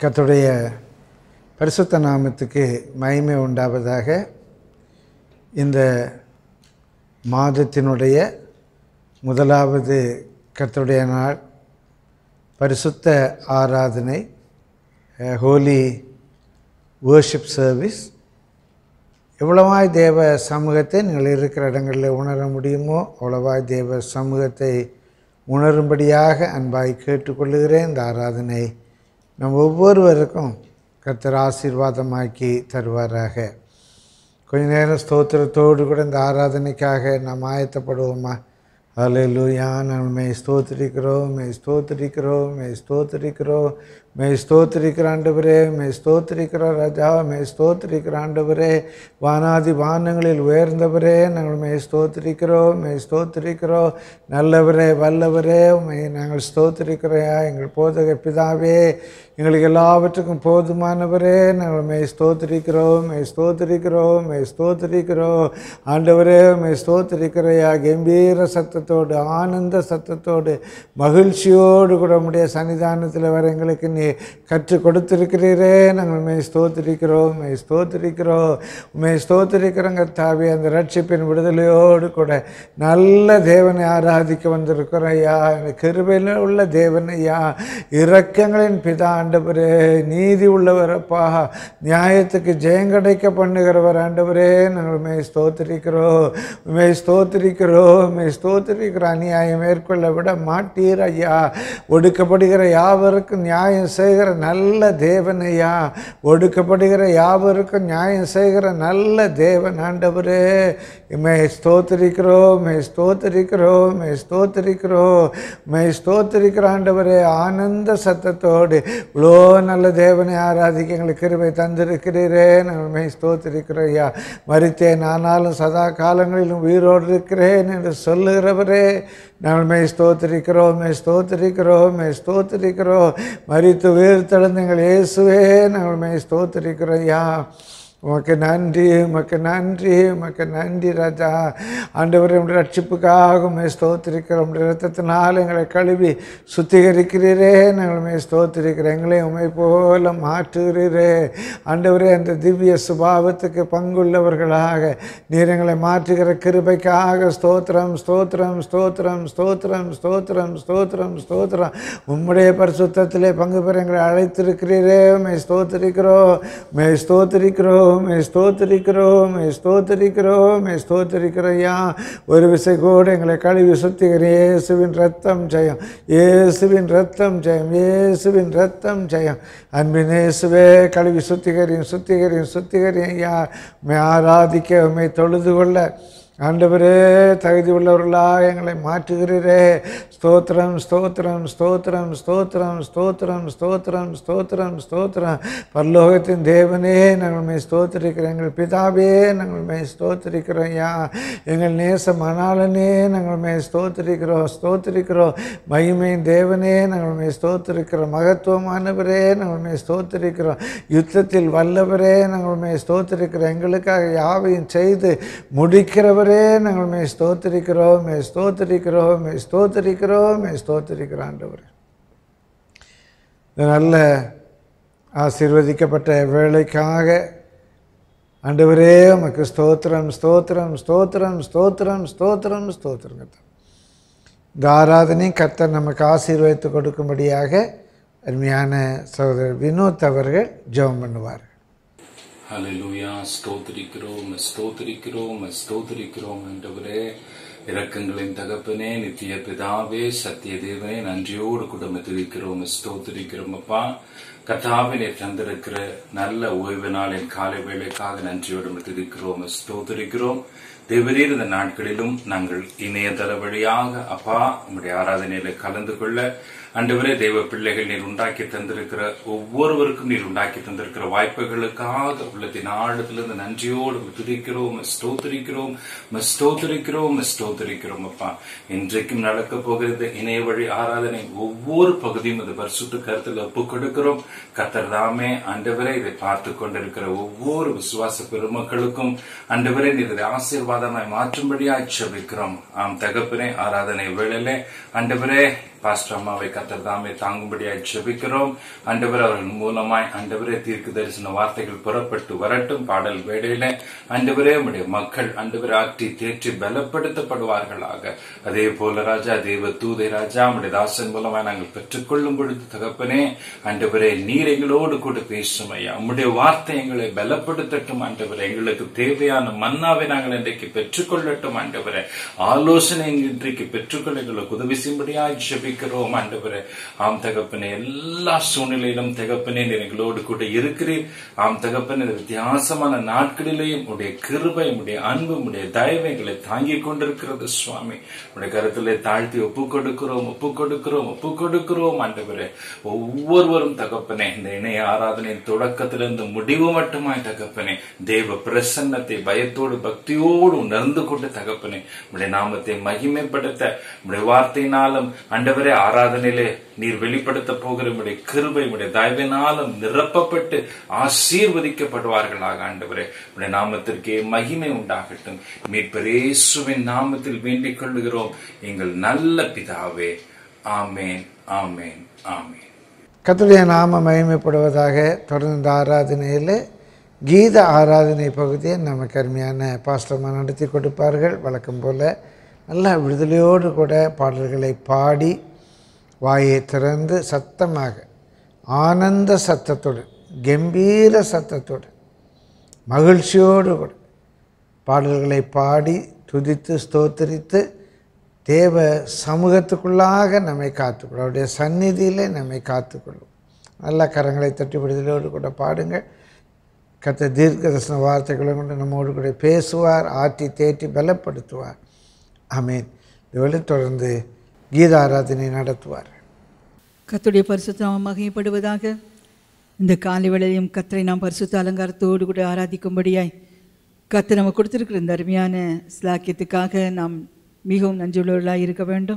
கர்த்தருடைய பரிசுத்த நாமத்துக்கு மகிமை உண்டாவதாக இந்த மாதத்தினுடைய முதலாவது கர்த்தருடைய நாள் பரிசுத்த ஆராதனை ஹோலி worship சர்வீஸ் எவ்வளவாய் தேவ சமூகத்தை நீங்கள் இருக்கிற இடங்களில் உணர முடியுமோ அவ்வளவாய் தேவ சமூகத்தை உணரும்படியாக அன்பாய் கேட்டுக்கொள்ளுகிறேன் இந்த ஆராதனை நம் ஒவ்வொருவருக்கும் கர்த்தர் ஆசீர்வாதமாக்கி தருவாராக கொஞ்ச நேரம் ஸ்தோத்திரத்தோடு கூட இந்த ஆராதனைக்காக நாம் ஆயத்தப்படுவோமா அலையிலூயா நம்ம ஸ்தோத்திரிக்கிறோம் மே ஸ்தோத்திரிக்கிறோம் மே ஸ்தோத்திரிக்கிறோம் மே ஸ்தோத்திரிக்கிற ஆண்டவரே மே ஸ்தோத்திரிக்கிற ராஜா மே ஸ்தோத்திரிக்கிற ஆண்டவரே வானாதி வானங்களில் உயர்ந்தவரே நாங்கள் மே ஸ்தோத்திரிக்கிறோம் மே ஸ்தோத்திரிக்கிறோம் நல்லவரே வல்லவரே உமை நாங்கள் ஸ்தோத்திரிக்கிறையா எங்கள் போதக பிதாவே எங்களுக்கு எல்லாவற்றுக்கும் போதுமானவரே நாங்கள் மே ஸ்தோத்திரிக்கிறோம் மே ஸ்தோத்திரிக்கிறோம் மே ஸ்தோத்திரிக்கிறோம் ஆண்டவரே மே ஸ்தோத்திரிக்கிறையா கம்பீர சத்தத்தோடு ஆனந்த சத்தத்தோடு மகிழ்ச்சியோடு கூட உடைய சன்னிதானத்தில் வர எங்களுக்கு நீ கற்றுக் கொடுத்திருக்கிறீரே நாங்கள் மே ஸ்தோத்திரிக்கிறோம் மே ஸ்தோத்திரிக்கிறோம் மே ஸ்தோத்திரிக்கிறோங்க தாவி அந்த ரட்சிப்பின் விடுதலையோடு கூட நல்ல தேவனை ஆராதிக்க வந்திருக்கிறோம் ஐயா கிருபையில் உள்ள தேவன் ஐயா இரக்கங்களின் பிதா ஆண்டவரே நீதி உள்ளவரப்பா நியாயத்துக்கு ஜெயம் கிடைக்க பண்ணுகிறவர் ஆண்டவரே நாங்கள் மே ஸ்தோத்திரிக்கிறோம் மே ஸ்தோத்திரிக்கிறோம் மே ஸ்தோத்திரிக்கிற அநியாயம் மேற்கொள்ள விட மாட்டீர் ஐயா ஒடுக்கப்படுகிற யாவருக்கும் நியாயம் செய்கிற நல்ல தேவன் ஐயா ஒடுக்கப்படுகிற யாவருக்கும் நியாயம் செய்கிற நல்ல தேவன் ஆண்டவரே மே ஸ்தோத்திரிக்கிறோம் மே ஸ்தோத்திரிக்கிறோம் மே ஸ்தோத்திரிக்கிறோம் மே ஸ்தோத்திரிக்கிற ஆண்டவரே ஆனந்த சத்தத்தோடு இவ்வளோ நல்ல தேவனை ஆராதிக்க எங்களுக்கு கிருபை தந்திருக்கிறீரே நாங்கள் மே ஸ்தோத்திரிக்கிறோம் ஐயா மறித்தேன் ஆனாலும் சதா காலங்களிலும் உயிரோடு இருக்கிறேன் என்று சொல்லுகிறவரே நாங்கள் மே ஸ்தோத்திரிக்கிறோம் மே ஸ்தோத்திரிக்கிறோம் மே ஸ்தோத்திரிக்கிறோம் மறித்து உயிர் தெழுந்த எங்கள் இயேசுவே நாங்கள் மே ஸ்தோத்திரிக்கிறோம் ஐயா உமக்கு நன்றி உமக்கு நன்றி உமக்கு நன்றி ராஜா ஆண்டவரை உடைய ரட்சிப்புக்காக உண்மை ஸ்தோத்திரிக்கிறோம் உடைய ரத்தத்தினால் எங்களை கழுவி சுத்திகரிக்கிறீரே நாங்கள் உண்மை ஸ்தோத்திரிக்கிறோம் எங்களை உண்மை போல மாற்றுகிறீரே ஆண்டவரே அந்த திவ்ய சுபாவத்துக்கு பங்குள்ளவர்களாக நீர் எங்களை மாற்றுகிற கிருபைக்காக ஸ்தோத்திரம் ஸ்தோத்திரம் ஸ்தோத்திரம் ஸ்தோத்திரம் ஸ்தோத்திரம் ஸ்தோத்திரம் ஸ்தோத்திரம் உம்முடைய பரிசுத்தத்திலே பங்கு பெற எங்களை அழைத்திருக்கிறீரே மே ஸ்தோத்திரிக்கிறோம் மே ஸ்தோத்திரிக்கிறோம் மே ஸ்தோத்திரிக்கிறோம் மே ஸ்தோத்திரிக்கிறோம் மே ஸ்தோத்திரிக்கிறையா ஒரு விசை கூட எங்களை கழுவி சுத்திகிற இயேசுவின் ரத்தம் ஜெயம் இயேசுவின் ரத்தம் ஜெயம் இயேசுவின் ரத்தம் ஜெயம் அன்பின் இயேசுவே கழுவி சுத்திகரியும் சுத்திகரியும் சுத்திகரியும் ஐயா மே ஆராதிக்க உண்மை தொழுது கொள்ள ஆண்டவரே தகுதி உள்ளவர்களாக எங்களை மாற்றுகிறீரே ஸ்தோத்திரம் ஸ்தோத்திரம் ஸ்தோத்திரம் ஸ்தோத்திரம் ஸ்தோத்திரம் ஸ்தோத்திரம் ஸ்தோத்திரம் ஸ்தோத்திரம் பரலோகத்தின் தேவனே நாங்கள் மே ஸ்தோத்திரிக்கிறோம் எங்கள் பிதாவே நாங்கள் மே ஸ்தோத்திரிக்கிறோம் ஐயா எங்கள் நேச மணாளனே நாங்கள் மே ஸ்தோத்திரிக்கிறோம் ஸ்தோத்திரிக்கிறோம் மகிமையின் தேவனே நாங்கள் மே ஸ்தோத்திரிக்கிறோம் மகத்துவமானவரே நாங்கள் மே ஸ்தோத்திரிக்கிறோம் யுத்தத்தில் வல்லவரே நாங்கள் மே ஸ்தோத்திரிக்கிறோம் எங்களுக்காக யாவையும் செய்து முடிக்கிறவரே நாங்கள் மே ஸ்தோத்திரிக்கிறோம் மே ஸ்தோத்திரிக்கிறோம் மே ஸ்தோத்திரிக்கிறோம் மே ஸ்தோத்திரிக்கிறோம் ஆண்டவர் இந்த நல்ல ஆசீர்வதிக்கப்பட்ட வேலைக்காக ஆண்டவரே உமக்கு ஸ்தோத்திரம் ஸ்தோத்திரம் ஸ்தோத்திரம் ஸ்தோத்திரம் ஸ்தோத்திரம் ஸ்தோத்திரம் இந்த ஆராதனை கர்த்தர் நமக்கு ஆசீர்வதித்து கொடுக்கும்படியாக அருமையான சகோதரர் வினோத் அவர்கள் ஜெபம் பண்ணுவார் ஹalleluya ஸ்தோத்திரிக்கிறோம் ஸ்தோத்திரிக்கிறோம் ஸ்தோத்திரிக்கிறோம் ஆண்டவரே இரக்கங்களின் தகப்பனே நித்திய பிதாவே சத்திய தேவனே நன்றியோடு குடும்ப துதிக்கிறோம் ஸ்தோத்திரிக்கிறோம் அப்பா கத்தாவினை தந்திருக்கிற நல்ல ஓய்வு நாளின் காலை வேளைக்காக நன்றியோடு துதிக்கிறோம் ஸ்தோத்திரிக்கிறோம் தேவரீர் இந்த நாட்களிலும் நாங்கள் இணையதள வழியாக அப்பா உங்களுடைய ஆராதனையில கலந்து கொள்ள ஆண்டவரே தெய்வ பிள்ளைகள் நீர் உண்டாக்கி தந்திருக்கிற ஒவ்வொருவருக்கும் நீர் உண்டாக்கி தந்திருக்கிற வாய்ப்புகளுக்காக உள்ளத்தின் ஆழத்திலிருந்து நன்றியோடு துதிக்கிறோம் ஸ்தோத்திரிக்கிறோம் ஸ்தோத்திரிக்கிறோம் ஸ்தோத்திரிக்கிறோம் அப்பா இன்றைக்கும் நடக்க போகிறது இணைய வழி ஆராதனை ஒவ்வொரு பகுதியும் இந்த பரிசுத்த கருத்தில் ஒப்புக் கொடுக்கிறோம் கத்தர் தாமே ஆண்டவரே இதை பார்த்து கொண்டிருக்கிற ஒவ்வொரு விசுவாச பெருமக்களுக்கும் ஆண்டவரே நீர் இதை ஆசீர்வாதமாய் மாற்றும்படியாய் செபிக்கிறோம் ஆம் தகப்பனே ஆராதனை வேளையிலே ஆண்டவரே பாஸ்டர் அம்மாவை கத்தர் தாமே தாங்கும்படியாய் ஜெபிக்கிறோம் ஆண்டவர் அவர்கள் மூலமாய் ஆண்டவரே தீர்க்கு தரிசன வார்த்தைகள் புறப்பட்டு வரட்டும் பாடல் வேடையில ஆண்டவரே உடைய மக்கள் ஆண்டவரே ஆற்றி தேற்றி பலப்படுத்தப்படுவார்களாக அதே போல ராஜா தேவ தூதை ராஜா உடைய தாசன் மூலமாய் நாங்கள் பெற்றுக்கொள்ளும் பொழுது தகப்பனே ஆண்டவரே நீர் எங்களோடு கூட பேசும் ஐயா உம்முடைய வார்த்தை எங்களை பலப்படுத்தட்டும் ஆண்டவரே எங்களுக்கு தேவையான மன்னாவை நாங்கள் இன்றைக்கு பெற்றுக்கொள்ளட்டும் ஆண்டவரே ஆலோசனை இன்றைக்கு பெற்றுக்கொள்ள எங்களுக்கு உதவி செய்யும்படியாய் ஜெபிக்கிறோம் ஆண்டவரே ஆம் தகப்பனே எல்லா சூழ்நிலையிலும் தகப்பனே நீர் எங்களோடு கூட இருக்கிறீர் ஆம் தகப்பனே இந்த வித்தியாசமான நாட்களிலேயும் உடைய கிருபை உடைய அன்பு உடைய தயவு எங்களை தாங்கிக் கொண்டிருக்கிறது சுவாமி உடைய கருத்திலே தாழ்த்தி ஒப்பு கொடுக்கிறோம் ஒப்பு கொடுக்கிறோம் ஒப்பு கொடுக்கிறோம் ஆண்டவரே ஒவ்வொருவரும் தகப்பனே இந்த இணைய ஆராதனையின் தொடக்கத்திலிருந்து முடிவு மட்டுமாய் தகப்பனே தேவ பிரசன்னத்தை பயத்தோடு பக்தியோடு உணர்ந்து கொண்டு தகப்பனே உடைய நாமத்தை மகிமைப்படுத்த உடைய வார்த்தையினாலும் ஆண்டவரே ஆராதனையிலே நீர் வெளிப்படுத்த போகிற உடைய கிருபை உடைய தயவினாலும் நிரப்பப்பட்டு ஆசீர்வதிக்கப்படுவார்களாக ஆண்டவரே உடைய நாமத்திற்கே மகிமை உண்டாகட்டும் மீட்பரேசுவின் நாமத்தில் வேண்டிக் கொள்ளுகிறோம் எங்கள் நல்ல பிதாவே ஆமேன் ஆமேன் ஆமேன் கர்த்தருடைய நாம மகிமைப்படுவதாக தொடர்ந்து இந்த ஆராதனையில் கீத ஆராதனை பகுதியை நமக்கு அருமையான பாஸ்டர்மா நடத்தி கொடுப்பார்கள் வழக்கம் போல் நல்லா விடுதலையோடு கூட பாடல்களை பாடி வாயை திறந்து சத்தமாக ஆனந்த சத்தத்தோடு கம்பீர சத்தத்தோடு மகிழ்ச்சியோடு கூட பாடல்களை பாடி துதித்து ஸ்தோத்தரித்து தேவ சமூகத்துக்குள்ளாக நம்மை காத்துக்கொள்ளும் அவருடைய சந்நிதியிலே நம்மை காத்துக்கொள்ளும் நல்ல கரங்களை தட்டி விடுதலோடு கூட பாடுங்கள் கத்த தீர்க்க தரிசன வார்த்தைகளை கொண்டு நம்மோடு கூட பேசுவார் ஆற்றி தேற்றி பலப்படுத்துவார் ஆமீன் இதுவரை தொடர்ந்து கீத ஆராதனை நடத்துவார் கர்த்தருடைய பரிசுத்த நாமம் மகிமைப்படுவதாக இந்த காலை வேளையிலும் கத்தரை நாம் பரிசுத்த அலங்காரத்தோடு கூட ஆராதிக்கும்படியாய் கர்த்தர் நம்ம கொடுத்திருக்கிற இந்த அருமையான ஸ்லாக்கியத்துக்காக நாம் மிகவும் நன்றியுள்ளவர்களாக இருக்க வேண்டும்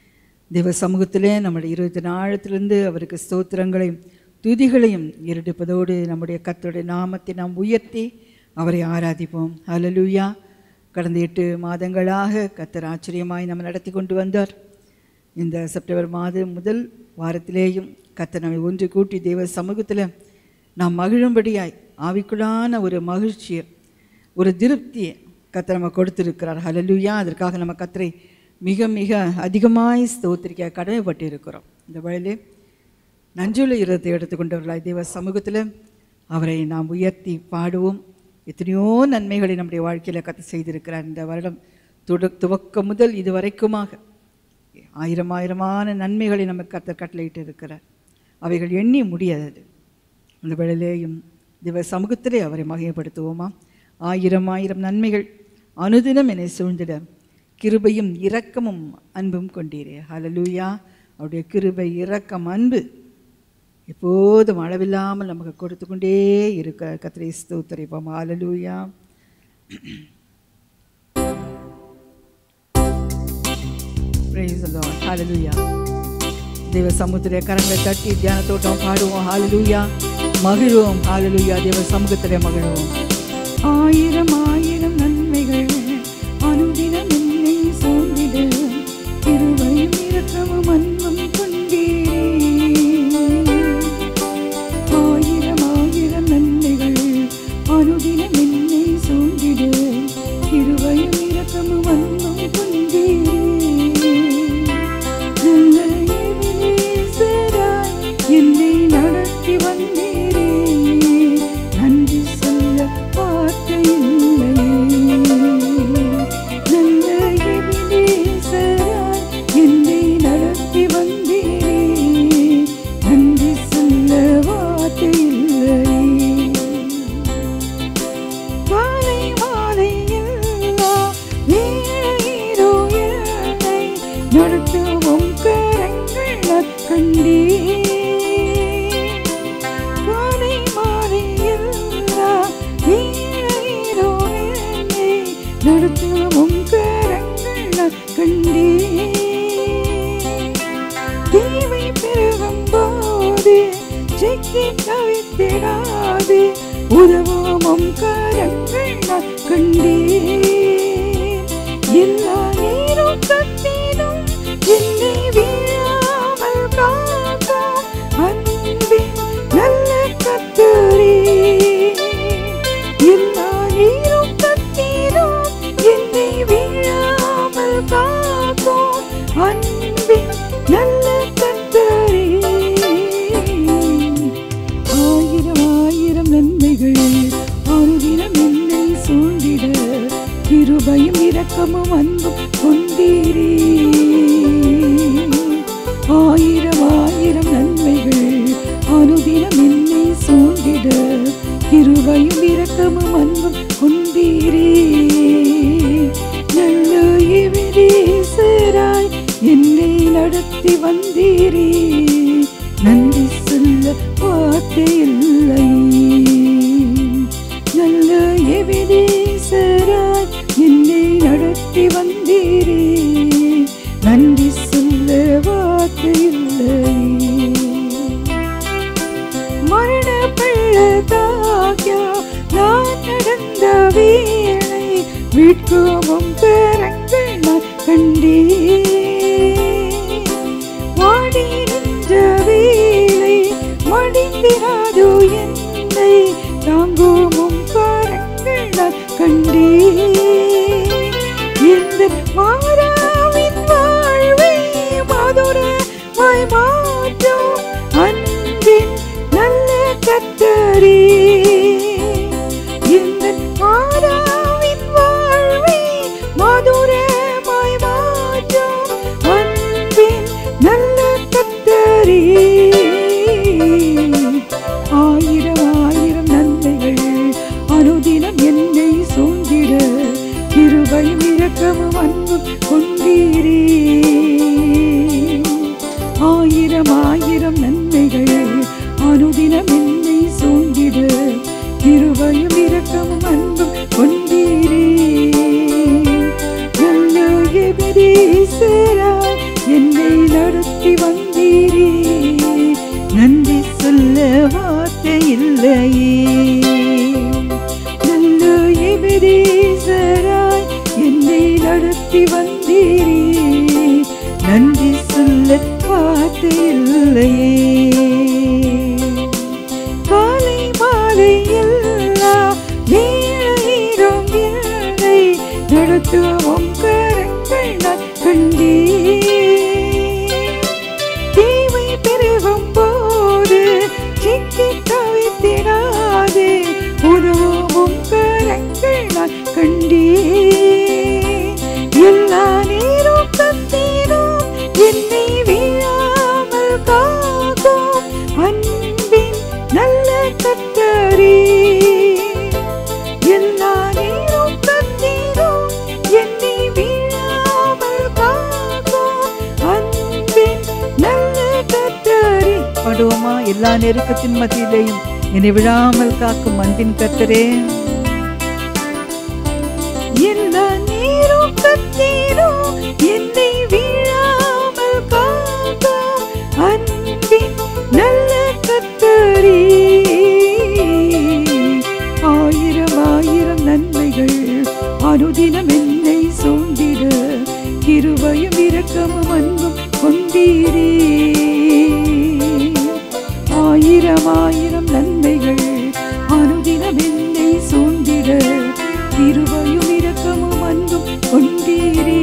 தேவ சமூகத்திலே நம்முடைய இருபத்தி நாளத்திலிருந்து அவருக்கு ஸ்தோத்திரங்களையும் துதிகளையும் இரட்டிப்பதோடு நம்முடைய கர்த்தருடைய நாமத்தை நாம் உயர்த்தி அவரை ஆராதிப்போம் ஹalleluya கடந்த எட்டு மாதங்களாக கர்த்தர் ஆச்சரியமாய் நம்ம நடத்தி கொண்டு வந்தார் இந்த செப்டம்பர் மாதம் முதல் வாரத்திலேயும் கர்த்தர் நம்மை ஒன்று கூட்டி தேவ சமூகத்தில் நாம் மகிழும்படியாய் ஆவிக்குள்ளான ஒரு மகிழ்ச்சியை ஒரு திருப்தியை கர்த்தர் நம்ம கொடுத்திருக்கிறார் ஹalleluya அதற்காக நம்ம கர்த்தரை மிக மிக அதிகமாய் ஸ்தோத்திரிக்க கடமைப்பட்டு இருக்கிறோம் இந்த வழியிலே நஞ்சுள்ள இருதத்தை எடுத்துக்கொண்டவர்களாய் தேவ சமூகத்தில் அவரை நாம் உயர்த்தி பாடுவோம் எத்தனையோ நன்மைகளை நம்முடைய வாழ்க்கையில் கற்று செய்திருக்கிறார் இந்த வருடம் துட துவக்கம் முதல் இது வரைக்குமாக ஆயிரம் ஆயிரமான நன்மைகளை நமக்கு கர்த்தர் கட்டளையிட்டு இருக்கிறார் அவைகள் எண்ணி முடியாதது அந்த வேளையிலேயும் தேவ சமூகத்திலே அவரை மகிமைப்படுத்துவோமா ஆயிரம் ஆயிரம் நன்மைகள் அனுதினம் என்னை சூழ்ந்திட கிருபையும் இரக்கமும் அன்பும் கொண்டீரே ஹalleluya அவருடைய கிருபை இரக்கம் அன்பு எப்போதும் அளவில்லாமல் நமக்கு கொடுத்து கொண்டே இருக்க கத்திரை ஸ்தோத்தரிப்போம் ஹalleluya Praise the Lord. Hallelujah. தேவ சமூகத்திலே கரங்களை தட்டி தியானத்தோட்டம் பாடுவோம் ஹalleluya மகிழ்வோம் ஹalleluya தேவ சமூகத்திலே மகிழ்வோம் ஆயிரம் ஆயிரம் நன்மைகள் அனுதினம் என்னை சூழ்ந்திடு திருவையும் இரக்கமும் அன்பும் கொண்டீரே ஆயிரம் ஆயிரம் நன்மைகள் அனுதினம் என்னை சூழ்ந்திடு திருவையும் இரக்கமும் அன்பும் கொண்டீரே நல்ல எபினேசராய் என்னை நடத்தி வந்தீரே நன்றி சொல்ல வார்த்தை இல்லையே நல்ல எபினேசராய் என்னை நடத்தி வந்தீரே நன்றி சொல்ல வார்த்தை இல்லையே மாலை மாலையில்லா நீரோ என்னை நடத்தும் கரங்கள் நற்கண்டே மாலை மாலையில்லா நீரோ என்னை நடத்தும் கரங்கள் நற்கண்டே தீமை பெருகும் போது சிக்கி தவித்திடாது உதவும் கரங்கள் நற்கண்டே எல்லா நீரும் கத்தினும் என்னை வீழாதபடி இரக்கமும் அன்பும் கொண்டீரே ஆயிரம் ஆயிரம் நன்மைகள் அனுதினம் என்னை சூழ்ந்திட கிருபையும் இரக்கமும் அன்பும் கொண்டீரே நல்ல எவிரேசராய் என்னை நடத்தி வந்தீரே நன்றி சொல்ல வார்த்தை இல்லை நல்ல எவிரேசராய் என்னை நடத்தி வந்தீரே நன்றி சொல்ல வார்த்தை இல்லை மரண பள்ளத்தாக்கியா நான் நடந்த வேளை மீட்கவும் கரங்கள் நான் கண்டே வாடி நின்ற வேளை மடிந்திராதோ என்னை தாங்குவும் கரங்கள் நான் கண்டே இந்த மாறாவின் வாழ்வை மதுரமாய் மாற்றும் அன்பின் நல்ல கத்தரே இந்த மாறாவின் வாழ்வை மதுரமாய் மாற்றும் அன்பின் நல்ல கத்தரே ஆயிரம் ஆயிரம் நன்மைகள் அனுதினம் என்னை சூழ்ந்திட கிருபையும் இரக்கமும் அன்பும் கொண்டீரே ஆயிரம் ஆயிரம் நன்மைகள் அனுதினம் என்னை சூழ்ந்திட கிருபையும் இரக்கமும் அன்பும் கொண்டீரே நல்ல எபிரேசராய் என்னை நடத்தி வந்தீரே நன்றி சொல்ல வார்த்தை இல்லையே நல்ல எபிரேசராய் என்னை நடத்தி வந்தீரே நன்றி சொல்ல வார்த்தை இல்லையே காலை மாலை எல்லா வேளையிலும் என்னை நடத்துவோம் கரங்கள் நான் கண்டே தேவை பெருகும் போது சிக்கி தவித்திடாதே உதவும் கரங்கள் நான் கண்டே எல்லா நேரம் கத்தீரும் என்னை வீழாமல் காக்கும் அன்பின் நல்ல கத்தரே எல்லா நேரம் கத்தீரும் என்னை வீழாமல் காக்கும் அன்பின் நல்ல கத்தரே படுவோமா எல்லா நெருக்கத்தின் மத்தியிலேயும் என்னை விழாமல் காக்கும் அன்பின் கத்தரே எல்லா நீரும் கத்தீரும் என்னை வீழாமல் காக்கும் அன்பின் நல்ல கத்தரே ஆயிரம் ஆயிரம் நன்மைகள் அனுதினம் என்னை சூழ்ந்திட கிருபையும் இரக்கமும் அன்பும் கொண்டீரே ஆயிரம் ஆயிரம் நன்மைகள் அனுதினம் என்னை சூழ்ந்திட கிருபையும் இரக்கமும் அன்பும் கொண்டீரே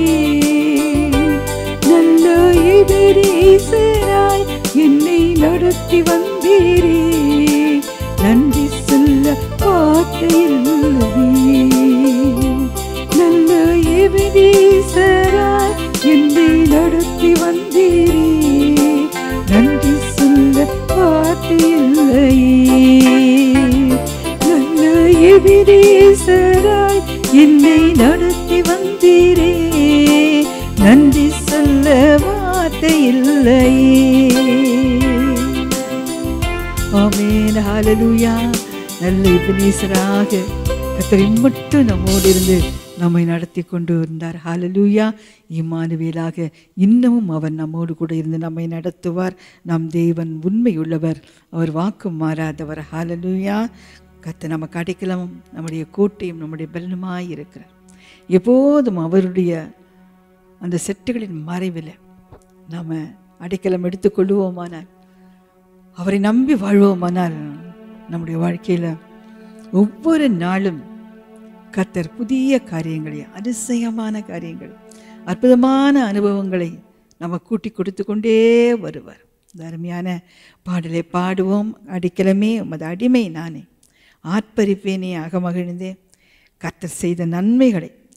நல்ல எதிரேசராய் என்னை நடத்தி வந்தீரே நன்றி சொல்ல வார்த்தை இல்லையே நல்ல எதிரேசராய் என்னை நடத்தி வந்தீரே நன்றி சொல்ல வார்த்தை இல்லையே நல்ல எபிரேசராய் என்னை நடத்தி வந்தீரே நன்றி சொல்ல வார்த்தை இல்லையே ஆமென் ஹalleluya நல்ல எபினேசராக கர்த்தர் மட்டும் நம்மோடு இருந்து நம்மை நடத்தி கொண்டு இருந்தார் ஹalleluya இம்மானுவேலாக இன்னமும் அவர் நம்மோடு கூட இருந்து நம்மை நடத்துவார் நம் தேவன் உண்மையுள்ளவர் அவர் வாக்கு மாறாதவர் ஹalleluya கர்த்தர் நமக்கு அடைக்கலமும் நம்முடைய கோட்டையும் நம்முடைய பலனுமாய் இருக்கிறார் எப்போதும் அவருடைய அந்த செட்டுகளின் மறைவில் நாம் அடைக்கலம் எடுத்துக்கொள்வோமானால் அவரை நம்பி வாழ்வோமானால் நம்முடைய வாழ்க்கையில் ஒவ்வொரு நாளும் கர்த்தர் புதிய காரியங்களை அதிசயமான காரியங்கள் அற்புதமான அனுபவங்களை நம்ம கூட்டி கொடுத்து கொண்டே வருவார் இந்த அருமையான பாடலை பாடுவோம் அடிக்கலமே உமது அடிமை நானே ஆர்ப்பரிப்பேனே அகமகிழ்ந்தே கர்த்தர் செய்த நன்மைகளை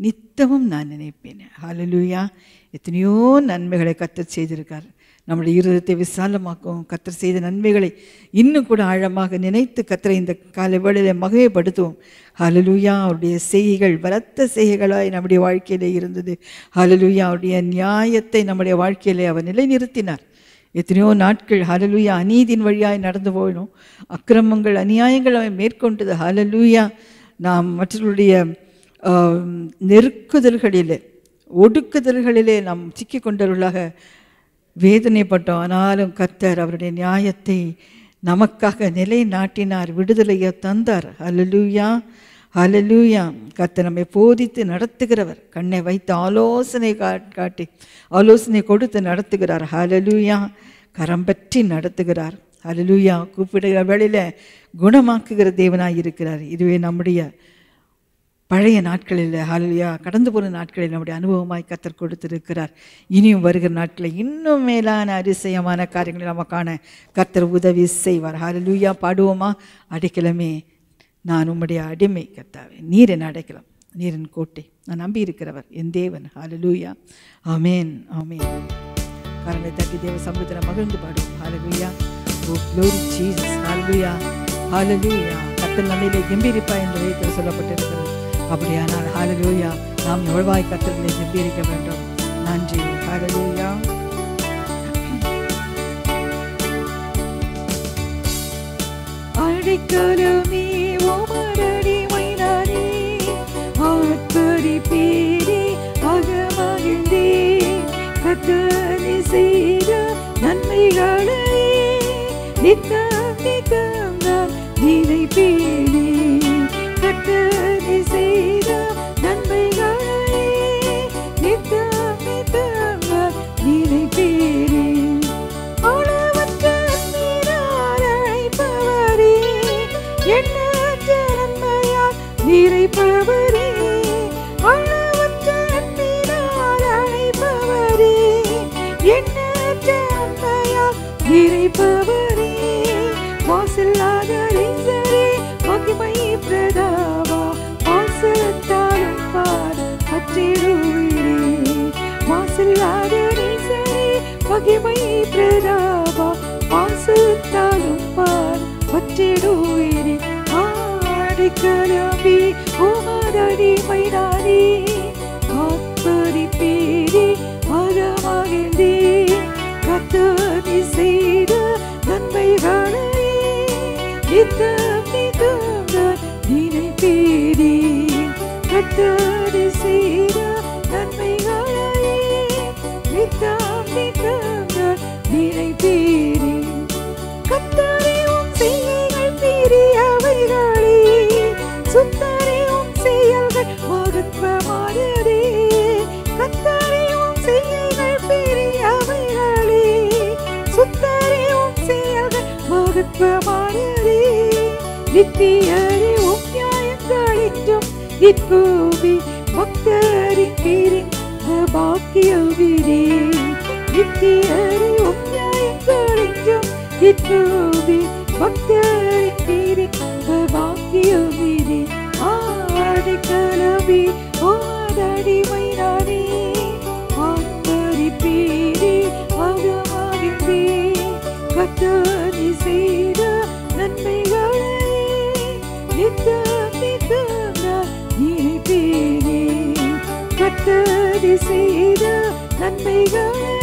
நித்தமும் நான் நினைப்பேன் ஹalleluya எத்தனையோ நன்மைகளை கத்தர் செய்திருக்கார் நம்முடைய இருதயத்தை விசாலமாக்கும் கத்தர் செய்த நன்மைகளை இன்னும் கூட ஆழமாக நினைத்து கத்தரை இந்த காலை வேளையில மகிமைப்படுத்துவோம் ஹalleluya அவருடைய செய்கைகள் பலத்த செய்கைகளாய் நம்முடைய வாழ்க்கையிலே இருந்தது ஹalleluya அவருடைய நியாயத்தை நம்முடைய வாழ்க்கையிலே அவர் நிலைநிறுத்தினார் எத்தனையோ நாட்கள் ஹalleluya அநீதியின் வழியாய் நடந்து போயிடும் அக்கிரமங்கள் அநியாயங்கள் அவன் மேற்கொண்டது ஹalleluya நாம் மற்றவர்களுடைய ஆம், நெருக்குதல்களிலே ஒடுக்குதல்களிலே நாம் சிக்கிக் கொண்டவர்களாக வேதனைப்பட்டோம் ஆனாலும் கர்த்தர் அவருடைய நியாயத்தை நமக்காக நிலைநாட்டினார் விடுதலையை தந்தார் ஹalleluya ஹalleluya கர்த்தர் நம்மை போதித்து நடத்துகிறவர் கண்ணை வைத்து ஆலோசனை கா- காட்டி ஆலோசனை கொடுத்து நடத்துகிறார் ஹalleluya கரம் பற்றி நடத்துகிறார் ஹalleluya கூப்பிடுகிற வேளையில குணமாக்குகிற தேவனாய் இருக்கிறார் இதுவே நம்முடைய பழைய நாட்களில் ஹalleluya கடந்து போன நாட்களில் நம்முடைய அனுபவமாய் கத்தர் கொடுத்திருக்கிறார் இனியும் வருகிற நாட்களில் இன்னும் மேலான அதிசயமான காரியங்களை நம்ம காண கத்தர் உதவி செய்வார் ஹalleluya பாடுவோமா அடைக்கலமே நான் உம்முடைய அடிமை கர்த்தாவே நீர் என் அடைக்கலம் நீர் என் கோட்டை நான் நம்பி இருக்கிறவர் என் தேவன் ஹalleluya ஆமென் ஆமென் கரங்களை தட்டி தேவ சமூகத்தில் மகிழ்ந்து பாடுவோம் ஹalleluya ஓ glory ஜீசஸ் ஹalleluya ஹalleluya கர்த்தர் நம்மிலே கம்பீரிப்பா என்று வேதத்தில் சொல்லப்பட்டிருக்கிறது அப்படியானால் ஹalleluya நாம் எவ்வளவாய் கர்த்தர்களை கம்பீரிக்க வேண்டும் நன்றி ஹalleluya அழைக்கலுமே உமரடிமை நானே ஆட்பரி பேரே அகமகிழ்ந்தே கத்தனை செய்த நன்மைகளை நித்தம் நித்தம் நான் நினைப்பேனே கத்தனை செய்த நன்மைகளை நித்தம் நித்தம் நான் நினைப்பேனே அளவற்ற நீரால் அழைப்பவரே, எண்ணற்ற நன்மையால் நிறைப்பவரே. அளவற்ற நீரால் அழைப்பவரே, எண்ணற்ற நன்மையால் நிறைப்பவரே. வாசல்லாத நேசரே, மகிமை பிரதாவா, வாசத்தாலும் பாட பற்றிடுவீரே. வாசல்லாத நேசரே, மகிமை பிரதாபா வாசத்தாலும் பார் பற்றிடுவீரே ஆடிக்கலாம்பி உமதடிமை நானே ஆத்மரி பேரே அகமகிழ்ந்தே கத்தனை செய்த நன்மைகளை நித்தம் நித்தம் நான் நினைப்பேனே கத்தனை செய்த நன்மைகளை நித்தம் நித்தம் நான் நினைப்பேனே கத்தரே உம் செய்கைகள் பெரியவைகளே சுத்தரே உம் செயல்கள் மகத்துவமானதே கத்தரே உம் செய்கைகள் பெரியவைகளே சுத்தரே உம் செயல்கள் மகத்துவமானதே நித்தியரே உம் நியாயங்களின்றும் நிற்பூமி பக்தரின் பேரின் பாக்கியவிரே நித்தியரே உம் நியாயங்களின்றும் நிற்பூமி பக்தரின் பேரின் பாக்கியவிரே ஆடைக்கலவி ஓதடிமை நானே ஆத்தரி பேரே அகமகிழ்ந்தே கத்தனை செய்த நன்மைகளை நித்தம் நித்தம் நான் நினைப்பேனே கத்தனை செய்த நன்மைகளை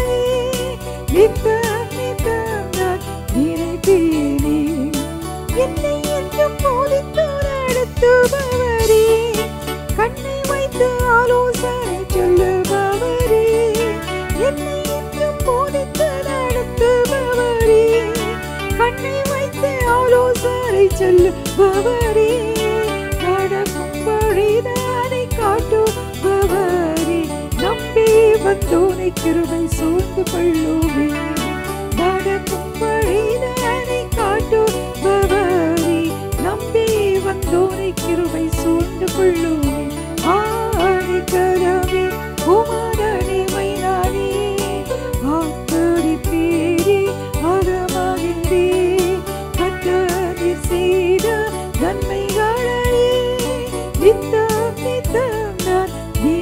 நித்தம் நித்தம் நான் நினைப்பேனே என்னை என்றும் போதித்து நடத்துபவரே கண்ணை வைத்து ஆலோசனை சொல்லுபவரே என்னை என்றும் போதித்து நடத்துபவரே கண்ணை வைத்து ஆலோசனை சொல்லுபவரே நடக்கும் வழிதானை காட்டுபவரே நம்பி வந்தோனை கிருபை சூழ்ந்து கொள்ளுவே நடக்கும் வழிதானை காட்டுபவரே நம்பி வந்தோனை கிருபை சூழ்ந்து கொள்ளுவே ஆடிக்கரவே உமதடிமை நானே ஆத்தடி பேரே அகமகிழ்ந்தே கத்தரி செய்த நன்மைகளை நித்தம் நித்தம் நான்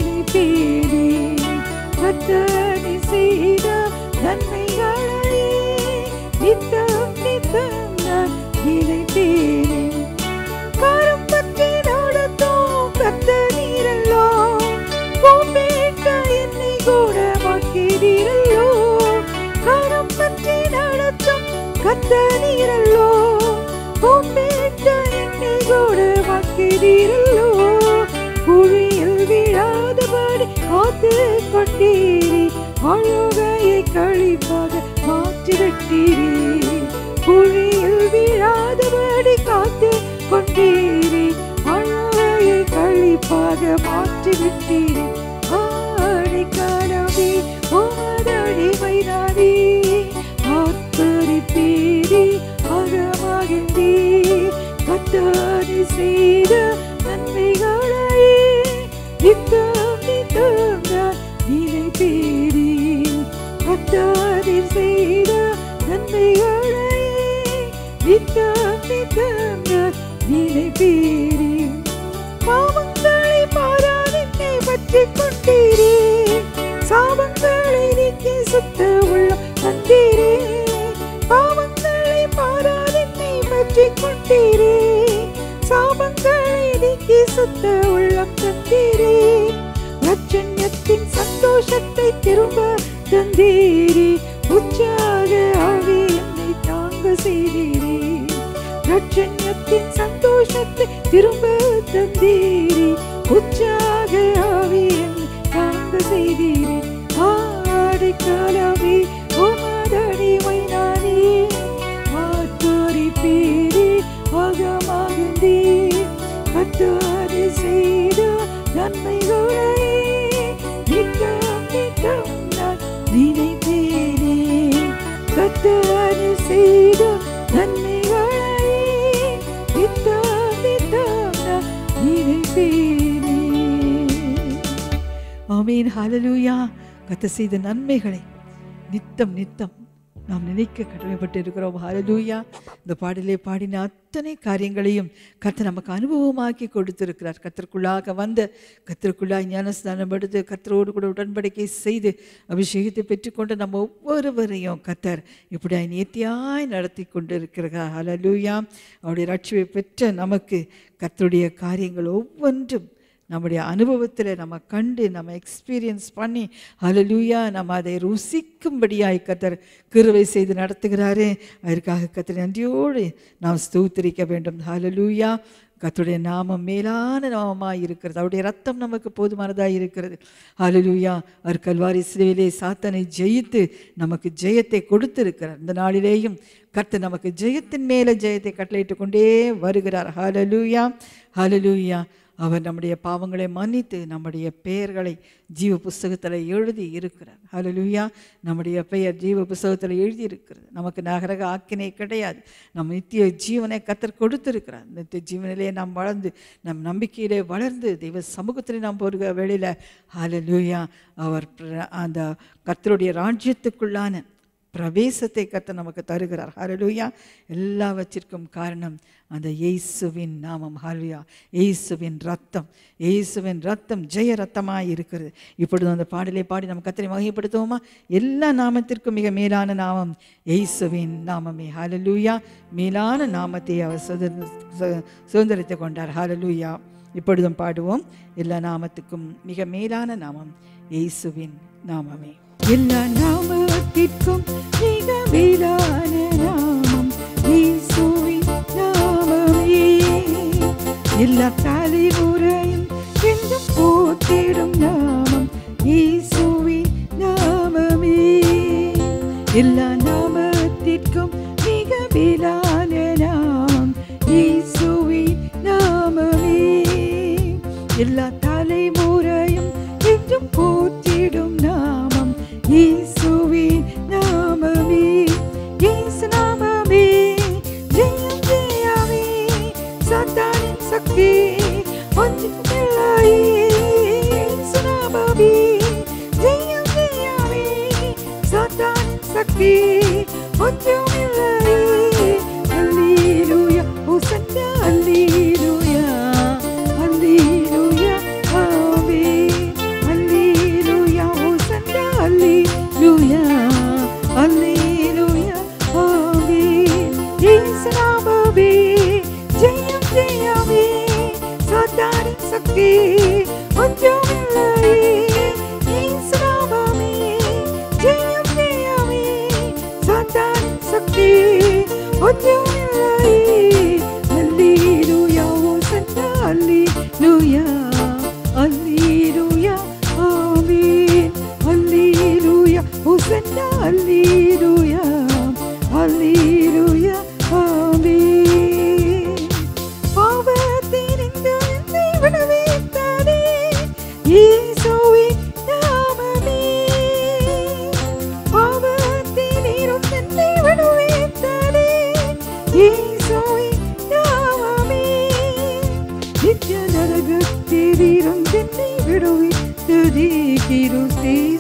கழிப்பாக மாற்றிவிட்டீரே குழியில் வீழாதபடி காத்து கொண்டீரே அழுவையை கழிப்பாக மாற்றிவிட்டீரே ஆடைக்காலமே உமதடிமை நானே ஆர்ப்பரிப்பீரே அகமாகின்றே கத்தாதி செய்த நன்மைகளை நித்தம் நித்தம் நான் நினைப்பீரே கத்தாதில் செய்த நன்மைகளை நித்தம் நித்தம் நான் நினைப்பீரே பாவங்களை பாராதென்னை பற்றி கொண்டீரே சாபங்களை நீக்கி சுத்த உள்ளம் தந்தீரே பாவங்களை பாராதென்னை பற்றி கொண்டீரே சாபங்களை நீக்கி சுத்த உள்ளம் தந்தீரே ரட்சண்யத்தின் சந்தோஷத்தை திரும்ப தந்தீரே உற்சாக ஆவி என்னை தாங்க செய்தீரே ரட்சண்யத்தின் சந்தோஷத்தை திரும்ப தந்தீரே உற்சாக ஆவி என்னை தாங்க செய்தீரே ஆடை காலமே உமதடிமை நானே மாற்றோரி பேரே அகமாகுந்தே கத்தாது செய்த நன்மைகளை நித்தம் நித்தம் நான் நினைப்பேனே கத்தாது செய்த நன்மைகளை நித்தம் நித்தம் நான் நினைப்பேனே ஆமீன் ஹalleluya கத்த செய்த நன்மைகளை நித்தம் நித்தம் நாம் நினைக்க கடமைப்பட்டு இருக்கிறோம் ஹalleluya இந்த பாடலே பாடின அத்தனை காரியங்களையும் கர்த்தர் நமக்கு அனுபவமாக்கி கொடுத்திருக்கிறார் கத்தருக்குள்ளாக வந்த கத்தருக்குள்ளாக ஞானஸ்தானம் எடுத்து கத்தரோடு கூட உடன்படிக்கை செய்து அபிஷேகத்தை பெற்றுக்கொண்டு நம்ம ஒவ்வொருவரையும் கத்தர் இப்படி நேர்த்தியாய் நடத்தி கொண்டு இருக்கிறார் ஹalleluya அவருடைய ரட்சிப்பை பெற்ற நமக்கு கர்த்தருடைய காரியங்கள் ஒவ்வொன்றும் நம்முடைய அனுபவத்தில் நம்ம கண்டு நம்ம எக்ஸ்பீரியன்ஸ் பண்ணி ஹalleluya நம்ம அதை ருசிக்கும்படியாய் கத்தர் கிருவை செய்து நடத்துகிறாரு அதற்காக கத்தர் நன்றியோடு நாம் ஸ்தோத்திரிக்க வேண்டும் ஹalleluya கர்த்தருடைய நாமம் மேலான நாமமாய் இருக்கிறது அவருடைய ரத்தம் நமக்கு போதுமானதாக இருக்கிறது ஹalleluya அவர் கல்வாரி சிலுவையிலே சாத்தனை ஜெயித்து நமக்கு ஜெயத்தை கொடுத்திருக்கிறார் இந்த நாளிலேயும் கர்த்தர் நமக்கு ஜெயத்தின் மேலே ஜெயத்தை கட்டளையிட்டு கொண்டே வருகிறார் ஹalleluya ஹalleluya அவர் நம்முடைய பாவங்களை மன்னித்து நம்முடைய பெயர்களை ஜீவ புஸ்தகத்தில் எழுதி இருக்கிறார் ஹalleluya நம்முடைய பெயர் ஜீவ புஸ்தகத்தில் எழுதி இருக்கிறது நமக்கு நகரக ஆக்கினை கிடையாது நம்ம நித்திய ஜீவனை கத்தர் கொடுத்திருக்கிறார் நித்திய ஜீவனிலே நாம் வளர்ந்து நம் நம்பிக்கையிலே வளர்ந்து தெய்வ சமூகத்திலே நாம் போகிற வேளையில் ஹalleluya அவர் பிர- அந்த கர்த்தருடைய ராஜ்யத்துக்குள்ளான பிரவேசத்தை கர்த்தர் நமக்கு தருகிறார் ஹalleluya எல்லாவற்றிற்கும் காரணம் அந்த இயேசுவின் நாமம் ஹalleluya இயேசுவின் ரத்தம் இயேசுவின் ரத்தம் ஜெய ரத்தமாய் இருக்கிறது இப்பொழுது அந்த பாடலை பாடி நம்ம கத்தரை மகிமைப்படுத்துவோமா எல்லா நாமத்திற்கும் மிக மேலான நாமம் இயேசுவின் நாமமே ஹalleluya மேலான நாமத்தை அவர் சுதந்திர சு- சுதந்திரித்துக் கொண்டார் ஹalleluya இப்பொழுதும் பாடுவோம் எல்லா நாமத்துக்கும் மிக மேலான நாமம் இயேசுவின் நாமமே எல்லா நாமத்திற்கும் மிக மேலான நாமம் இயேசுவின் நாமமே எல்லா தலைமுறையும் என்றும் போற்றிடும் நாமம் இயேசுவின் நாமமே எல்லா நாமத்திற்கும் மிக மேலான நாமம் இயேசுவின் நாமமே எல்லா தலைமுறையும் என்றும் போற்றிடும் நாமம் இயேசுவின் நாமமே இயேசு நாமமே ஜெயம் ஜெயமே சாத்தானின் சக்தி ஒன்றுமில்லை இயேசு நாமமே ஜெயம் ஜெயமே சாத்தானின் சக்தி ஒன்றுமில்லை அல்லேலூயா ஹோசன்னா அல்லேலூயா அல்லேலூயா ஆமென் அல்லேலூயா ஹோசன்னா அல்லேலூயா அல்லேலூயா ஆமென் இயேசு நாமமே ஜெயம் ஜெயமே சாத்தானின் சக்தி ஒன்றுமில்லை இயேசு நாமமே ஜெயம் ஜெயமே சாத்தானின் சக்தி ஒன்றுமில்லை அல்லேலூயா ஹோசன்னா அல்லேலூயா அல்லேலூயா ஆமென் அல்லேலூயா ஹோசன்னா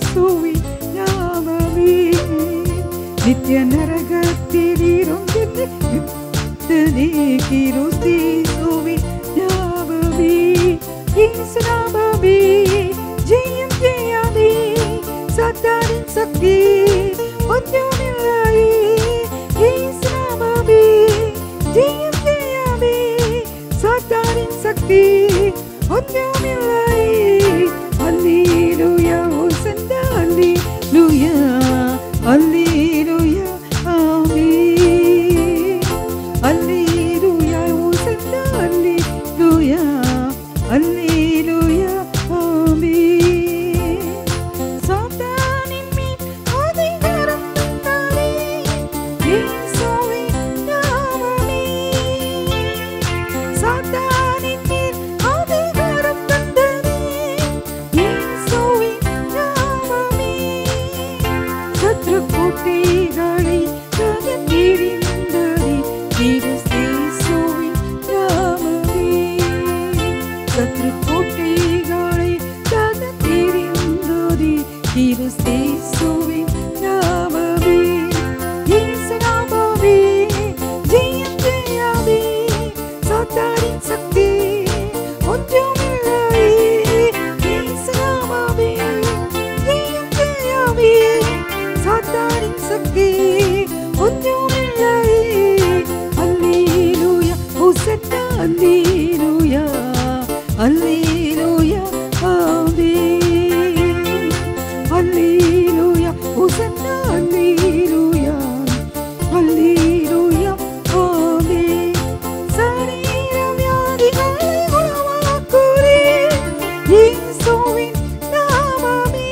இயேசுவின் நாமமே நித்திய நரகத்தில் இருந்து விடுதலை கிறிஸ்துவின் நாமமே இயேசு நாமமே ஜெயம் ஜெயமே சாத்தானின் சக்தி ஒன்றுமில்லை இயேசு நாமமே ஜெயம் ஜெயமே சாத்தானின் சக்தி ஒன்றுமில்லை அல்லேலூயா ஓசன்னா அல்லேலூயா அல்லேலூயா ஆமென் அல்லேலூயா ஓசன்னா அல்லேலூயா அல்லேலூயா ஆமென் சாத்தானின் மேல் அதிகாரம் தந்தாரே இயேசுவின் நாமமே சாத்தானின் மேல் அதிகாரம் தந்தாரே இயேசுவின் நாமமே சத்ரு கோட்டைகளை தகர்த்தெறிந்ததே கிறிஸ்தேசுவின் நாமமே சத்ரு கோட்டைகளை தகர்த்தெறிந்ததே கிறிஸ்தேசுவின் நாமமே இயேசு நாமமே ஜெயம் ஜெயமே சாத்தானின் சக்தி ஒன்றுமில்லை இயேசு நாமமே ஜெயம் ஜெயமே சாத்தானின் சக்தி ஒன்றுமில்லை அல்லேலூயா ஹோசன்னா அல்லேலூயா அல்லேலூயா ஆமென் அல்லேலூயா ஹோசன்னா அல்லேலூயா அல்லேலூயா ஆமென் சரீர வியாதிகளை குணமாக்குறே இயேசுவின் நாமமே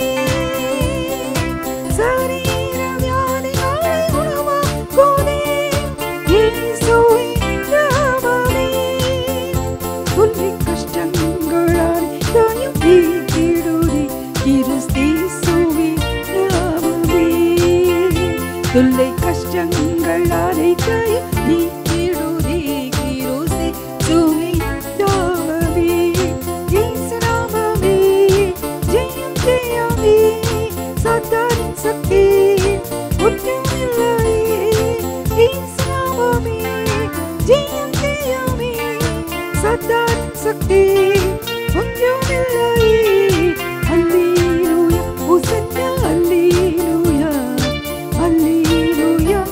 சரீர வியாதிகளை குணமாக்குறே இயேசுவின் நாமமே உன்னை கஷ்டங்களால் தாயும் தீர்த்திடுதே கிறிஸ்தேசுவின் நாமமே தொல்லை கஷ்டங்களாலே தாயும் நீக்கிடுதே கிறிஸ்தேசுவின் நாமமே இயேசு நாமமே ஜெயம் ஜெயமே சாத்தானின் சக்தி ஒன்றுமில்லை இயேசு நாமமே ஜெயம் ஜெயமே சாத்தானின் சக்தி ஒன்றுமில்லை அல்லேலூயா ஹோசன்னா அல்லேலூயா அல்லேலூயா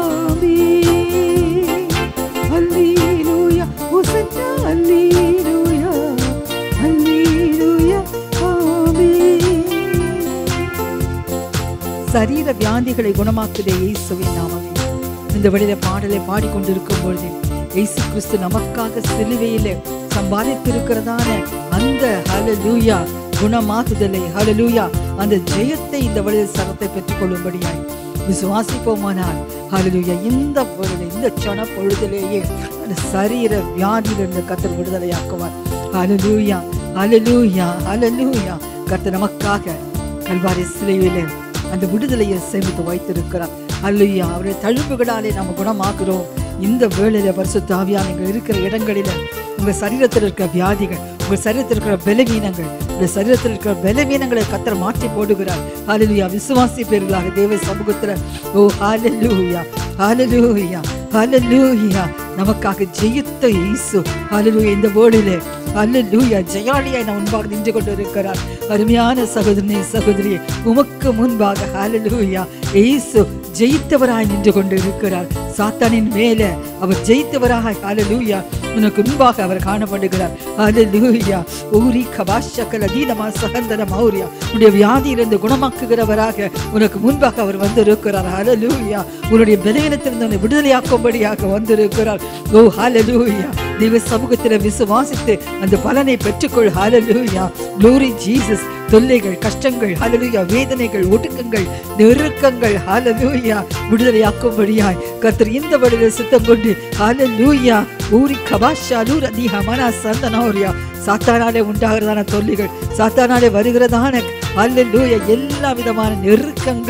ஆமென் அல்லேலூயா ஹோசன்னா அல்லேலூயா அல்லேலூயா ஆமென் சரீர வியாதிகளை குணமாக்குதே இயேசுவின் நாமமே இந்த வழியில பாடலை பாடிக்கொண்டிருக்கும் பொழுது இயேசு கிறிஸ்து நமக்காக சிலுவையிலே சம்பாதித்திருக்கிறதான அந்த ஹalleluya குணமாக்குதலை ஹalleluya அந்த ஜெயத்தை இந்த வழியில் சரத்தை பெற்றுக்கொள்ளும்படியாய் விசுவாசிப்போமானால் ஹalleluya இந்த பொழுது இந்த சன பொழுதிலேயே அந்த சரீர வியாதியிலிருந்து கத்தர் விடுதலையாக்குவார் ஹalleluya ஹalleluya ஹalleluya கர்த்தர் நமக்காக கல்வாரி சிலுவையிலே அந்த விடுதலையை சேமித்து வைத்திருக்கிறார் அல்லையா அவருடைய தழும்புகளாலே நாம் குணமாக்குறோம் இந்த வேளையில பரிசுத்த ஆவியா நீங்கள் இருக்கிற இடங்களில உங்க சரீரத்தில் இருக்கிற வியாதிகள் உங்க சரீரத்தில் இருக்கிற பலவீனங்கள் உங்க சரீரத்தில் இருக்கிற பலவீனங்களை கத்தர் மாற்றி போடுகிறார் ஹalleluya விசுவாசி பேர்களாக தேவ சமூகத்துல ஓ ஹalleluya ஹalleluya ஹalleluya நமக்காக ஜெயித்த இயேசு ஹalleluya இந்த வேளையிலே அல்லூயா ஜெயாலியாய் நான் முன்பாக நின்று கொண்டு இருக்கிறார் அருமையான சகோதரனே சகோதரியே உமக்கு முன்பாக ஹalleluya இயேசு ஜெயித்தவராய் நின்று கொண்டு இருக்கிறார் சாத்தானின் மேல அவர் ஜெயித்தவராக ஹalleluya உனக்கு முன்பாக அவர் காணப்படுகிறார் ஹalleluya ஊரி கபாஷக்கல தீனமா சகந்தர மௌரியா உன்னுடைய வியாதியிலிருந்து குணமாக்குகிறவராக உனக்கு முன்பாக அவர் வந்திருக்கிறார் ஹalleluya உன்னுடைய பலவீனத்திலிருந்து உன்னை விடுதலையாக்கும்படியாக வந்திருக்கிறார் ஓ ஹalleluya தெய்வ சமூகத்தில் விசுவாசித்து அந்த பலனை பெற்றுக்கொள் ஹalleluya glory ஜீசஸ் தொல்லைகள் கஷ்டங்கள் ஹalleluya வேதனைகள் ஒடுக்கங்கள் நெருக்கங்கள் ஹalleluya விடுதலையாக்கும்படியாய் கர்த்தர் இந்த வழியில் சித்தம் கொண்டு ஹalleluya ஊரி கபாஷாலூர் அதிகமான சந்தனோரியா சாத்தானாலே உண்டாகிறதான தொல்லைகள் சாத்தானாலே வருகிறதான ஹalleluya எல்லா விதமான நெருக்கங்கள்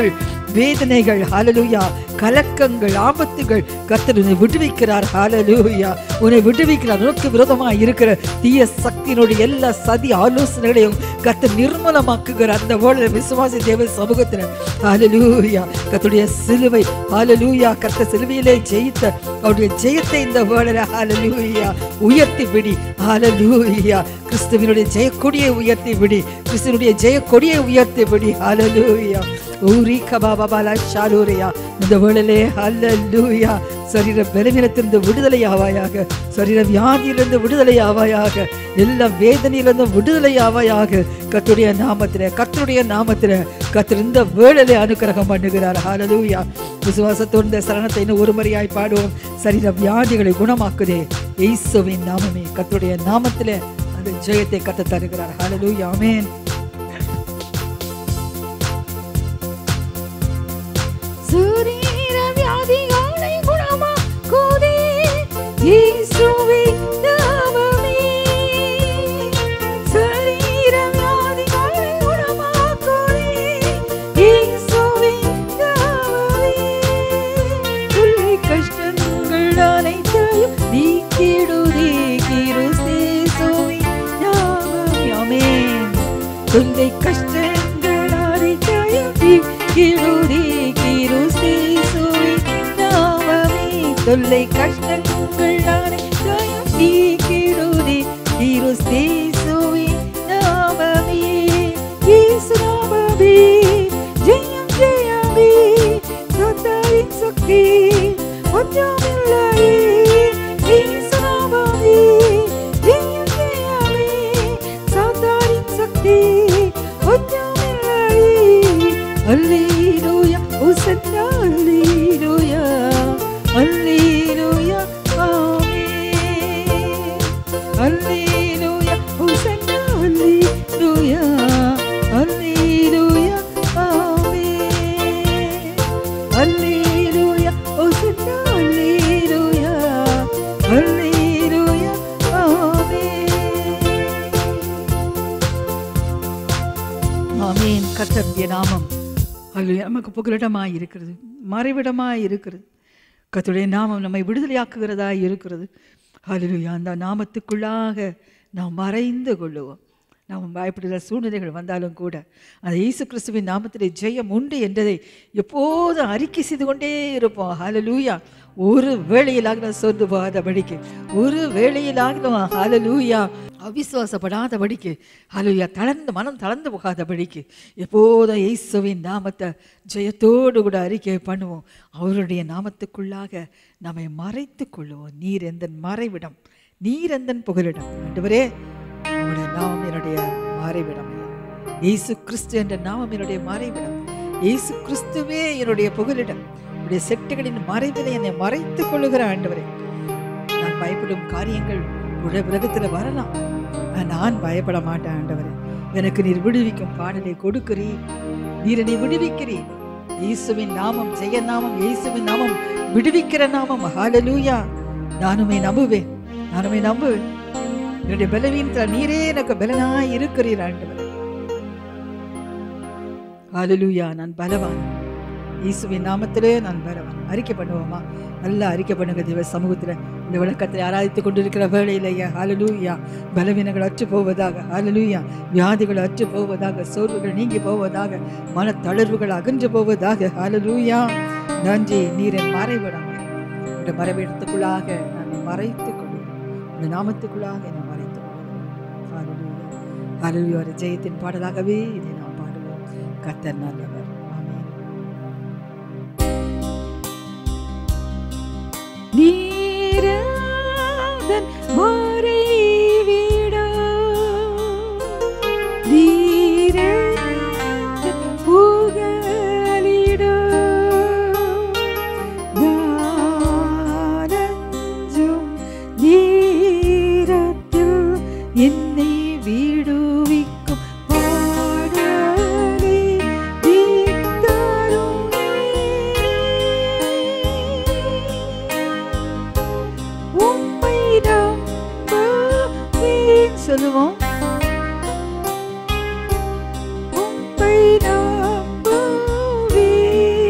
வேதனைகள் ஹalleluya கலக்கங்கள் ஆபத்துகள் கர்த்தர் உன்னை விடுவிக்கிறார் ஹalleluya உன்னை விடுவிக்கிறார் உனக்கு விரோதமாக இருக்கிற தீய சக்தியினுடைய எல்லா சதி ஆலோசனைகளையும் கர்த்தர் நிர்மூலமாக்குகிறார் அந்த வேளையில விசுவாசி தேவ சமூகத்தில் ஹalleluya கர்த்தருடைய சிலுவை ஹalleluya கர்த்தர் சிலுவையிலே ஜெயித்த அவருடைய ஜெயத்தை இந்த வேளையில ஹalleluya உயர்த்தி விடி ஹalleluya கிறிஸ்துவினுடைய ஜெயக்கொடியை உயர்த்தி விடி கிறிஸ்துவனுடைய ஜெயக்கொடியை உயர்த்தி விடி ஹalleluya ஊரி கபாபாலா ஷாலூரியா இந்த வேளையிலே ஹalleluya சரீர பலவீனத்திலிருந்து விடுதலை ஆவாயாக சரீர வியாதியிலிருந்து விடுதலை ஆவாயாக எல்லா வேதனையிலிருந்து விடுதலை ஆவாயாக கர்த்தருடைய நாமத்திலே கர்த்தருடைய நாமத்திலே கர்த்தர் இந்த வேளையிலே அனுக்கிரகம் பண்ணுகிறார் ஹalleluya விசுவாசத்தோடு இந்த சரணத்தை இன்னும் ஒரு முறையாய் பாடுவோம் சரீர வியாதிகளை குணமாக்குதே இயேசுவின் நாமமே கர்த்தருடைய நாமத்திலே அந்த ஜெயத்தை கத்த தருகிறார் ஹalleluya ஆமென் சரீர வியாதிகளை குணமாக்குதே இயேசுவின் நாமமே சரீர வியாதிகளை குணமாக்குதே இயேசுவின் நாமமே தொல்லை கஷ்டங்கள் அனைத்தையும் நீக்கிடுதே கிறிஸ்தேசுவின் நாமமே ஆமென் தொல்லை கஷ்டங்கள் அனைத்தையும் நீக்கிடுதே கிறிஸ்தேசுவின் நாமமே தொல்லை கஷ்டங்கள் அனைத்தையும் நீக்கிடுதே கிறிஸ்தேசுவின் நாமமே இயேசு நாமமே ஜெயம் ஜெயமே சத்தாரின் சக்தி ஒன்றுமில்லையே இயேசு நாமமே ஜெயம் ஜெயமே சத்தாரின் சக்தி ஒன்றுமில்லையே அல்லேலூயா உசன்னா அல்லேலூயா அல்லேலூயா ஆமென் அல்லேலூயா உசன்னா அல்லேலூயா அல்லேலூயா ஆமென் அல்லேலூயா உசன்னா அல்லேலூயா அல்லேலூயா ஆமென் ஆமென் கர்த்தருடைய நாமம் அல்லேலூயா நமக்கு புகலிடமாய் இருக்கிறது மறைவிடமாய் இருக்கிறது கர்த்தருடைய நாமம் நம்மை விடுதலையாக்குகிறதா இருக்கிறது அல்லேலூயா அந்த நாமத்துக்குள்ளாக நாம் மறைந்து கொள்ளுவோம் நாம் பயப்படுகிற சூழ்நிலைகள் வந்தாலும் கூட அந்த இயேசு கிறிஸ்துவின் நாமத்திலே ஜெயம் உண்டு என்றதை எப்போதும் அறிக்கை செய்து கொண்டே இருப்போம் ஹalleluya ஒரு வேளையிலாக சொந்து போகாதபடிக்கு ஒரு வேளையிலாக ஹalleluya அவிசுவாசப்படாதபடிக்கு ஹalleluya தளர்ந்து மனம் தளர்ந்து போகாதபடிக்கு எப்போதும் இயேசுவின் நாமத்தை ஜெயத்தோடு கூட அறிக்கை பண்ணுவோம் அவருடைய நாமத்துக்குள்ளாக நம்மை மறைத்து கொள்ளுவோம் நீர் எந்த மறைவிடம் நீர் எந்த புகலிடம் ஆண்டவரே உம்முடைய நாமம் என்னுடைய மறைவிடம் ஐயா. இயேசு கிறிஸ்து என்ற நாமம் என்னுடைய மறைவிடம் இயேசு கிறிஸ்துவே என்னுடைய புகலிடம் உடைய செட்டுகளின் மறைவிலை என்னை மறைத்துக் கொள்ளுகிற ஆண்டவரே நான் பயப்படும் காரியங்கள் உடைய உலகத்தில் வரலாம் ஆனா நான் பயப்பட மாட்டேன் ஆண்டவரே எனக்கு நீர் விடுவிக்கும் பாடலை கொடுக்கிறீர் நீர் என்னை விடுவிக்கிறீர் இயேசுவின் நாமம் ஜெய நாமம் இயேசுவின் நாமம் விடுவிக்கிற நாமம் ஹalleluya நானுமே நம்புவேன் நானுமே நம்புவேன் என்னுடைய பலவீனத்தில் நீரே எனக்கு பலனாய் இருக்கிறீர் ஆண்டவரே ஹalleluya நான் பலவான் இயேசுவின் நாமத்திலே நான் பலவான் அறிக்கை பண்ணுவோமா நல்லா அறிக்கை பண்ணுங்க தேவ சமூகத்தில் இந்த விளக்கத்தை ஆராதித்துக் கொண்டிருக்கிற வேளையிலேயே ஹalleluya பலவீனங்கள் அற்று போவதாக ஹalleluya வியாதிகள் அற்று போவதாக சோர்வுகள் நீங்கி போவதாக மன தளர்வுகள் அகன்று போவதாக ஹalleluya நன்றி நீர் என் மறைவிடம் உடைய மறைவிடத்துக்குள்ளாக நான் மறைத்துக் கொள்கிறேன் உடைய நாமத்துக்குள்ளாக என்னை மறைத்துக் கொள்கிறேன் ஹalleluya ஹalleluya ஒரு ஜெயத்தின் பாடலாகவே இதை நாம் பாடுவோம் கர்த்தர் நல்லவர் ஆமென் நீரதன் மறைவிடம். நீரதன் புகலிடம். நானஞ்சும் நேரத்தில் என்னை விடுவிக்கும் பாடலை நீர் தருவீர். உம்மை நம்புவேன் சொல்லுவோம் உம்மை நம்புவேன்.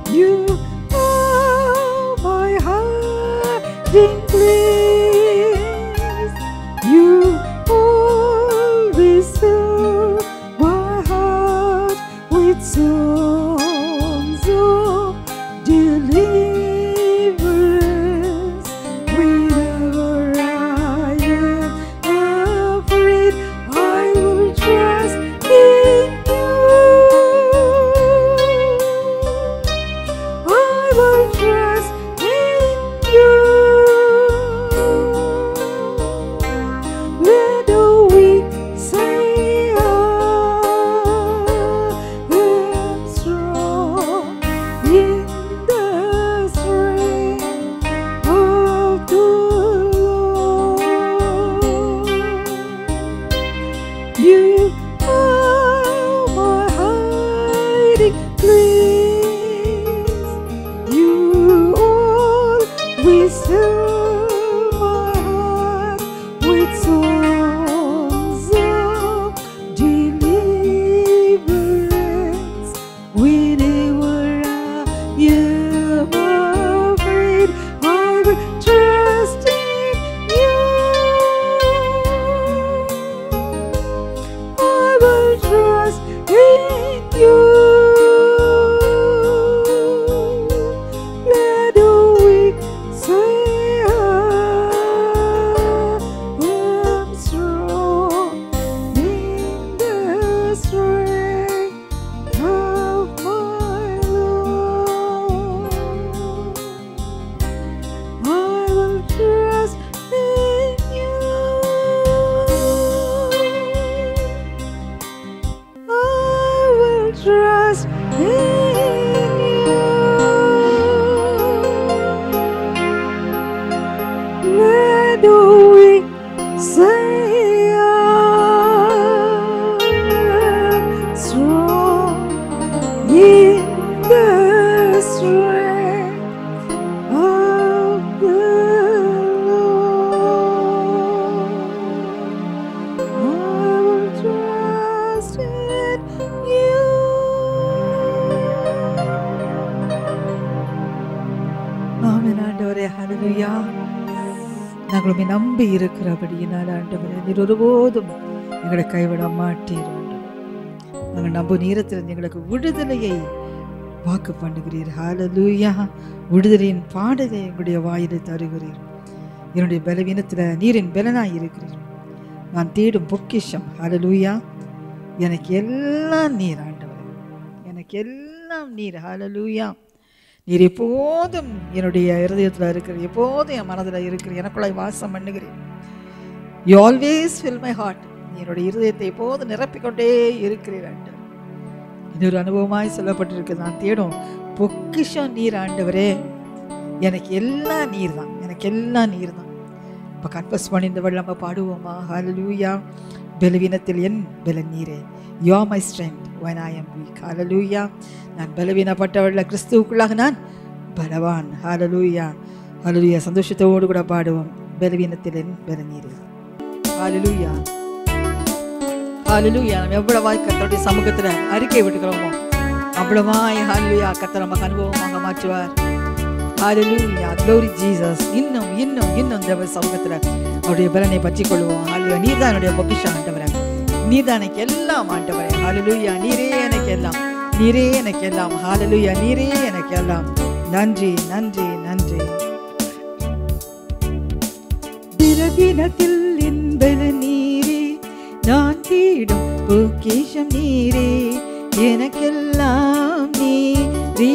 You are my hiding place. You always fill my heart with songs of deliverance. Whenever I am afraid, I will trust in you. I will trust in you. Let the weak say I am strong in the strength of the Lord. You are my hiding place. You always fill my heart with songs of deliverance. Whenever I am afraid, I will trust in you. I will trust in you. Let the weak say I am strong in the strength of my Lord. I will trust in you. I will trust in you. Let the weak say I am strong in the strength of the Lord. I will trust in you. ஆமென் ஆண்டவரே ஹalleluya நாங்கள் உம்மை நம்பி இருக்கிறபடியினால் ஆண்டவரே நீர் ஒருபோதும் எங்களை கைவிட மாட்டீர் ஆண்டவரே. நாங்கள் நம்ப நேரத்தில் எங்களுக்கு விடுதலையை வாக்கு பண்ணுகிறீர் ஹalleluya விடுதலையின் பாடலை எங்களுடைய வாயிலை தருகிறீர் என்னுடைய பலவீனத்தில் நீரின் பலனாய் இருக்கிறீர் நான் தேடும் பொக்கிஷம் ஹalleluya எனக்கு எல்லாம் நீர் ஆண்டவரே எனக்கு எல்லாம் நீர் ஹalleluya நீர் எப்போதும் என்னுடைய இருதயத்தில் இருக்கிற எப்போதும் என் மனதில் இருக்கிற எனக்குள்ளாய் வாசம் பண்ணுகிறேன் you always fill my heart என்னுடைய இருதயத்தை எப்போதும் நிரப்பிக்கொண்டே இருக்கிறீர் ஆண்டவர் இது ஒரு அனுபவமாய் சொல்லப்பட்டிருக்கு நான் தேடும் பொக்கிஷம் நீர் ஆண்டவரே எனக்கு எல்லாம் நீர் தான் எனக்கு எல்லாம் நீர் தான் இப்போ கன்ஃபஸ் பண்ணி இந்த வெள்ளம் பாடுவோமா ஹalleluya பலவீனத்தில் என் பலன் நீரே you my strength when I am weak ஹalleluya நான் பலவீனப்பட்டவள்ள கிறிஸ்துவுக்குள்ளாக நான் பலவான் ஹalleluya ஹalleluya சந்தோஷத்தோடு கூட பாடுவோம் பலவீனத்தில் என் பலன் நீரே ஹalleluya ஹalleluya நம்ம எவ்வளவாய் கர்த்தருடைய சமூகத்தில் அறிக்கை விட்டுக்கிறோமோ அவ்வளவாய் ஹalleluya கர்த்தர் நமக்கு அனுபவமாக மாற்றுவார் ஹalleluya glory ஜீசஸ் இன்னும் இன்னும் இன்னும் தேவ சமூகத்தில் அவருடைய பலனை பற்றி கொள்வோம் ஹalleluya நீர் தான் என்னுடைய பொக்கிஷம் ஆண்டவரே நீர் தான் எனக்கு எல்லாம் ஆண்டவரே ஹalleluya நீரே எனக்கு எல்லாம் நீரே எனக்கு எல்லாம் ஹalleluya நீரே எனக்கு எல்லாம் நன்றி நன்றி நன்றி திரவினத்தில் என்பது நீரே நான் தேடும் பொக்கிஷம் நீரே எனக்கெல்லாம் நீரே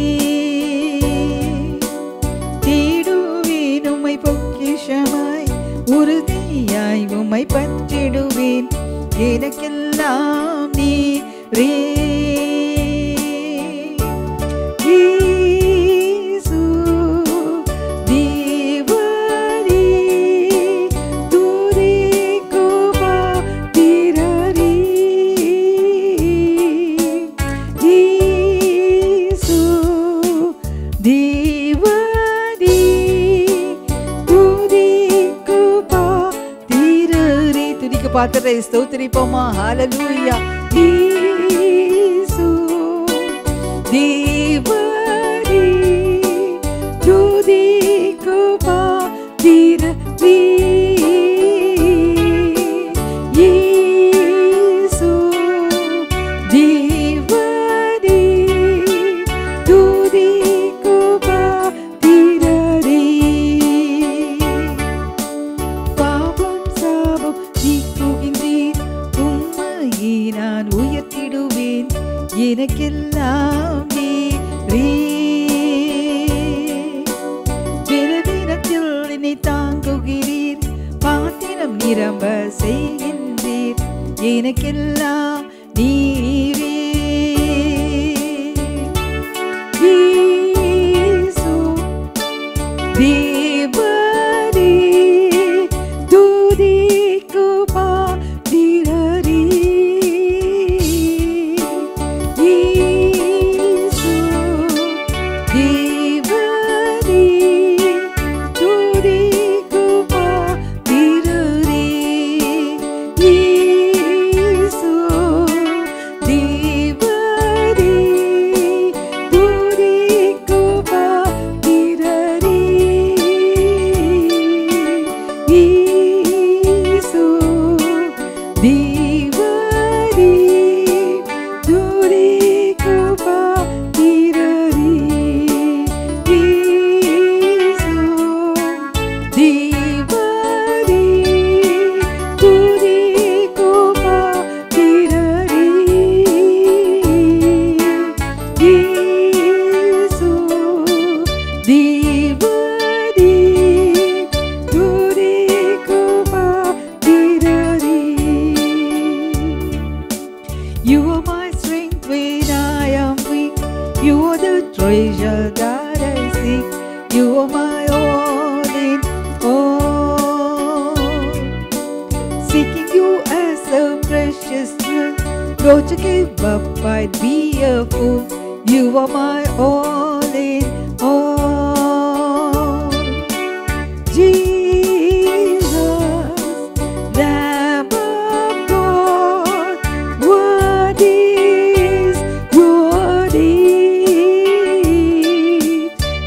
தேடுவேன் உம்மை பொக்கிஷமாய் உறுதியாய் உம்மை பற்றிடுவேன் எனக்கெல்லாம் நீரே இயேசு தேவரே துதிக்கு பாத்திரரே இயேசு தேவரே துதிக்கு பாத்திரரே துதிக்கு பாத்திரை ஸ்தோத்திரிப்போமா ஹalleluya இயேசு தேவரே எனக்கெல்லாம் நீரே இயேசு தேவரே துதிக்கு பாத்திரரே இயேசு தேவரே துதிக்கு பாத்திரரே இயேசு தேவரே துதிக்கு பாத்திரரே இயேசு தேவரே துதிக்கு பாத்திரரே இயேசு தேவரே துதிக்கு பாத்திரரே இயேசு தேவரே துதிக்கு பாத்திரரே You are my strength when I am weak. You are the treasure that I seek. You are my all in all. Seeking you as a precious jewel. Don't you give up, I'd be a fool. You are my all in all. Jesus, Lamb of God, what is your name?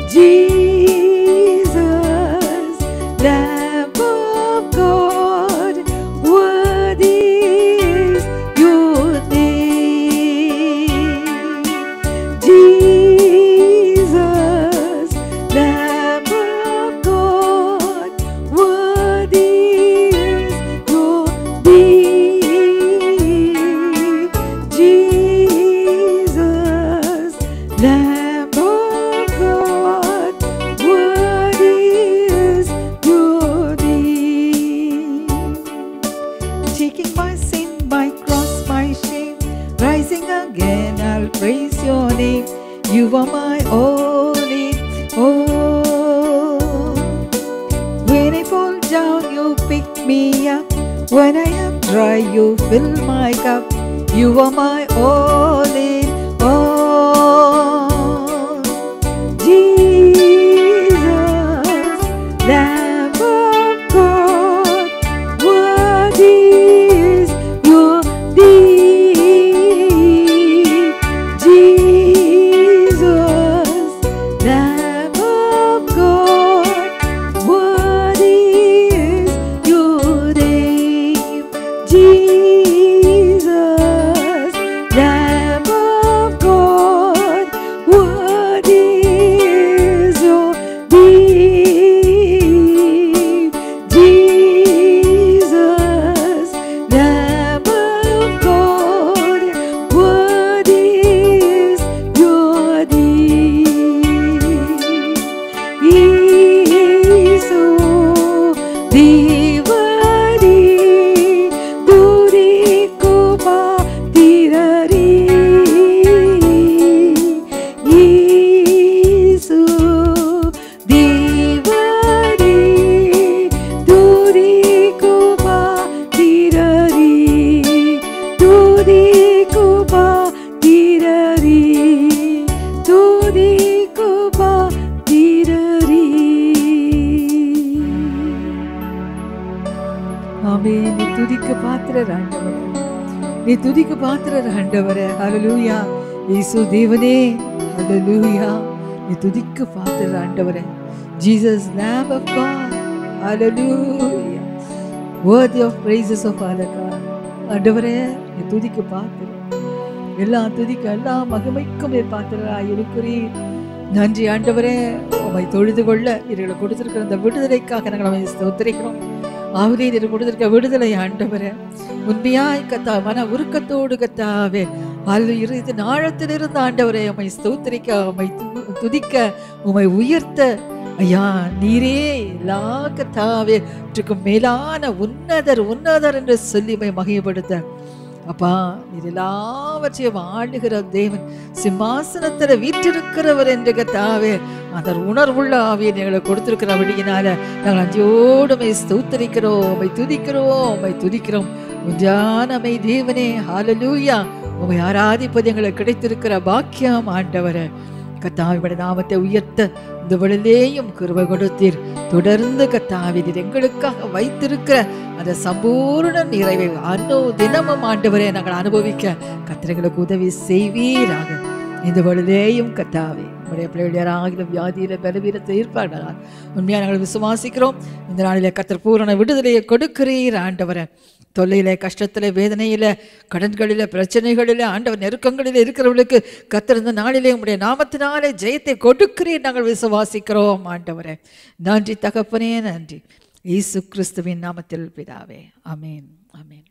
Jesus, Lamb of God, what is your name? Jesus, Lamb of God, what is your name? Jesus, Lamb of God, what is your name? taking my sin, my cross, my shame, rising again, I'll praise your name. You are my all in all. When I fall down, you pick me up. When I am dry, you fill my cup. You are my all in all. Jesus, Lamb of God, what is your name? Jesus, Lamb of God, what is your name? Jesus, Lamb of God, what is your name? Jesus, Lamb of God, what is your name? Yesu, தேவரே, துதிக்கு பாத்திரரே. இயேசு, தேவரே, துதிக்கு பாத்திரரே. துதிக்கு பாத்திரரே. துதிக்கு பாத்திரரே. ஆமே நீ துதிக்க பாத்திரர் ஆண்டவரே நீ துதிக்க பாத்திரர் ஆண்டவரே ஹalleluya இயேசு தேவனே ஹalleluya நீ துதிக்க பாத்திரர் ஆண்டவரே Jesus lamb of god hallelujah worthy of praises of our god ஆண்டவரே நீ துதிக்க பாத்திரர் எல்லா துதிக்க எல்லா மகிமைக்கும் நீர் பாத்திரராய் இருக்கிறீர் நன்றி ஆண்டவரே உம்மை தொழுது கொள்ள இவர்களை கொடுத்திருக்கிற அந்த விடுதலைக்காக நாங்கள் உம்மை ஸ்தோத்திரிக்கிறோம் ஆவிலே நீர் கொடுத்திருக்க விடுதலை ஆண்டவரே உண்மையாய் கத்தா மன உருக்கத்தோடு கத்தாவே அது இரு நாழத்தில் இருந்த ஆண்டவரே உம்மை ஸ்தோத்திரிக்க உம்மை து- துதிக்க உம்மை உயர்த்த ஐயா நீரே எல்லா கத்தாவே மேலான உன்னதர் உன்னதர் என்று சொல்லி உம்மை மகிமைப்படுத்த அப்பா நீர் எல்லாவற்றையும் ஆளுகிற தேவன் சிம்மாசனத்தில் வீற்றிருக்கிறவர் என்று கத்தாவே அந்த உணர்வுள்ள ஆவியை எங்களை கொடுத்திருக்கிறபடியினால நாங்கள் அஞ்சோடுமை ஸ்தோத்தரிக்கிறோம் உமை துதிக்கிறோம் உமை துதிக்கிறோம் உஞ்சானமை தேவனே ஹalleluya உமை ஆராதிப்பது எங்களுக்கு கிடைத்திருக்கிற பாக்கியம் ஆண்டவரே கத்தாவிட நாமத்தை உயர்த்த இந்த வேளையிலேயும் கிருபை கொடுத்தீர் தொடர்ந்து கத்தாவி நீர் எங்களுக்காக வைத்திருக்கிற அந்த சம்பூர்ண நிறைவை அன்னோ தினமும் ஆண்டவரே நாங்கள் அனுபவிக்க கத்திரங்களுக்கு உதவி செய்வீராக இந்த வேளையிலேயும் கத்தாவே உடைய பிள்ளைகள் யாராகிலும் வியாதியில பலவீனத்தை இருப்பார்கள் உண்மையாக நாங்கள் விசுவாசிக்கிறோம் இந்த நாளிலே கத்தர் பூரண விடுதலையை கொடுக்கிறீர் ஆண்டவரை தொல்லையில கஷ்டத்துல வேதனையில கடன்களில பிரச்சனைகளில ஆண்டவர் நெருக்கங்களில் இருக்கிறவர்களுக்கு கத்தர் இந்த நாளிலே உங்களுடைய நாமத்தினாலே ஜெயத்தை கொடுக்கிறீர் நாங்கள் விசுவாசிக்கிறோம் ஆண்டவரே நன்றி தகப்பனே நன்றி இயேசு கிறிஸ்துவின் நாமத்தில் பிதாவே ஆமென் ஆமென்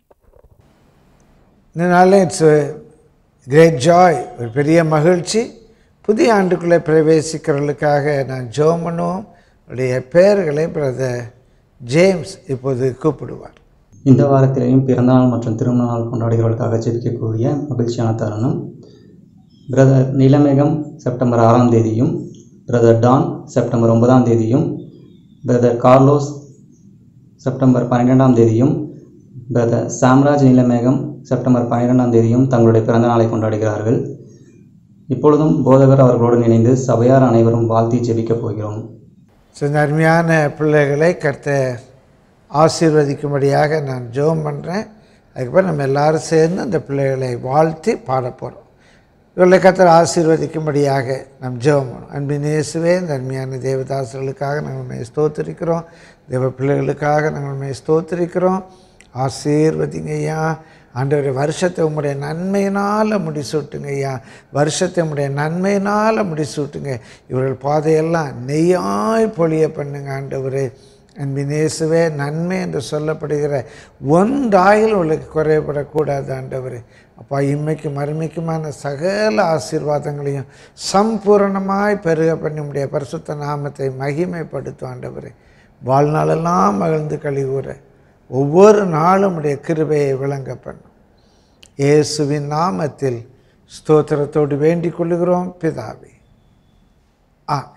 இந்த நாளில் இட்ஸ் கிரேட் ஜாய் ஒரு பெரிய மகிழ்ச்சி புதிய ஆண்டுக்குள்ளே பிரவேசிக்கிறவர்களுக்காக நான் ஜோம் பண்ணுவோம் உடைய பெயர்களை பிரதர் ஜேம்ஸ் இப்போது கூப்பிடுவார் இந்த வாரத்திலேயும் பிறந்தநாள் மற்றும் திருமண நாள் கொண்டாடுகிறவர்களுக்காக ஜெபிக்கக்கூடிய மகிழ்ச்சியான தருணம் பிரதர் நீலமேகம் செப்டம்பர் ஆறாம் தேதியும் பிரதர் டான் செப்டம்பர் ஒன்பதாம் தேதியும் பிரதர் கார்லோஸ் செப்டம்பர் பன்னிரெண்டாம் தேதியும் பிரதர் சாம்ராஜ் நீலமேகம் செப்டம்பர் பன்னிரெண்டாம் தேதியும் தங்களுடைய பிறந்த நாளை கொண்டாடுகிறார்கள் இப்பொழுதும் போதகர் அவர்களோடு இணைந்து சபையார் அனைவரும் வாழ்த்தி ஜெபிக்கப் போகிறோம் ஸோ இந்த அருமையான பிள்ளைகளை கர்த்தர் ஆசீர்வதிக்கும்படியாக நான் ஜெபம் பண்ணுறேன் அதுக்கப்புறம் நம்ம எல்லாரும் சேர்ந்து அந்த பிள்ளைகளை வாழ்த்தி பாட போகிறோம் இவர்களை கர்த்தர் ஆசீர்வதிக்கும்படியாக நாம் ஜெபம் பண்ணோம் அன்பின் இயேசுவே இந்த அருமையான தேவதாசர்களுக்காக நாங்கள் உண்மை ஸ்தோத்திரிக்கிறோம் தேவ பிள்ளைகளுக்காக நாங்கள் உண்மை ஸ்தோத்திரிக்கிறோம் ஆசீர்வதிங்க ஐயா ஆண்டவரே வருஷத்தை உம்முடைய நன்மையினால் முடிசூட்டுங்க ஐயா வருஷத்தை உம்முடைய நன்மையினால் முடிசூட்டுங்க இவர்கள் பாதையெல்லாம் நெய்யாய் பொழிய பண்ணுங்க ஆண்டவரே அன்பின் இயேசுவே நன்மை என்று சொல்லப்படுகிற ஒன்றாயில் உங்களுக்கு குறைபடக்கூடாது ஆண்டவரே அப்பா இம்மைக்கு மறுமைக்குமான சகல ஆசீர்வாதங்களையும் சம்பூரணமாய் பெருக பண்ணி உடைய பரிசுத்த நாமத்தை மகிமைப்படுத்தும் ஆண்டவரே வாழ்நாளெல்லாம் மகிழ்ந்து கழிவுற ஒவ்வொரு நாளும் உடைய கிருபையை விளங்க பண்ணும் இயேசுவின் நாமத்தில் ஸ்தோத்திரத்தோடு வேண்டிக் கொள்ளுகிறோம் பிதாவே ஆமென்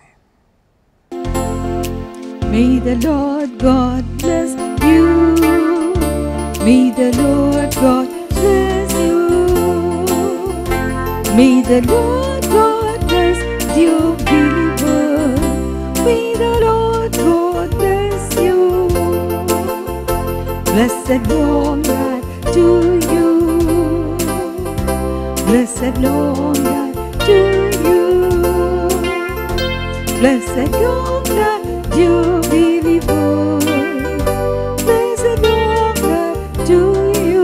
May the Lord God bless you. May the Lord God bless you. May the Lord God bless you, believer. May the Lord God bless you. Blessed long life to you. Blessed long life to you. Blessed long life, you believer. Blessed long life to you.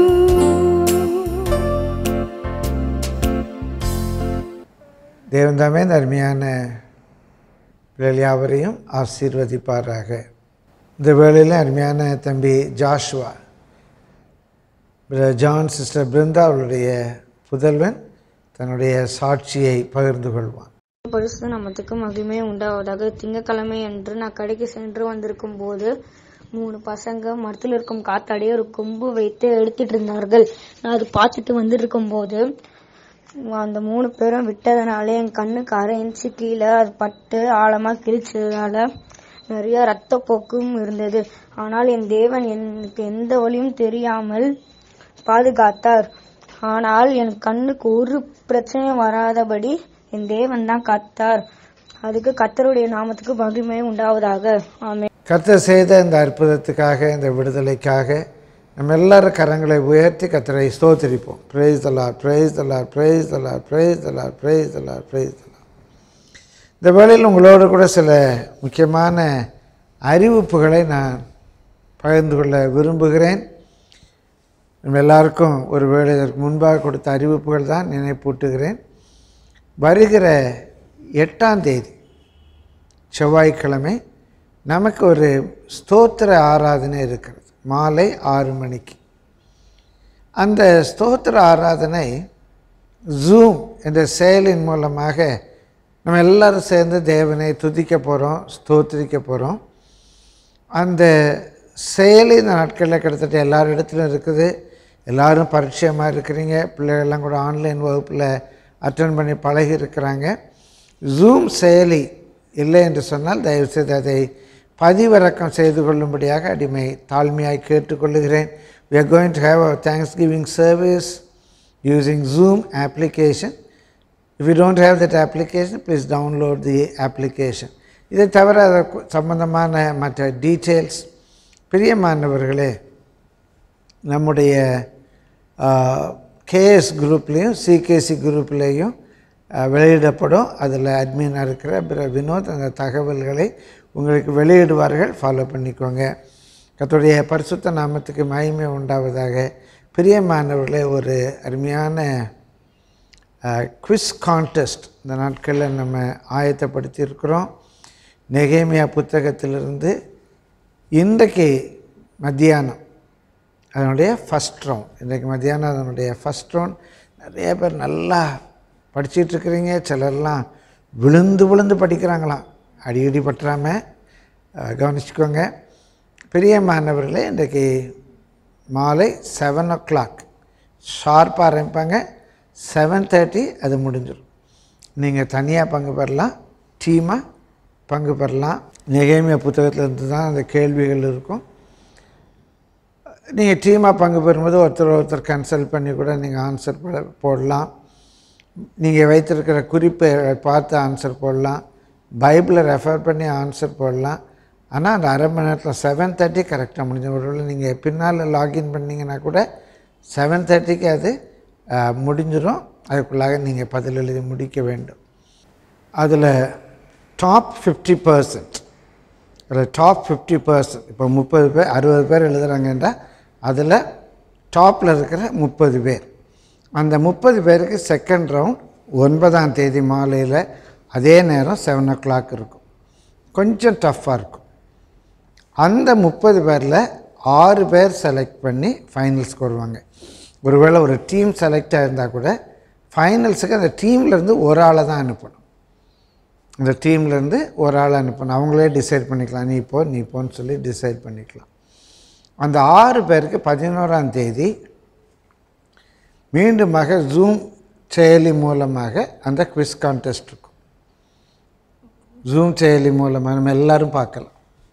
தேவன் தாமே இந்த அருமையான பிள்ளைகள் யாவரையும் ஆசீர்வதிப்பாராக இந்த வேளையில் அருமையான தம்பி Joshua brother John sister Brinda அவளுடைய புதல்வன் தன்னுடைய சாட்சியை பகிர்ந்து கொள்வான் பரிசு நமத்துக்கு மகிமை உண்டாவதாக திங்கட்கிழமை அன்று நான் கடைக்கு சென்று வந்திருக்கும் போது மூணு பசங்க மரத்தில் இருக்கும் காத்தாடியே ஒரு கொம்பு வைத்து எடுத்துட்டு இருந்தார்கள் நான் அது பார்த்துட்டு வந்துட்டு இருக்கும் போது அந்த மூணு பேரும் விட்டதுனால என் கண்ணுக்கு அரை இன்ச்சு கீழே அது பட்டு ஆழமா கிழிச்சதுனால நிறைய ரத்த போக்கும் இருந்தது ஆனால் என் தேவன் எனக்கு எந்த வழியும் தெரியாமல் பாதுகாத்தார் ஆனால் என் கண்ணுக்கு ஒரு பிரச்சனையும் வராதபடி என் தேவன் தான் காத்தார் அதுக்கு கத்தருடைய நாமத்துக்கு மகிமை உண்டாவதாக ஆமென் கர்த்தர் செய்த இந்த அற்புதத்துக்காக இந்த விடுதலைக்காக நம்ம எல்லாரும் கரங்களை உயர்த்தி கர்த்தரை ஸ்தோத்திரிப்போம் praise the Lord praise the Lord praise the Lord praise the Lord praise the Lord praise the Lord இந்த வேளையில் உங்களோடு கூட சில முக்கியமான அறிவிப்புகளை நான் பகிர்ந்து கொள்ள விரும்புகிறேன் நம்ம எல்லாருக்கும் ஒரு வேளை இதற்கு முன்பாக கொடுத்த அறிவிப்புகள் தான் நினைப்பூட்டுகிறேன் வருகிற எட்டாம் தேதி செவ்வாய்க்கிழமை நமக்கு ஒரு ஸ்தோத்திர ஆராதனை இருக்கிறது மாலை ஆறு மணிக்கு அந்த ஸ்தோத்திர ஆராதனை ஜூம் என்ற செயலின் மூலமாக நம்ம எல்லாரும் சேர்ந்து தேவனை துதிக்க போகிறோம் ஸ்தோத்திரிக்க போகிறோம் அந்த செயல் இந்த நாட்களில் கிட்டத்தட்ட எல்லார் இடத்துலையும் இருக்குது எல்லாரும் பரிச்சயமாக இருக்கிறீங்க பிள்ளைகள்லாம் கூட ஆன்லைன் வகுப்பில் அட்டன் பண்ணி பழகி இருக்கிறாங்க ஜூம் செயலி இல்லை என்று சொன்னால் தயவுசெய்து அதை பதிவிறக்கம் செய்து கொள்ளும்படியாக அடிமை தாழ்மையாய் கேட்டுக்கொள்ளுகிறேன் we are going to have a thanksgiving service using zoom application if you don't have that application please download the application இதை தவிர அதற்கு சம்பந்தமான மற்ற டீட்டெயில்ஸ் பிரியமானவர்களே நம்முடைய கேஎஸ் குரூப்லேயும் சிகேசி குரூப்லேயும் வெளியிடப்படும் அதில் அட்மினாக இருக்கிற பிற வினோத் அந்த தகவல்களை உங்களுக்கு வெளியிடுவார்கள் ஃபாலோ பண்ணிக்கோங்க கர்த்தருடைய பரிசுத்த நாமத்துக்கு மகிமை உண்டாவதாக பிரியமானவர்களே ஒரு அருமையான குவிஸ் கான்டெஸ்ட் இந்த நாட்களில் நம்ம ஆயத்தப்படுத்தி இருக்கிறோம் நெகேமியா புத்தகத்திலிருந்து இன்றைக்கு மத்தியானம் அதனுடைய ஃபஸ்ட் ரவுண்ட் இன்றைக்கு மத்தியானம் அதனுடைய ஃபஸ்ட் ரவுண்ட் நிறைய பேர் நல்லா படிச்சிட்டு இருக்கிறீங்க சிலர்லாம் விழுந்து விழுந்து படிக்கிறாங்களாம் அடிக்கடி பற்றாமல் கவனிச்சுக்கோங்க பெரிய மாணவர்களே இன்றைக்கு மாலை செவன் ஓ கிளாக் ஷார்ப்பாக ஆரம்பிப்பாங்க செவன் தேர்ட்டி அது முடிஞ்சிடும் நீங்கள் தனியாக பங்கு பெறலாம் டீமாக பங்கு பெறலாம் நெகேமியா புத்தகத்திலேருந்து தான் அந்த கேள்விகள் இருக்கும் நீங்கள் டீமாக பங்கு பெறும்போது ஒருத்தர் ஒருத்தர் கன்சல்ட் பண்ணி கூட நீங்கள் ஆன்சர் போட போடலாம் நீங்கள் வைத்திருக்கிற குறிப்பை பார்த்து ஆன்சர் போடலாம் பைபிளை ரெஃபர் பண்ணி ஆன்சர் போடலாம் ஆனால் அந்த அரை மணி நேரத்தில் செவன் தேர்ட்டி கரெக்டாக முடிஞ்ச ஒருவேளை நீங்கள் பின்னால் லாகின் பண்ணிங்கன்னா கூட செவன் தேர்ட்டிக்கு அது அஹ், முடிஞ்சிடும் அதுக்குள்ளாக நீங்கள் பதில் எழுதி முடிக்க வேண்டும் அதில் டாப் ஃபிஃப்டி பர்சன்ட் அதில் டாப் ஃபிஃப்டி பர்சன்ட் இப்போ முப்பது பேர் அறுபது பேர் எழுதுகிறாங்கன்றா அதில் டாப்பில் இருக்கிற முப்பது பேர் அந்த முப்பது பேருக்கு செகண்ட் ரவுண்ட் ஒன்பதாம் தேதி மாலையில் அதே நேரம் செவன் ஓ கிளாக் இருக்கும் கொஞ்சம் டஃப்பாக இருக்கும் அந்த முப்பது பேரில் ஆறு பேர் செலக்ட் பண்ணி ஃபைனல்ஸ்க்கு வருவாங்க ஒருவேளை ஒரு டீம் செலக்ட் ஆயிருந்தால் கூட ஃபைனல்ஸுக்கு அந்த டீம்லேருந்து ஒரு ஆளை தான் அனுப்பணும் இந்த டீம்லேருந்து ஒரு ஆள் அனுப்பணும் அவங்களே டிசைட் பண்ணிக்கலாம் நீ போ நீ போன்னு சொல்லி டிசைட் பண்ணிக்கலாம் அந்த ஆறு பேருக்கு பதினோராம் தேதி மீண்டுமாக ஜூம் செயலி மூலமாக அந்த குவிஸ் கான்டெஸ்ட் இருக்கும் ஜூம் செயலி மூலமாக நம்ம எல்லாரும் பார்க்கலாம்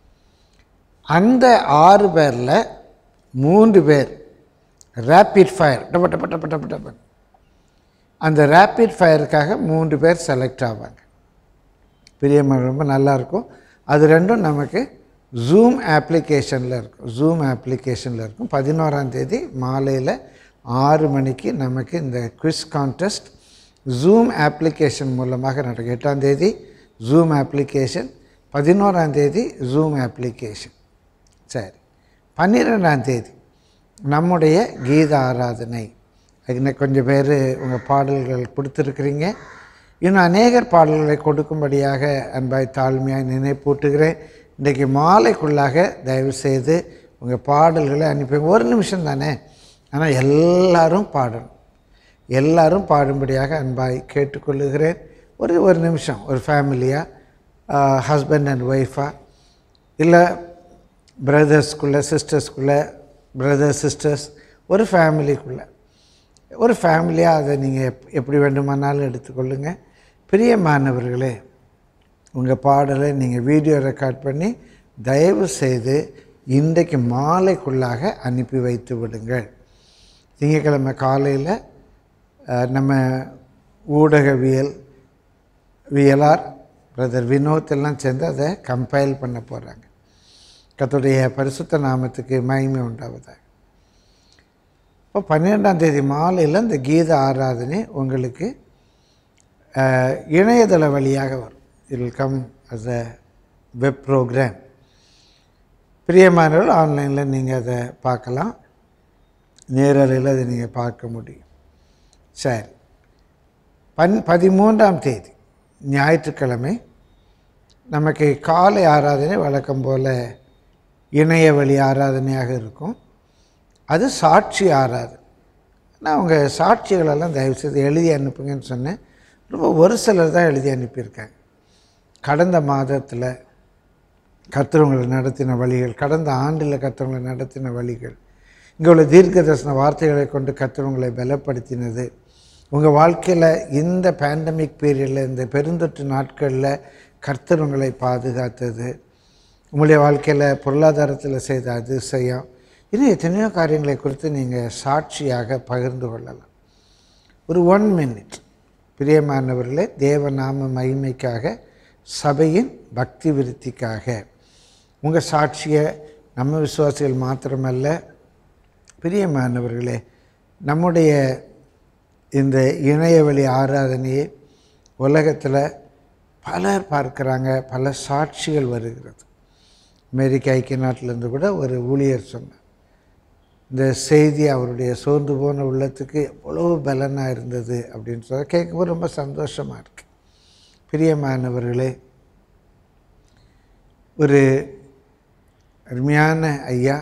அந்த ஆறு பேரில் மூன்று பேர் ரேப்பிட் ஃபயர் டப்ப டப்ப டப்ப டப்ப டப்ப அந்த ரேப்பிட் ஃபயருக்காக மூன்று பேர் செலக்ட் ஆவாங்க பிரியமாக ரொம்ப நல்லாயிருக்கும் அது ரெண்டும் நமக்கு ஜூம் அப்ளிகேஷனில் இருக்கும் ஜூம் அப்ளிகேஷனில் இருக்கும் பதினோராம் தேதி மாலையில் ஆறு மணிக்கு நமக்கு இந்த குவிஸ் கான்டெஸ்ட் ஜூம் அப்ளிகேஷன் மூலமாக நடக்கும் எட்டாம் தேதி ஜூம் அப்ளிகேஷன் பதினோராம் தேதி ஜூம் அப்ளிகேஷன் சரி பன்னிரெண்டாம் தேதி நம்முடைய கீத ஆராதனை இன்னும் கொஞ்சம் பேர் உங்கள் பாடல்கள் கொடுத்துருக்குறீங்க இன்னும் அநேகர் பாடல்களை கொடுக்கும்படியாக அன்பாய் தாழ்மையாக நினைப்பூட்டுகிறேன் இன்றைக்கு மாலைக்குள்ளாக தயவு செய்து உங்கள் பாடல்களை அனுப்பி ஒரு நிமிஷம் தானே ஆனால் எல்லாரும் பாடணும் எல்லாரும் பாடும்படியாக அன்பாய் கேட்டுக்கொள்ளுகிறேன் ஒரு ஒரு நிமிஷம் ஒரு ஃபேமிலியாக ஹஸ்பண்ட் அண்ட் ஒய்ஃபாக இல்லை பிரதர்ஸ்குள்ளே சிஸ்டர்ஸ்குள்ளே பிரதர்ஸ் சிஸ்டர்ஸ் ஒரு ஃபேமிலிக்குள்ளே ஒரு ஃபேமிலியாக அதை நீங்கள் எப் எப்படி வேண்டுமானாலும் எடுத்துக்கொள்ளுங்க பிரியமானவர்களே உங்கள் பாடலை நீங்கள் வீடியோ ரெக்கார்ட் பண்ணி தயவு செய்து இன்றைக்கு மாலைக்குள்ளாக அனுப்பி வைத்து விடுங்கள் திங்கட்கிழமை காலையில் அஹ், நம்ம ஊடகவியல் வியலார் பிரதர் வினோத் எல்லாம் சேர்ந்து அதை கம்பைல் பண்ண போகிறாங்க கர்த்தருடைய பரிசுத்த நாமத்துக்கு மகிமை உண்டாவதாக இப்போ பன்னிரெண்டாம் தேதி மாலையில் இந்த கீத ஆராதனை உங்களுக்கு அஹ், இணையதள வழியாக வரும் it will come as a web program பிரியமானவர்கள் ஆன்லைனில் நீங்கள் அதை பார்க்கலாம் நேரலையில் அதை நீங்கள் பார்க்க முடியும் சரி பன் பதிமூன்றாம் தேதி ஞாயிற்றுக்கிழமை நமக்கு காலை ஆராதனை வழக்கம் போல் இணைய வழி ஆராதனையாக இருக்கும் அது சாட்சி ஆராதனை நான் உங்கள் சாட்சிகளெல்லாம் தயவுசெய்து எழுதி அனுப்புங்கன்னு சொன்னேன் ரொம்ப ஒரு சிலர் தான் எழுதி அனுப்பியிருக்காங்க கடந்த மாதத்தில் கர்த்தவங்களை நடத்தின வழிகள் கடந்த ஆண்டில் கர்த்தவங்களை நடத்தின வழிகள் இங்கே உள்ள தீர்க்க தரிசன வார்த்தைகளை கொண்டு கர்த்தர் உங்களை பலப்படுத்தினது உங்கள் வாழ்க்கையில் இந்த பேண்டமிக் பீரியடில் இந்த பெருந்தொற்று நாட்களில் கர்த்தர் உங்களை பாதுகாத்தது உங்களுடைய வாழ்க்கையில் பொருளாதாரத்தில் செய்த அதிசயம் இன்னும் எத்தனையோ காரியங்களை குறித்து நீங்கள் சாட்சியாக பகிர்ந்து கொள்ளலாம் ஒரு ஒன் மினிட் பிரியமானவர்களே தேவநாம மகிமைக்காக சபையின் பக்தி விருத்திக்காக உங்கள் சாட்சியை நம்ம விசுவாசிகள் மாத்திரமல்ல பிரியமானவர்களே நம்முடைய இந்த இணையவழி ஆராதனையை உலகத்தில் பலர் பார்க்குறாங்க பல சாட்சிகள் வருகிறது அமெரிக்க ஐக்கிய நாட்டிலேருந்து கூட ஒரு ஊழியர் சொன்னார் இந்த செய்தி அவருடைய சோர்ந்து போன உள்ளத்துக்கு எவ்வளோ பலனாக இருந்தது அப்படின்னு சொல்ல கேட்கும்போது ரொம்ப சந்தோஷமாக இருக்கு பிரியமானவர்களே ஒரு அருமையான ஐயா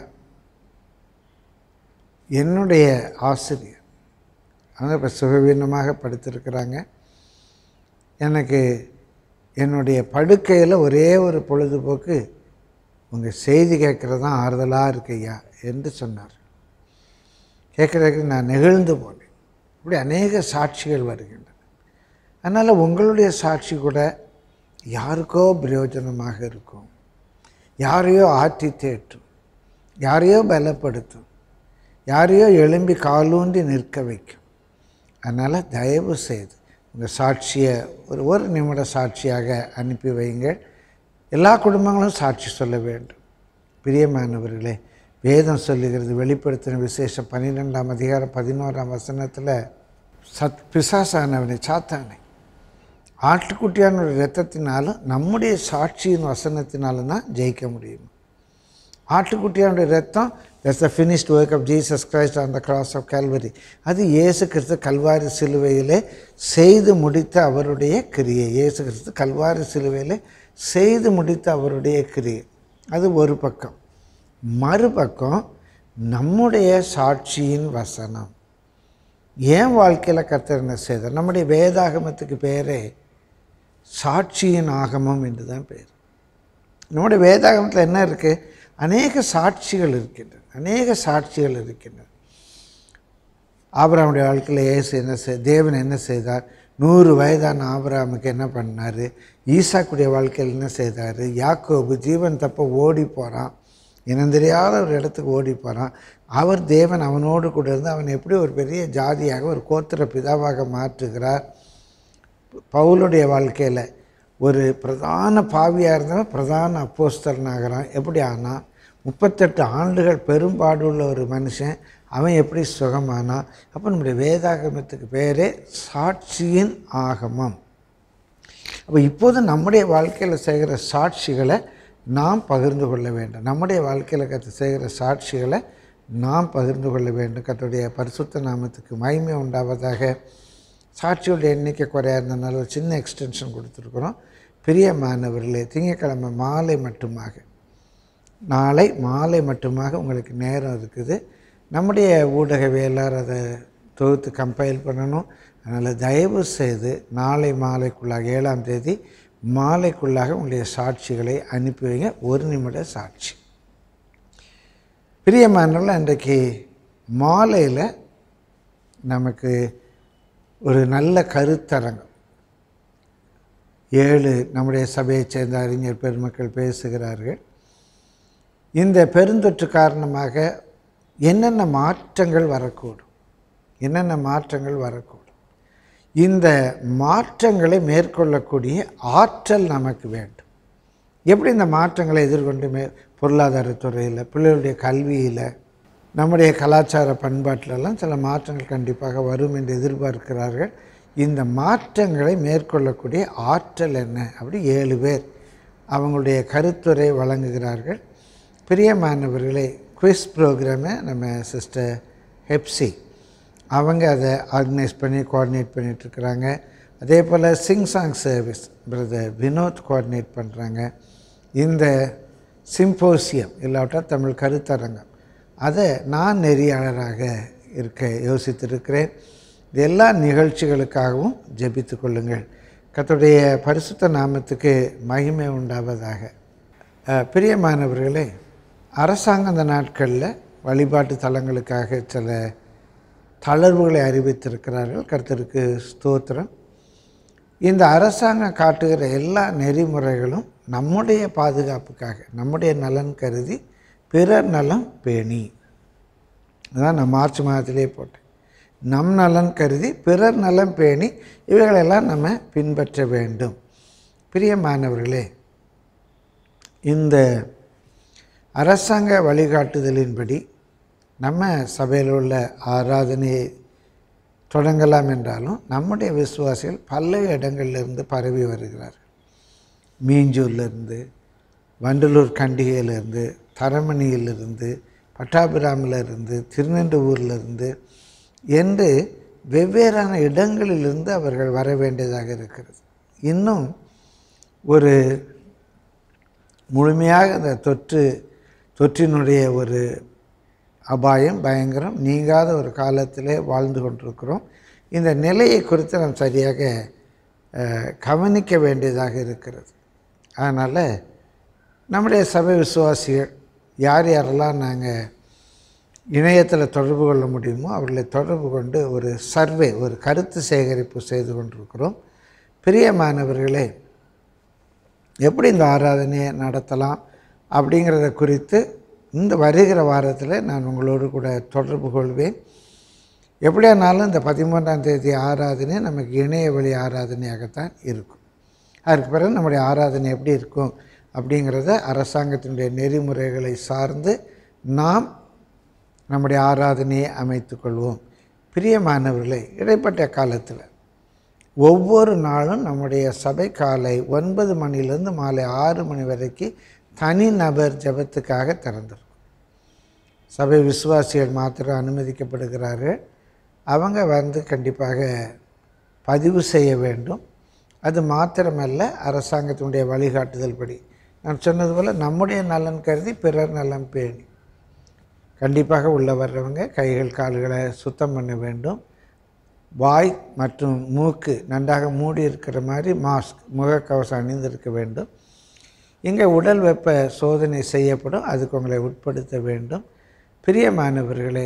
என்னுடைய ஆசிரியர் அவங்க இப்போ சுகவீனமாக படுத்திருக்கிறாங்க எனக்கு என்னுடைய படுக்கையில் ஒரே ஒரு பொழுதுபோக்கு உங்கள் செய்தி கேட்குறது தான் ஆறுதலாக இருக்கு ஐயா என்று சொன்னார் கேட்குறதுக்கு நான் நெகிழ்ந்து போனேன் இப்படி அநேக சாட்சிகள் வருகின்றன அதனால் உங்களுடைய சாட்சி கூட யாருக்கோ பிரயோஜனமாக இருக்கும் யாரையோ ஆற்றி தேற்றும் யாரையோ பலப்படுத்தும் யாரையோ எழும்பி காலூன்றி நிற்க வைக்கும் அதனால் தயவு செய்து உங்கள் சாட்சியை ஒரு ஒரு நிமிட சாட்சியாக அனுப்பி வையுங்கள் எல்லா குடும்பங்களும் சாட்சி சொல்ல வேண்டும் பிரியமானவர்களே வேதம் சொல்லுகிறது வெளிப்படுத்தின விசேஷம் பன்னிரெண்டாம் அதிகாரம் பதினோராம் வசனத்தில் சத் பிசாசானவனை சாத்தானை ஆட்டுக்குட்டியானுடைய இரத்தத்தினாலும் நம்முடைய சாட்சியின் வசனத்தினாலும் தான் ஜெயிக்க முடியும் ஆட்டுக்குட்டியானுடைய ரத்தம் that's the finished work of Jesus Christ on the cross of Calvary அது இயேசு கிறிஸ்து கல்வாரி சிலுவையிலே செய்து முடித்த அவருடைய கிரியை இயேசு கிறிஸ்து கல்வாரி சிலுவையிலே செய்து முடித்த அவருடைய கிரியை அது ஒரு பக்கம் மறுபக்கம் நம்முடைய சாட்சியின் வசனம் ஏன் வாழ்க்கையில் கர்த்தர் என்ன செய்தார் நம்முடைய வேதாகமத்துக்கு பேரே சாட்சியின் ஆகமம் என்று தான் பேர் நம்முடைய வேதாகமத்தில் என்ன இருக்குது அநேக சாட்சிகள் இருக்கின்றன அநேக சாட்சிகள் இருக்கின்றன ஆபிரகாமுடைய வாழ்க்கையில் இயேசு என்ன செய் தேவன் என்ன செய்தார் நூறு வயதான ஆபிரகாமுக்கு என்ன பண்ணார் ஈசாக்குடைய வாழ்க்கையில் என்ன செய்தார் யாக்கோபு ஜீவன் தப்ப ஓடி போகிறான் இனம் தெரியாத ஒரு இடத்துக்கு ஓடி போகிறான் அவர் தேவன் அவனோடு கூட இருந்து அவன் எப்படி ஒரு பெரிய ஜாதியாக ஒரு கோத்திர பிதாவாக மாற்றுகிறார் பவுலுடைய வாழ்க்கையில் ஒரு பிரதான பாவியாக இருந்தவன் பிரதான அப்போஸ்தலனாகிறான் எப்படி ஆனான் முப்பத்தெட்டு ஆண்டுகள் பெரும்பாடுள்ள ஒரு மனுஷன் அவன் எப்படி சுகமானான் அப்போ நம்முடைய வேதாகமத்துக்கு பேரே சாட்சியின் ஆகமம் அப்போ இப்போது நம்முடைய வாழ்க்கையில் செய்கிற சாட்சிகளை நாம் பகிர்ந்து கொள்ள வேண்டும் நம்முடைய வாழ்க்கையில் கற்று செய்கிற சாட்சிகளை நாம் பகிர்ந்து கொள்ள வேண்டும் கற்றுடைய பரிசுத்த நாமத்துக்கு மகிமை உண்டாவதாக சாட்சியோட எண்ணிக்கை குறையா இருந்தனால ஒரு சின்ன எக்ஸ்டென்ஷன் கொடுத்துருக்குறோம் பிரியமானவர்களே திங்கட்கிழமை மாலை மட்டுமாக நாளை மாலை மட்டுமாக உங்களுக்கு நேரம் இருக்குது நம்முடைய ஊடகவியலாளர் அதை தொகுத்து கம்பைல் பண்ணணும் அதனால் தயவு செய்து நாளை மாலைக்குள்ளாக ஏழாம் தேதி மாலைக்குள்ளாக உங்களுடைய சாட்சிகளை அனுப்பி வைங்க ஒரு நிமிட சாட்சி பிரியமானவர்கள் அன்றைக்கு மாலையில் நமக்கு ஒரு நல்ல கருத்தரங்கம் ஏழு நம்முடைய சபையைச் சேர்ந்த அறிஞர் பெருமக்கள் பேசுகிறார்கள் இந்த பெருந்தொற்று காரணமாக என்னென்ன மாற்றங்கள் வரக்கூடும் என்னென்ன மாற்றங்கள் வரக்கூடும் இந்த மாற்றங்களை மேற்கொள்ளக்கூடிய ஆற்றல் நமக்கு வேண்டும் எப்படி இந்த மாற்றங்களை எதிர்கொண்டு மே பொருளாதாரத்துறையில் பிள்ளைகளுடைய கல்வியில் நம்முடைய கலாச்சார பண்பாட்டிலெல்லாம் சில மாற்றங்கள் கண்டிப்பாக வரும் என்று எதிர்பார்க்கிறார்கள் இந்த மாற்றங்களை மேற்கொள்ளக்கூடிய ஆற்றல் என்ன அப்படி ஏழு பேர் அவங்களுடைய கருத்துரை வழங்குகிறார்கள் பிரியமானவர்களை குவிஸ் ப்ரோக்ராமை நம்ம சிஸ்டர் ஹெப்சி அவங்க அதை ஆர்கனைஸ் பண்ணி கோஆர்டினேட் பண்ணிகிட்ருக்குறாங்க அதே போல் sing song service brother Vinod coordinate பண்ணுறாங்க இந்த சிம்போசியம் இல்லாவிட்டா தமிழ் கருத்தரங்கம் அதை நான் நெறியாளராக இருக்க யோசித்திருக்கிறேன் இது எல்லா நிகழ்ச்சிகளுக்காகவும் ஜெபித்து கொள்ளுங்கள் கர்த்தருடைய பரிசுத்த நாமத்துக்கு மகிமை உண்டாவதாக அஹ், பிரியமானவர்களே அரசாங்கம் அந்த நாட்களில் வழிபாட்டு தலங்களுக்காக சில தளர்வுகளை அறிவித்திருக்கிறார்கள் கர்த்தருக்கு ஸ்தோத்திரம் இந்த அரசாங்கம் காட்டுகிற எல்லா நெறிமுறைகளும் நம்முடைய பாதுகாப்புக்காக நம்முடைய நலன் கருதி பிறர் நலம் பேணி அதான் நான் மார்ச் மாதத்திலே போட்டேன் நம் நலன் கருதி பிறர் நலம் பேணி இவைகளெல்லாம் நம்ம பின்பற்ற வேண்டும் பிரியமானவர்களே இந்த அரசாங்க வழிகாட்டுதலின்படி நம்ம சபையில் உள்ள ஆராதனையை தொடங்கலாம் என்றாலும் நம்முடைய விசுவாசிகள் பல இடங்களிலிருந்து பரவி வருகிறார்கள் மீஞ்சூர்லேருந்து வண்டலூர் கண்டிகையிலிருந்து தரமணியிலிருந்து பட்டாபிராமிலிருந்து திருநெண்டூர்லேருந்து என்று வெவ்வேறான இடங்களிலிருந்து அவர்கள் வர வேண்டியதாக இருக்கிறது இன்னும் ஒரு முழுமையாக இந்த தொற்று தொற்றினுடைய ஒரு அபாயம் பயங்கரம் நீங்காத ஒரு காலத்திலே வாழ்ந்து கொண்டிருக்கிறோம் இந்த நிலையை குறித்து நாம் சரியாக அஹ், கவனிக்க வேண்டியதாக இருக்கிறது அதனால் நம்முடைய சபை விசுவாசிகள் யார் யாரெல்லாம் நாங்கள் இணையத்தில் தொடர்பு கொள்ள முடியுமோ அவர்களை தொடர்பு கொண்டு ஒரு சர்வே ஒரு கருத்து சேகரிப்பு செய்து கொண்டிருக்கிறோம் பிரியமானவர்களே எப்படி இந்த ஆராதனையை நடத்தலாம் அப்படிங்கிறத குறித்து இந்த வருகிற வாரத்தில் நான் உங்களோடு கூட தொடர்பு கொள்வேன் எப்படியானாலும் இந்த பதிமூன்றாம் தேதி ஆராதனை நமக்கு இணைய வழி ஆராதனையாகத்தான் இருக்கும் அதற்கு பிறகு நம்முடைய ஆராதனை எப்படி இருக்கும் அப்படிங்கிறத அரசாங்கத்தினுடைய நெறிமுறைகளை சார்ந்து நாம் நம்முடைய ஆராதனையை அமைத்துக்கொள்வோம் பிரியமானவர்களே இடைப்பட்ட காலத்தில் ஒவ்வொரு நாளும் நம்முடைய சபை காலை ஒன்பது மணிலேருந்து மாலை ஆறு மணி வரைக்கும் தனிநபர் ஜெபத்துக்காக திறந்திருக்கும் சபை விசுவாசிகள் மாத்திரம் அனுமதிக்கப்படுகிறார்கள் அவங்க வந்து கண்டிப்பாக பதிவு செய்ய வேண்டும் அது மாத்திரமல்ல அரசாங்கத்தினுடைய வழிகாட்டுதல் படி நான் சொன்னது போல் நம்முடைய நலன் கருதி பிறர் நலன் பேணி கண்டிப்பாக உள்ள வர்றவங்க கைகள் கால்களை சுத்தம் பண்ண வேண்டும் வாய் மற்றும் மூக்கு நன்றாக மூடி இருக்கிற மாதிரி மாஸ்க் முகக்கவசம் அணிந்திருக்க வேண்டும் இங்கே உடல் வெப்ப சோதனை செய்யப்படும் அதுக்கு உங்களை உட்படுத்த வேண்டும் பிரியமானவர்களே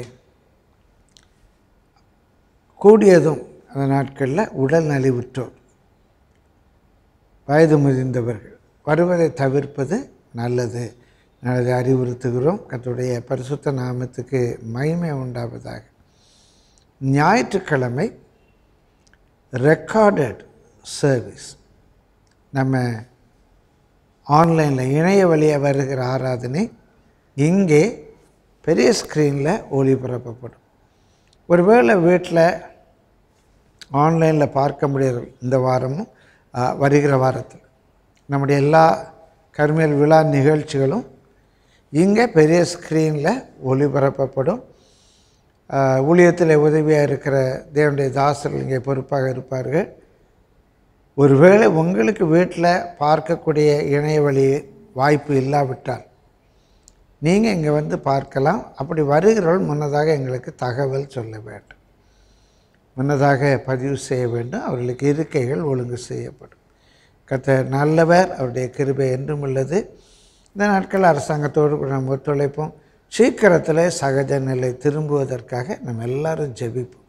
கூடியதும் அந்த நாட்களில் உடல் நலிவுற்றோர் வயது முதிர்ந்தவர்கள் வருவதை தவிர்ப்பது நல்லது நல்லதை அறிவுறுத்துகிறோம் கர்த்தருடைய பரிசுத்த நாமத்துக்கு மகிமை உண்டாவதாக ஞாயிற்றுக்கிழமை ரெக்கார்டட் சர்வீஸ் நம்ம ஆன்லைனில் இணைய வழியாக வருகிற ஆராதனை இங்கே பெரிய ஸ்க்ரீனில் ஒளிபரப்பப்படும் ஒருவேளை வீட்டில் ஆன்லைனில் பார்க்க முடியாது இந்த வாரமும் ஆ, வருகிற வாரத்தில் நம்முடைய எல்லா கருமையல் விழா நிகழ்ச்சிகளும் இங்கே பெரிய ஸ்க்ரீனில் ஒளிபரப்பப்படும் ஆ, ஊழியத்தில் உதவியாக இருக்கிற தேவனுடைய தாசர்கள் இங்கே பொறுப்பாக இருப்பார்கள் ஒருவேளை உங்களுக்கு வீட்டில் பார்க்கக்கூடிய இணைய வழி வாய்ப்பு இல்லாவிட்டால் நீங்கள் இங்கே வந்து பார்க்கலாம் அப்படி வருகிறவர்கள் முன்னதாக எங்களுக்கு தகவல் சொல்ல வேண்டும் முன்னதாக பதிவு செய்ய வேண்டும் அவர்களுக்கு இருக்கைகள் ஒழுங்கு செய்யப்படும் கத்த நல்லவர் அவருடைய கிருபை என்றும் உள்ளது இந்த நாட்கள் அரசாங்கத்தோடு கூட நம்ம ஒத்துழைப்போம் சீக்கிரத்தில் சகஜ நிலை திரும்புவதற்காக நம்ம எல்லாரும் ஜெபிப்போம்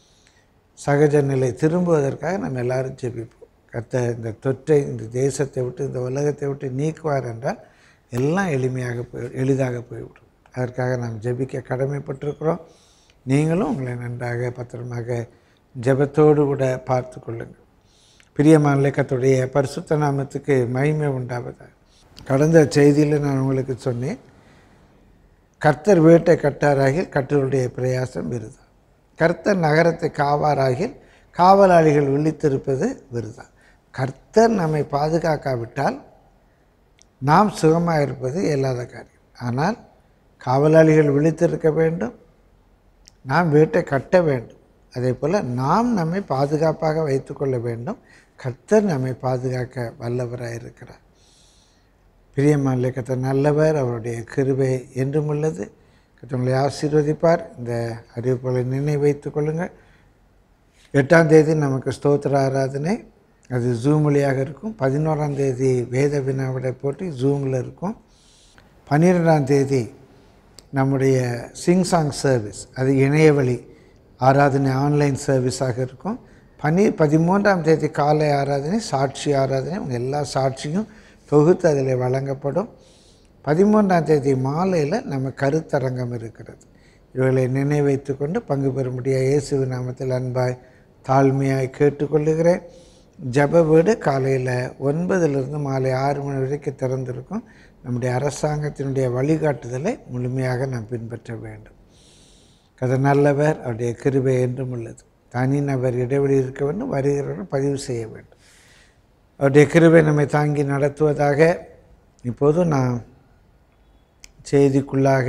சகஜ நிலை திரும்புவதற்காக நம்ம எல்லாரும் ஜெபிப்போம் கத்த இந்த தொற்றை இந்த தேசத்தை விட்டு இந்த உலகத்தை விட்டு நீக்குவார் என்றால் எல்லாம் எளிமையாக போய் எளிதாக போய்விடும் அதற்காக நாம் ஜெபிக்க கடமைப்பட்டிருக்கிறோம் நீங்களும் உங்களை நன்றாக பத்திரமாக ஜெபத்தோடு கூட பார்த்து கொள்ளுங்கள் பிரியமான கத்துடைய பரிசுத்த நாமத்துக்கு மகிமை உண்டாவதாக கடந்த செய்தியில் நான் உங்களுக்கு சொன்னேன் கர்த்தர் வீட்டை கட்டாராகில் கர்த்தருடைய பிரயாசம் விருதா கர்த்தர் நகரத்தை காவாராகில் காவலாளிகள் விழித்திருப்பது விருதா கர்த்தர் நம்மை பாதுகாக்காவிட்டால் நாம் சுகமாக இருப்பது இயலாத காரியம் ஆனால் காவலாளிகள் விழித்திருக்க வேண்டும் நாம் வீட்டை கட்ட வேண்டும் அதே போல் நாம் நம்மை பாதுகாப்பாக வைத்துக்கொள்ள வேண்டும் கர்த்தர் நம்மை பாதுகாக்க வல்லவராக இருக்கிறார் பிரியமான கர்த்தர் நல்லவர் அவருடைய கிருபை என்றும் உள்ளது கர்த்தர் ஆசீர்வதிப்பார் இந்த அறிவிப்புகளை நினைவு வைத்துக் கொள்ளுங்கள் எட்டாம் தேதி நமக்கு ஸ்தோத்திர ஆராதனை அது ஜூம் வழியாக இருக்கும் பதினோராம் தேதி வேத வினாவிடை போட்டி ஜூமில் இருக்கும் பன்னிரெண்டாம் தேதி நம்முடைய சிங் சாங் சர்வீஸ் அது இணையவழி ஆராதனை ஆன்லைன் சர்வீஸாக இருக்கும் பனி பதிமூன்றாம் தேதி காலை ஆராதனை சாட்சி ஆராதனை உங்கள் எல்லா சாட்சியும் தொகுத்து அதில் வழங்கப்படும் பதிமூன்றாம் தேதி மாலையில் நம்ம கருத்தரங்கம் இருக்கிறது இவர்களை நினைவைத்து கொண்டு பங்கு பெறும்படியாக இயேசு நாமத்தில் அன்பாய் தாழ்மையாய் கேட்டுக்கொள்ளுகிறேன் ஜப வீடு காலையில் ஒன்பதிலிருந்து மாலை ஆறு மணி வரைக்கும் திறந்திருக்கும் நம்முடைய அரசாங்கத்தினுடைய வழிகாட்டுதலை முழுமையாக நாம் பின்பற்ற வேண்டும் கதை நல்லவர் அவருடைய கிருபை என்றும் உள்ளது தனிநபர் இடைவெளி இருக்க வேண்டும் வருகிறவர்கள் பதிவு செய்ய வேண்டும் அவருடைய கிருபை நம்மை தாங்கி நடத்துவதாக இப்போது நான் செய்திக்குள்ளாக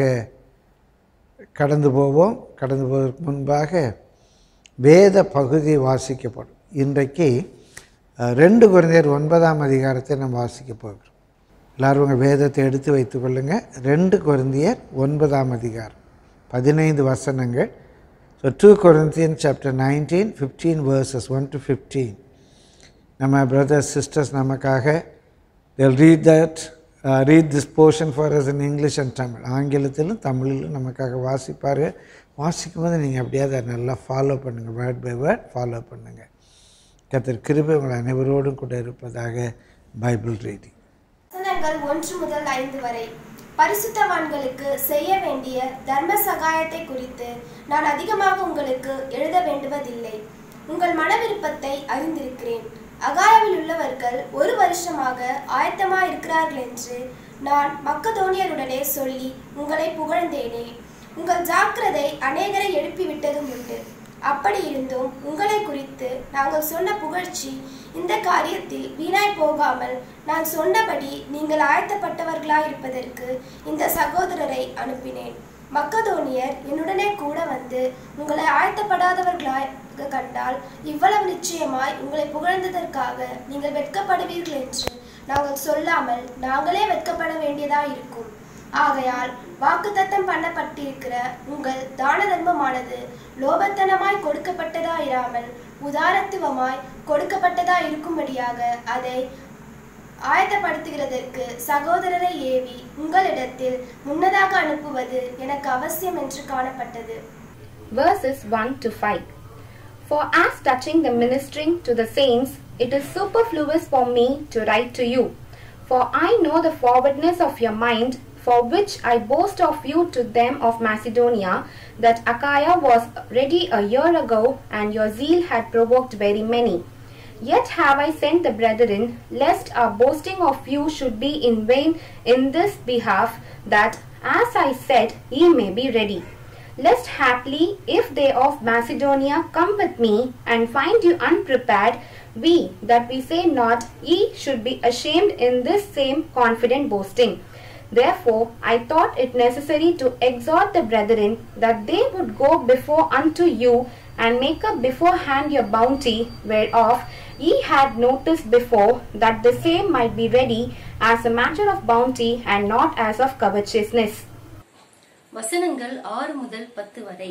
கடந்து போவோம் கடந்து போவதற்கு முன்பாக வேத பகுதி வாசிக்கப்படும் இன்றைக்கு அஹ், ரெண்டு குழந்தையர் ஒன்பதாம் அதிகாரத்தை நம்ம வாசிக்க போகிறோம் எல்லாரும் உங்கள் வேதத்தை எடுத்து வைத்துக்கொள்ளுங்கள் ரெண்டு குழந்தையர் ஒன்பதாம் அதிகாரம் பதினைந்து வசனங்கள் so two Corinthian chapter nineteen fifteen verses one to fifteen நம்ம பிரதர்ஸ் சிஸ்டர்ஸ் நமக்காக they'll read that uh, read this portion for us in English and Tamil ஆங்கிலத்திலும் தமிழிலும் நமக்காக வாசிப்பார் வாசிக்கும் போது நீங்கள் அப்படியே அதை நல்லா ஃபாலோ பண்ணுங்கள் வேர்ட் பை வேர்ட் ஃபாலோ பண்ணுங்கள் கத்தர் கிருபை உங்கள் அனைவரோடும் கூட இருப்பதாக பைபிள் ரீடிங் வசனங்கள் ஒன்று முதல் ஐந்து வரை பரிசுத்தவான்களுக்கு செய்ய வேண்டிய தர்ம சகாயத்தை குறித்து நான் அதிகமாக உங்களுக்கு எழுத வேண்டுவதில்லை உங்கள் மன விருப்பத்தை அறிந்திருக்கிறேன் அகாயாவில் உள்ளவர்கள் ஒரு வருஷமாக ஆயத்தமாக இருக்கிறார்கள் என்று நான் மக்கதோனியருடனே சொல்லி உங்களை புகழ்ந்தேனே உங்கள் ஜாக்கிரதை அநேகரை எழுப்பிவிட்டதும் உண்டு அப்படி இருந்தும் உங்களை குறித்து நாங்கள் சொன்ன புகழ்ச்சி இந்த காரியத்தில் வீணாய் போகாமல் நான் சொன்னபடி நீங்கள் ஆயத்தப்பட்டவர்களாய் இருப்பதற்கு இந்த சகோதரரை அனுப்பினேன் மக்கதோனியர் என்னுடனே கூட வந்து உங்களை ஆயத்தப்படாதவர்களாய் கண்டால் இவ்வளவு நிச்சயமாய் உங்களை புகழ்ந்ததற்காக நீங்கள் வெட்கப்படுவீர்கள் என்று நாங்கள் சொல்லாமல் நாங்களே வெட்கப்பட வேண்டியதாய் இருக்கும் ஆகையால் வாக்குத்தத்தம் பண்ணப்பட்டிருக்கிற உங்கள் தான தர்மமானது லோபத்தனமாய் கொடுக்கப்பட்டதா இராமல் உதாரத்துவமாய் கொடுக்கப்பட்டதா இருக்கும்படியாக அதை ஆயத்தப்படுத்துகிறதற்கு சகோதரரை ஏவி உங்களிடத்தில் முன்னதாக அனுப்புவது எனக்கு அவசியம் என்று காணப்பட்டது verses 1 to 5. For as touching the ministering to the saints, it is superfluous for me to write to you. For I know the forwardness of your mind, for which I boast of you to them of Macedonia, that Achaia was ready a year ago, and your zeal had provoked very many. Yet have I sent the brethren, lest our boasting of you should be in vain in this behalf, that, as I said, ye may be ready. Lest haply, if they of Macedonia come with me, and find you unprepared, we, that we say not, ye should be ashamed in this same confident boasting. Therefore, I thought it necessary to exhort the brethren that they would go before unto you and make up beforehand your bounty, whereof ye had noticed before, that the same might be ready as a matter of bounty and not as of covetousness. வசனங்கள் ஆறு முதல் பத்து வரை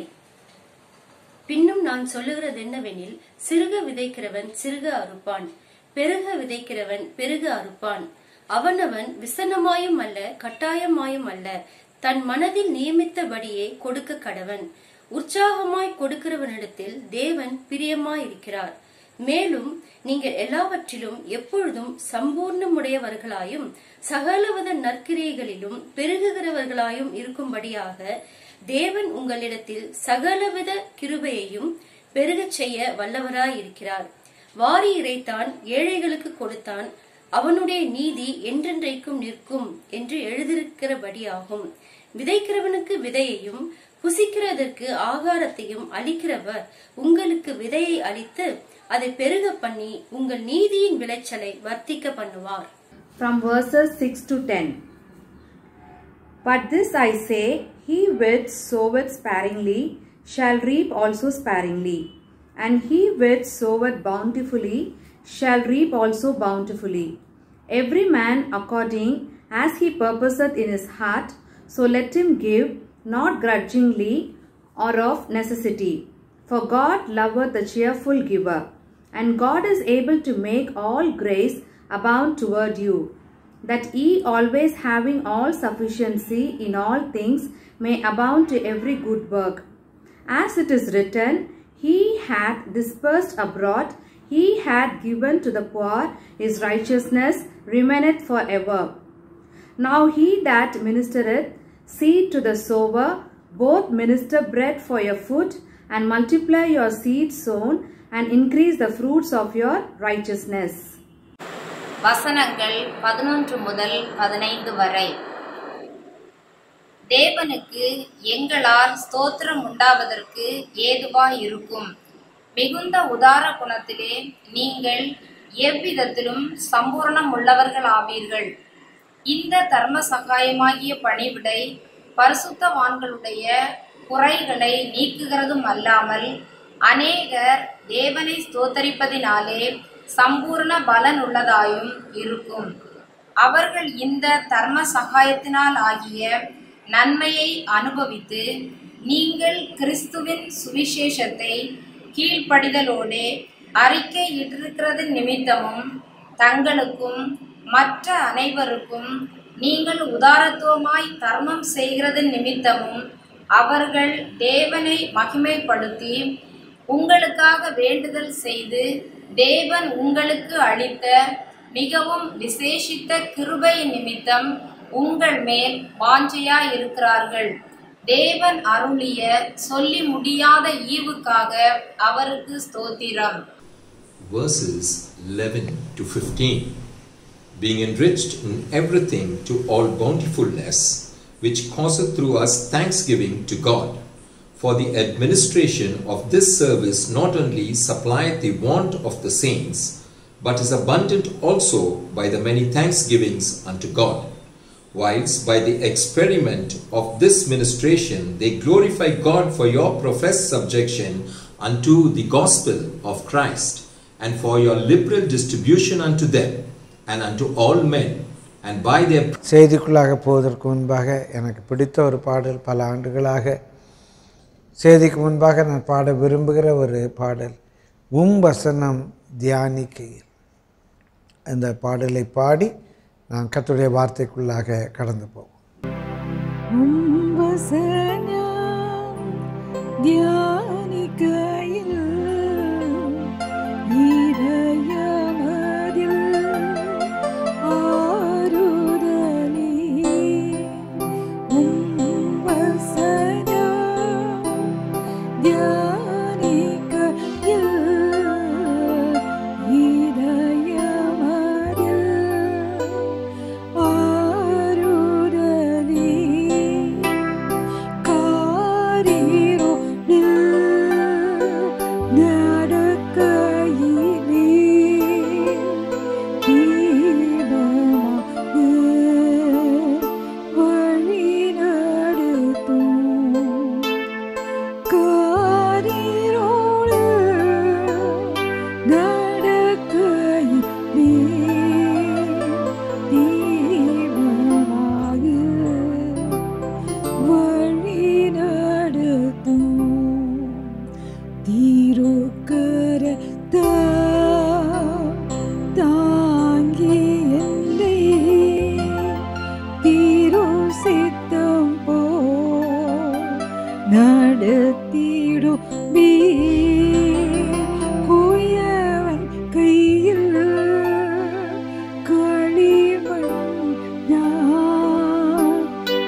பின்னும் நான் சொல்லுகிறது என்னவெனில் சிறுக விதைக்கிறவன் சிறுக அறுப்பான் பெருக விதைக்கிறவன் பெருக அறுப்பான் அவனவன் விசனமாயும் அல்ல கட்டாயமாயும் அல்ல தன் மனதில் நியமித்தபடியே கொடுக்க கடவன் உற்சாகமாய் கொடுக்கிறவனிடத்தில் தேவன் பிரியமாயிருக்கிறார் மேலும் நீங்கள் எல்லாவற்றிலும் எப்பொழுதும் சம்பூர்ணமுடையவர்களாயும் சகலவித நற்கிரியைகளிலும் பெருகுகிறவர்களாயும் இருக்கும்படியாக தேவன் உங்களிடத்தில் சகலவித கிருபையையும் பெருகச் செய்ய வல்லவராயிருக்கிறார் வாரி இறைத்தான் ஏழைகளுக்கு கொடுத்தான் அவனுடைய நீதி என்றென்றைக்கும் நிற்கும் என்று எழுதியிருக்கிறபடியாகும் விதைக்கிறவனுக்கு விதையையும் புசிக்கிறதற்கு ஆகாரத்தையும் அளிக்கிறவர் உங்களுக்கு விதையை அளித்து அதை பெருக பண்ணி உங்கள் நீதியின் விளைச்சலை வர்த்திக்க பண்ணுவார் from verses 6 to 10. But this I say, he which soweth sparingly shall reap also sparingly, and he which soweth bountifully shall reap also bountifully. Every man according as he purposeth in his heart, so let him give, not grudgingly or of necessity. For God loveth the cheerful giver, and God is able to make all grace abound toward you, that ye always having all sufficiency in all things may abound to every good work. As it is written, He hath dispersed abroad, He hath given to the poor, His righteousness remaineth for ever. Now he that ministereth seed to the sower, both minister bread for your food, and multiply your seed sown, and increase the fruits of your righteousness. வசனங்கள் பதினொன்று முதல் பதினைந்து வரை தேவனுக்கு எங்களால் ஸ்தோத்திரம் உண்டாவதற்கு ஏதுவாய் இருக்கும் மிகுந்த உதார குணத்திலே நீங்கள் எவ்விதத்திலும் சம்பூரணம் உள்ளவர்களாவீர்கள் இந்த தர்ம சகாயமாகிய பணிவிடை பரிசுத்தவான்களுடைய குறைகளை நீக்குகிறதும் அல்லாமல் அநேகர் தேவனை ஸ்தோத்தரிப்பதினாலே சம்பூர்ண பலன் உள்ளதாயும் இருக்கும் அவர்கள் இந்த தர்ம சகாயத்தினால் ஆகிய நன்மையை அனுபவித்து நீங்கள் கிறிஸ்துவின் சுவிசேஷத்தை கீழ்ப்படிதலோடே அறிக்கையிட்டிருக்கிறது நிமித்தமும் தங்களுக்கும் மற்ற அனைவருக்கும் நீங்கள் உதாரத்துவமாய் தர்மம் செய்கிறது நிமித்தமும் அவர்கள் தேவனை மகிமைப்படுத்தி உங்களுக்காக வேண்டுதல் செய்து தேவன் உங்களுக்கு அளித்த மிகவும் விசேஷித்த கிருபை நிமித்தம் உங்கள் மேல் வாஞ்சையா இருக்கிறார்கள் தேவன் அருளிய சொல்லி முடியாத ஈவுக்காக அவருக்கு ஸ்தோத்திரம் verses 11 to 15. Being enriched in everything to all bountifulness, which causeth through us thanksgiving to God. For the administration of this service not only supplieth the want of the saints, but is abundant also by the many thanksgivings unto God. Whilst by the experiment of this ministration they glorify God for your professed subjection unto the gospel of Christ, and for your liberal distribution unto them, and unto all men, and by their செய்திக்குள்ளாக போவதற்கு முன்பாக எனக்கு பிடித்த ஒரு பாடல் பல ஆண்டுகளாக செய்திக்கு முன்பாக நான் பாட விரும்புகிற ஒரு பாடல் உம் வசனம் தியானிக்கையில் அந்த பாடலை பாடி நான் கர்த்தருடைய வார்த்தைக்குள்ளாக கடந்து போவோம் വസനം ധ്യാനിക്കയിൽ ഇടയമതിൽ ആരുതലി വസനം ധ്യാനിക്കയിൽ ഇടയമതിൽ ആരുതലി காரிரோ நடக்கையிலே தீபமாக வழி நடத்தும் காரிரோடு நடக்கையிலே தீபமாக வழி நடத்தும் தீரோக்கரத்த தாங்கி என்னை தீரோ சித்தம் போ நடத்திடும் பீ குயவன் கையில் களிமண் நான்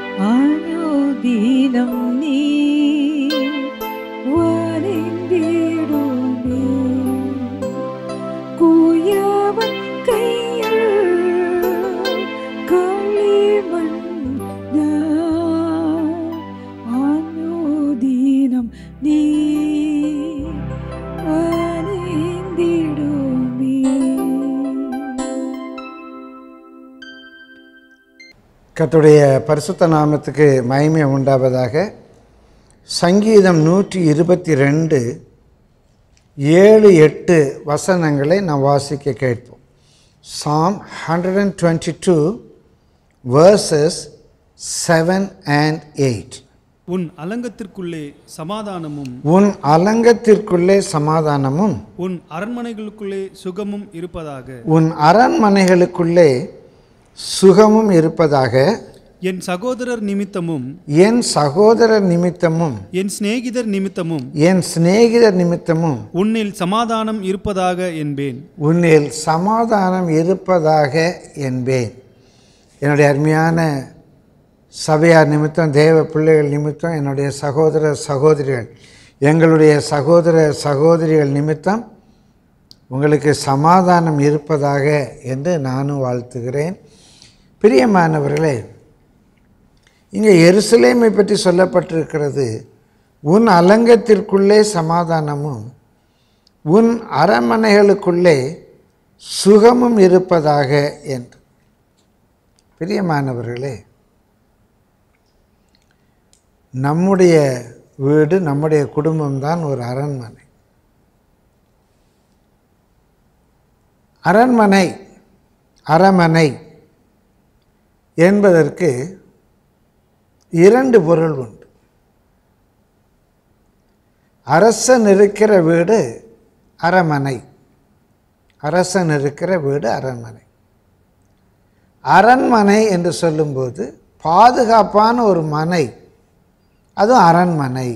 அனுதினம் நீ வரைந்திடுமே குயவன் கையில் களிமண் நான் அனுதினம் நீ வரைந்திடுமே கர்த்தருடைய பரிசுத்த நாமத்துக்கு மகிமை உண்டாவதாக சங்கீதம் நூற்றி இருபத்தி ரெண்டு ஏழு எட்டு வசனங்களை நாம் வாசிக்க கேட்போம் psalm hundred and twenty two verses seven and eight உன் அலங்கத்திற்குள்ளே சமாதானமும் உன் அலங்கத்திற்குள்ளே சமாதானமும் உன் அரண்மனைகளுக்குள்ளே சுகமும் இருப்பதாக உன் அரண்மனைகளுக்குள்ளே சுகமும் இருப்பதாக என் சகோதரர் நிமித்தமும் என் சகோதரர் நிமித்தமும் என் சிநேகிதர் நிமித்தமும் என் சிநேகிதர் நிமித்தமும் உன்னில் சமாதானம் இருப்பதாக என்பேன் உன்னில் சமாதானம் இருப்பதாக என்பேன் என்னுடைய அருமையான சபையார் நிமித்தம் தேவ பிள்ளைகள் நிமித்தம் என்னுடைய சகோதர சகோதரிகள் எங்களுடைய சகோதர சகோதரிகள் நிமித்தம் உங்களுக்கு சமாதானம் இருப்பதாக என்று நானும் வாழ்த்துகிறேன் பிரியமானவர்களே இங்கே எருசலேமை பற்றி சொல்லப்பட்டிருக்கிறது உன் அலங்கத்திற்குள்ளே சமாதானமும் உன் அரண்மனைகளுக்குள்ளே சுகமும் இருப்பதாக என்று பிரியமானவர்களே நம்முடைய வீடு நம்முடைய குடும்பம்தான் ஒரு அரண்மனை அரண்மனை அரமனை என்பதற்கு இரண்டு பொருள் உண்டு அரசன் இருக்கிற வீடு அரமனை அரசன் இருக்கிற வீடு அரண்மனை அரண்மனை என்று சொல்லும்போது பாதுகாப்பான ஒரு மனை அதுவும் அரண்மனை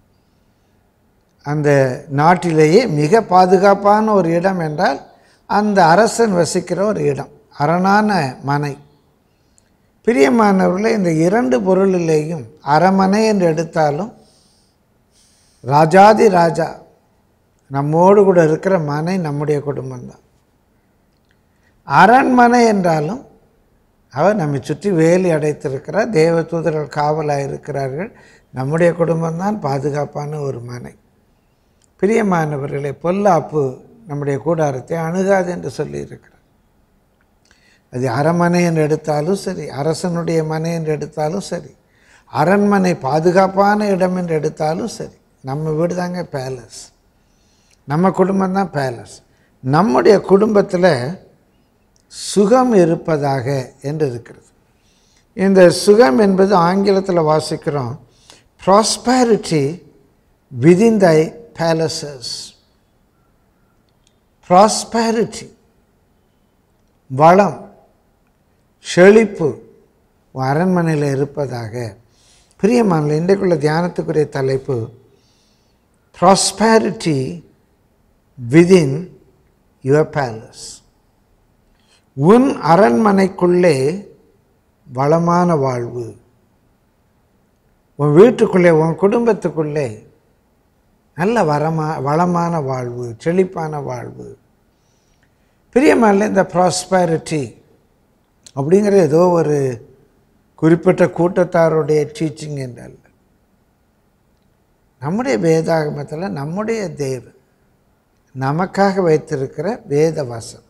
அந்த நாட்டிலேயே மிக பாதுகாப்பான ஒரு இடம் என்றால் அந்த அரசன் வசிக்கிற ஒரு இடம் அரணான மனை பிரியமானவர்களே இந்த இரண்டு பொருளிலேயும் அரமனை என்று எடுத்தாலும் ராஜாதி ராஜா நம்மோடு கூட இருக்கிற மனை நம்முடைய குடும்பம்தான் அரண்மனை என்றாலும் அவர் நம்மை சுற்றி வேலி அடைத்திருக்கிறார் தேவ தூதர்கள் காவலாக இருக்கிறார்கள் நம்முடைய குடும்பம்தான் பாதுகாப்பான ஒரு மனை பிரியமானவர்களே பொல்லாப்பு நம்முடைய கூடாரத்தை அணுகாது என்று சொல்லியிருக்கிறார் அது அரண்மனை என்று எடுத்தாலும் சரி அரசனுடைய மனை என்று எடுத்தாலும் சரி அரண்மனை பாதுகாப்பான இடம் என்று எடுத்தாலும் சரி நம்ம வீடு தாங்க பேலஸ் நம்ம குடும்பம் தான் பேலஸ் நம்முடைய குடும்பத்தில் சுகம் இருப்பதாக என்று இருக்கிறது இந்த சுகம் என்பது ஆங்கிலத்தில் வாசிக்கிறோம் prosperity within thy palaces prosperity வளம் செழிப்பு உன் அரண்மனையில் இருப்பதாக பிரியமான இன்றைக்குள்ள தியானத்துக்குரிய தலைப்பு ப்ராஸ்பேரிட்டி விதின் யுவர் பேலஸ் உன் அரண்மனைக்குள்ளே வளமான வாழ்வு உன் வீட்டுக்குள்ளே உன் குடும்பத்துக்குள்ளே நல்ல வரமா வளமான வாழ்வு செழிப்பான வாழ்வு பிரியமான இந்த ப்ராஸ்பேரிட்டி அப்படிங்கிற ஏதோ ஒரு குறிப்பிட்ட கூட்டத்தாருடைய டீச்சிங் என்றல்ல நம்முடைய வேதாகமத்தில் நம்முடைய தேவன் நமக்காக வைத்திருக்கிற வேத வசம்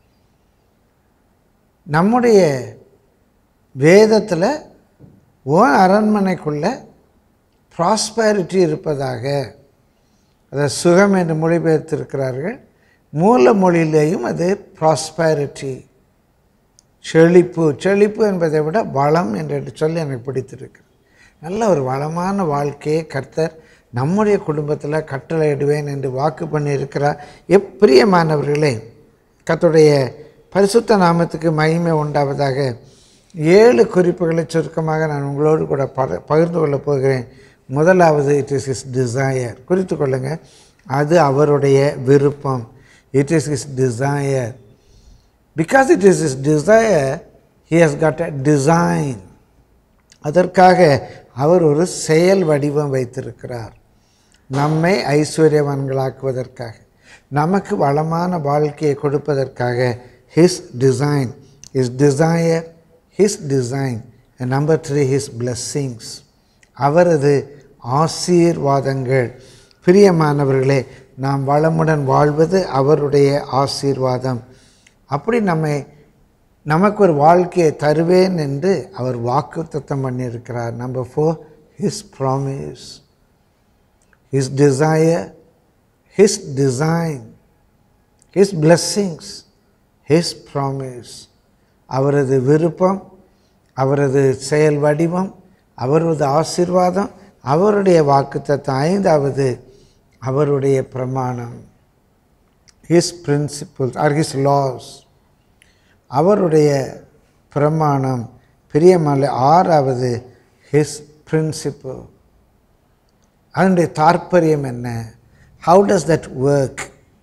நம்முடைய வேதத்தில் ஓன் அரண்மனைக்குள்ள ப்ராஸ்பேரிட்டி இருப்பதாக அதை சுகம் என்று மொழிபெயர்த்திருக்கிறார்கள் மூல மொழியிலேயும் அது ப்ராஸ்பேரிட்டி செழிப்பு செழிப்பு என்பதை விட வளம் என்று சொல்லி எனக்கு பிடித்திருக்கு நல்ல ஒரு வளமான வாழ்க்கையை கர்த்தர் நம்முடைய குடும்பத்தில் கட்டளையிடுவேன் என்று வாக்கு பண்ணியிருக்கிறார் எப்பிரியமானவர்களே கர்த்தருடைய பரிசுத்த நாமத்துக்கு மகிமை உண்டாவதாக ஏழு குறிப்புகளை சுருக்கமாக நான் உங்களோடு கூட பர பகிர்ந்து கொள்ளப் போகிறேன் முதலாவது இட் இஸ் இஸ் டிசையர் குறித்து கொள்ளுங்கள் அது அவருடைய விருப்பம் it is is desire because it is is desire he has got a design அதற்காக அவர் ஒரு செயல் வடிவம் வைத்திருக்கிறார் நம்மை ஐஸ்வர்யவான்களாக்குவதற்காக நமக்கு வளமான வாழ்க்கையை கொடுப்பதற்காக his design his desire his design number three his blessings அவரது ஆசீர்வாதங்கள் பிரியமானவர்களே நாம் வளமுடன் வாழ்வது அவருடைய ஆசீர்வாதம் அப்படி நம்மை நமக்கு ஒரு வாழ்க்கையை தருவேன் என்று அவர் வாக்குத்தத்தம் பண்ணியிருக்கிறார் number four his promise his desire his design his blessings his promise அவரது விருப்பம் அவரது செயல் வடிவம் அவரது ஆசீர்வாதம் அவருடைய வாக்குத்தத்தம் ஐந்தாவது அவருடைய பிரமாணம் his principles are his laws அவருடைய பிரமாணம் பிரியமல்ல ஆறாவது ஹிஸ் பிரின்சிபல் அதனுடைய தாற்பயம் என்ன ஹவு டஸ் தட் ஒர்க்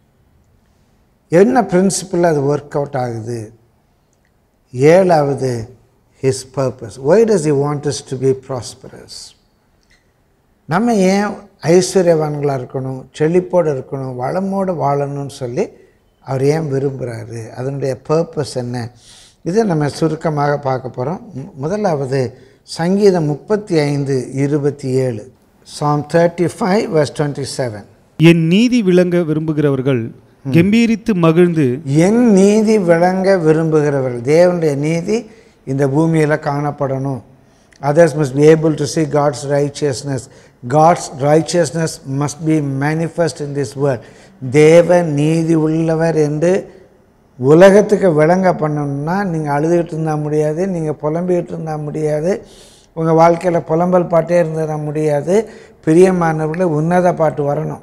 என்ன பிரின்சிபல் அது ஒர்க் அவுட் ஆகுது ஏழாவது his purpose why does you want us to be prosperous நம்ம ஏன் ஐஸ்வர்யவான்களாக இருக்கணும் செழிப்போடு இருக்கணும் வளமோடு வாழணும்னு சொல்லி அவர் ஏன் விரும்புகிறாரு அதனுடைய பர்பஸ் என்ன இதை நம்ம சுருக்கமாக பார்க்க போகிறோம் முதலாவது சங்கீதம் முப்பத்தி ஐந்து இருபத்தி ஏழு psalm thirty five verse twenty seven என் நீதி விளங்க விரும்புகிறவர்கள் கெம்பீரித்து மகிழ்ந்து என் நீதி விளங்க விரும்புகிறவர்கள் தேவனுடைய நீதி இந்த பூமியில் காணப்படணும் others must be able to see God's righteousness. God's righteousness must be manifest in this world. தேவன் நீதி உள்ளவர் என்று உலகத்துக்கு விளங்க பண்ணணும்னா நீங்கள் அழுதுகிட்டு இருந்தால் முடியாது நீங்கள் புலம்பிக்கிட்டு இருந்தால் முடியாது உங்கள் வாழ்க்கையில் புலம்பல் பாட்டே இருந்ததா முடியாது பிரியமானவர்களே உன்னத பாட்டு வரணும்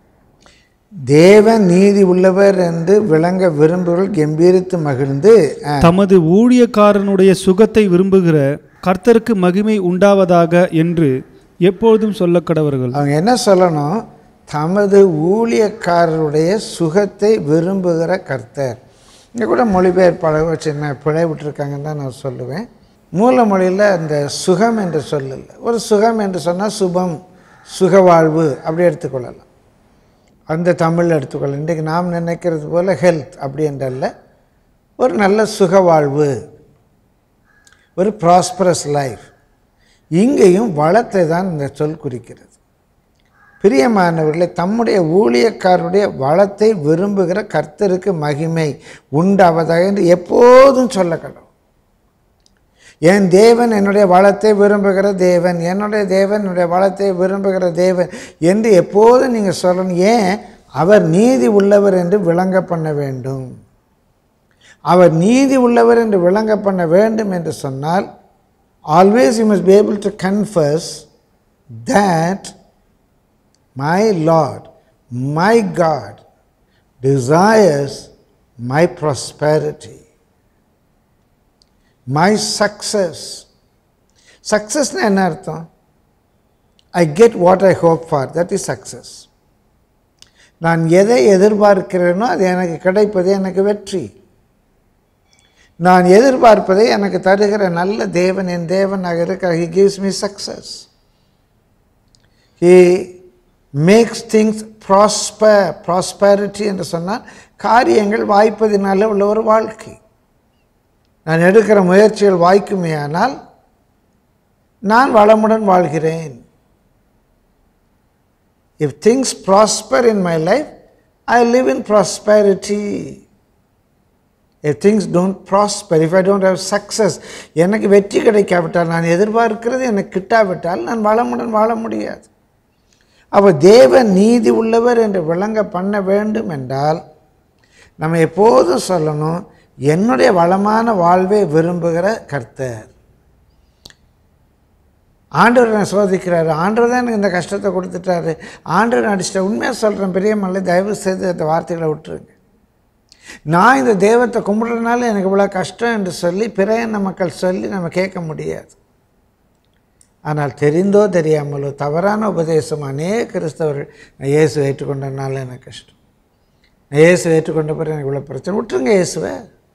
தேவன் நீதி உள்ளவர் என்று விளங்க விரும்புகள் கம்பீரித்து மகிழ்ந்து அஹ், தமது ஊழியக்காரனுடைய சுகத்தை விரும்புகிற கர்த்தருக்கு மகிமை உண்டாவதாக என்று எப்பொழுதும் சொல்ல கடவர்கள் அவங்க என்ன சொல்லணும் தமது ஊழியக்காரருடைய சுகத்தை விரும்புகிற கர்த்தர் இங்கே கூட மொழிபெயர்ப்பாளர் சின்ன பிழை விட்டுருக்காங்கன்னு தான் நான் சொல்லுவேன் மூல மொழியில் அந்த சுகம் என்று சொல்லல ஒரு சுகம் என்று சொன்னால் சுபம் சுகவாழ்வு அப்படி எடுத்துக்கொள்ளலாம் அந்த தமிழில் எடுத்துக்கொள்ளலாம் இன்றைக்கு நாம் நினைக்கிறது போல் ஹெல்த் அப்படி என்றல்ல ஒரு நல்ல சுகவாழ்வு ஒரு ப்ராஸ்பரஸ் லைஃப் இங்கேயும் வளத்தை தான் இந்த சொல் குறிக்கிறது பிரியமானவர்களே தம்முடைய ஊழியக்காரருடைய வளத்தை விரும்புகிற கர்த்தருக்கு மகிமை உண்டாவதாக என்று எப்போதும் சொல்ல கடவுள் என் தேவன் என்னுடைய வளத்தை விரும்புகிற தேவன் என்னுடைய தேவன் என்னுடைய வளத்தை விரும்புகிற தேவன் என்று எப்போதும் நீங்கள் சொல்லணும் ஏன் அவர் நீதி உள்ளவர் என்று விளங்க பண்ண வேண்டும் அவர் நீதி உள்ளவர் என்று விளங்க பண்ண வேண்டும் என்று சொன்னால் always you must be able to confess that my Lord, my God, desires my prosperity, my success. சக்ஸஸ்னால் என்ன அர்த்தம் I get what I hope for that is success நான் எதை எதிர்பார்க்கிறேனோ அது எனக்கு கிடைப்பதே எனக்கு வெற்றி நான் எதிர்பார்ப்பதை எனக்கு தருகிற நல்ல தேவன் என் தேவனாக இருக்கிற he gives me success he makes things prosper prosperity என்று சொன்னால் காரியங்கள் வாய்ப்பதினால உள்ள ஒரு வாழ்க்கை நான் எடுக்கிற முயற்சிகள் வாய்க்குமேயானால் நான் வளமுடன் வாழ்கிறேன் if things prosper in my life I live in prosperity if things don't prosper if I don't have success எனக்கு வெற்றி கிடைக்காவிட்டால் நான் எதிர்பார்க்கிறது எனக்கு கிட்டாவிட்டால் நான் வளமுடன் வாழ முடியாது அவர் தேவ நீதி உள்ளவர் என்று விளங்க பண்ண வேண்டும் என்றால் நம்ம எப்போதும் சொல்லணும் என்னுடைய வளமான வாழ்வை விரும்புகிற கர்த்தர் ஆண்டவர் நான் சோதிக்கிறாரு ஆண்டவர் தான் எனக்கு இந்த கஷ்டத்தை கொடுத்துட்டாரு ஆண்டவர் அடிச்சிட்ட உண்மையாக சொல்கிறேன் பெரிய மல்ல தயவு செய்து அந்த வார்த்தைகளை விட்டுருங்க நான் இந்த தெய்வத்தை கும்பிட்றதுனால எனக்கு இவ்வளோ கஷ்டம் என்று சொல்லி பிற எண்ண மக்கள் சொல்லி நம்ம கேட்க முடியாது ஆனால் தெரிந்தோ தெரியாமலோ தவறான உபதேசம் அநேக கிறிஸ்தவர்கள் நான் இயேசு ஏற்றுக்கொண்டனால எனக்கு கஷ்டம் நான் இயேசு ஏற்றுக்கொண்ட பிறகு எனக்கு இவ்வளோ பிரச்சனை விட்டுருங்க இயேசுவை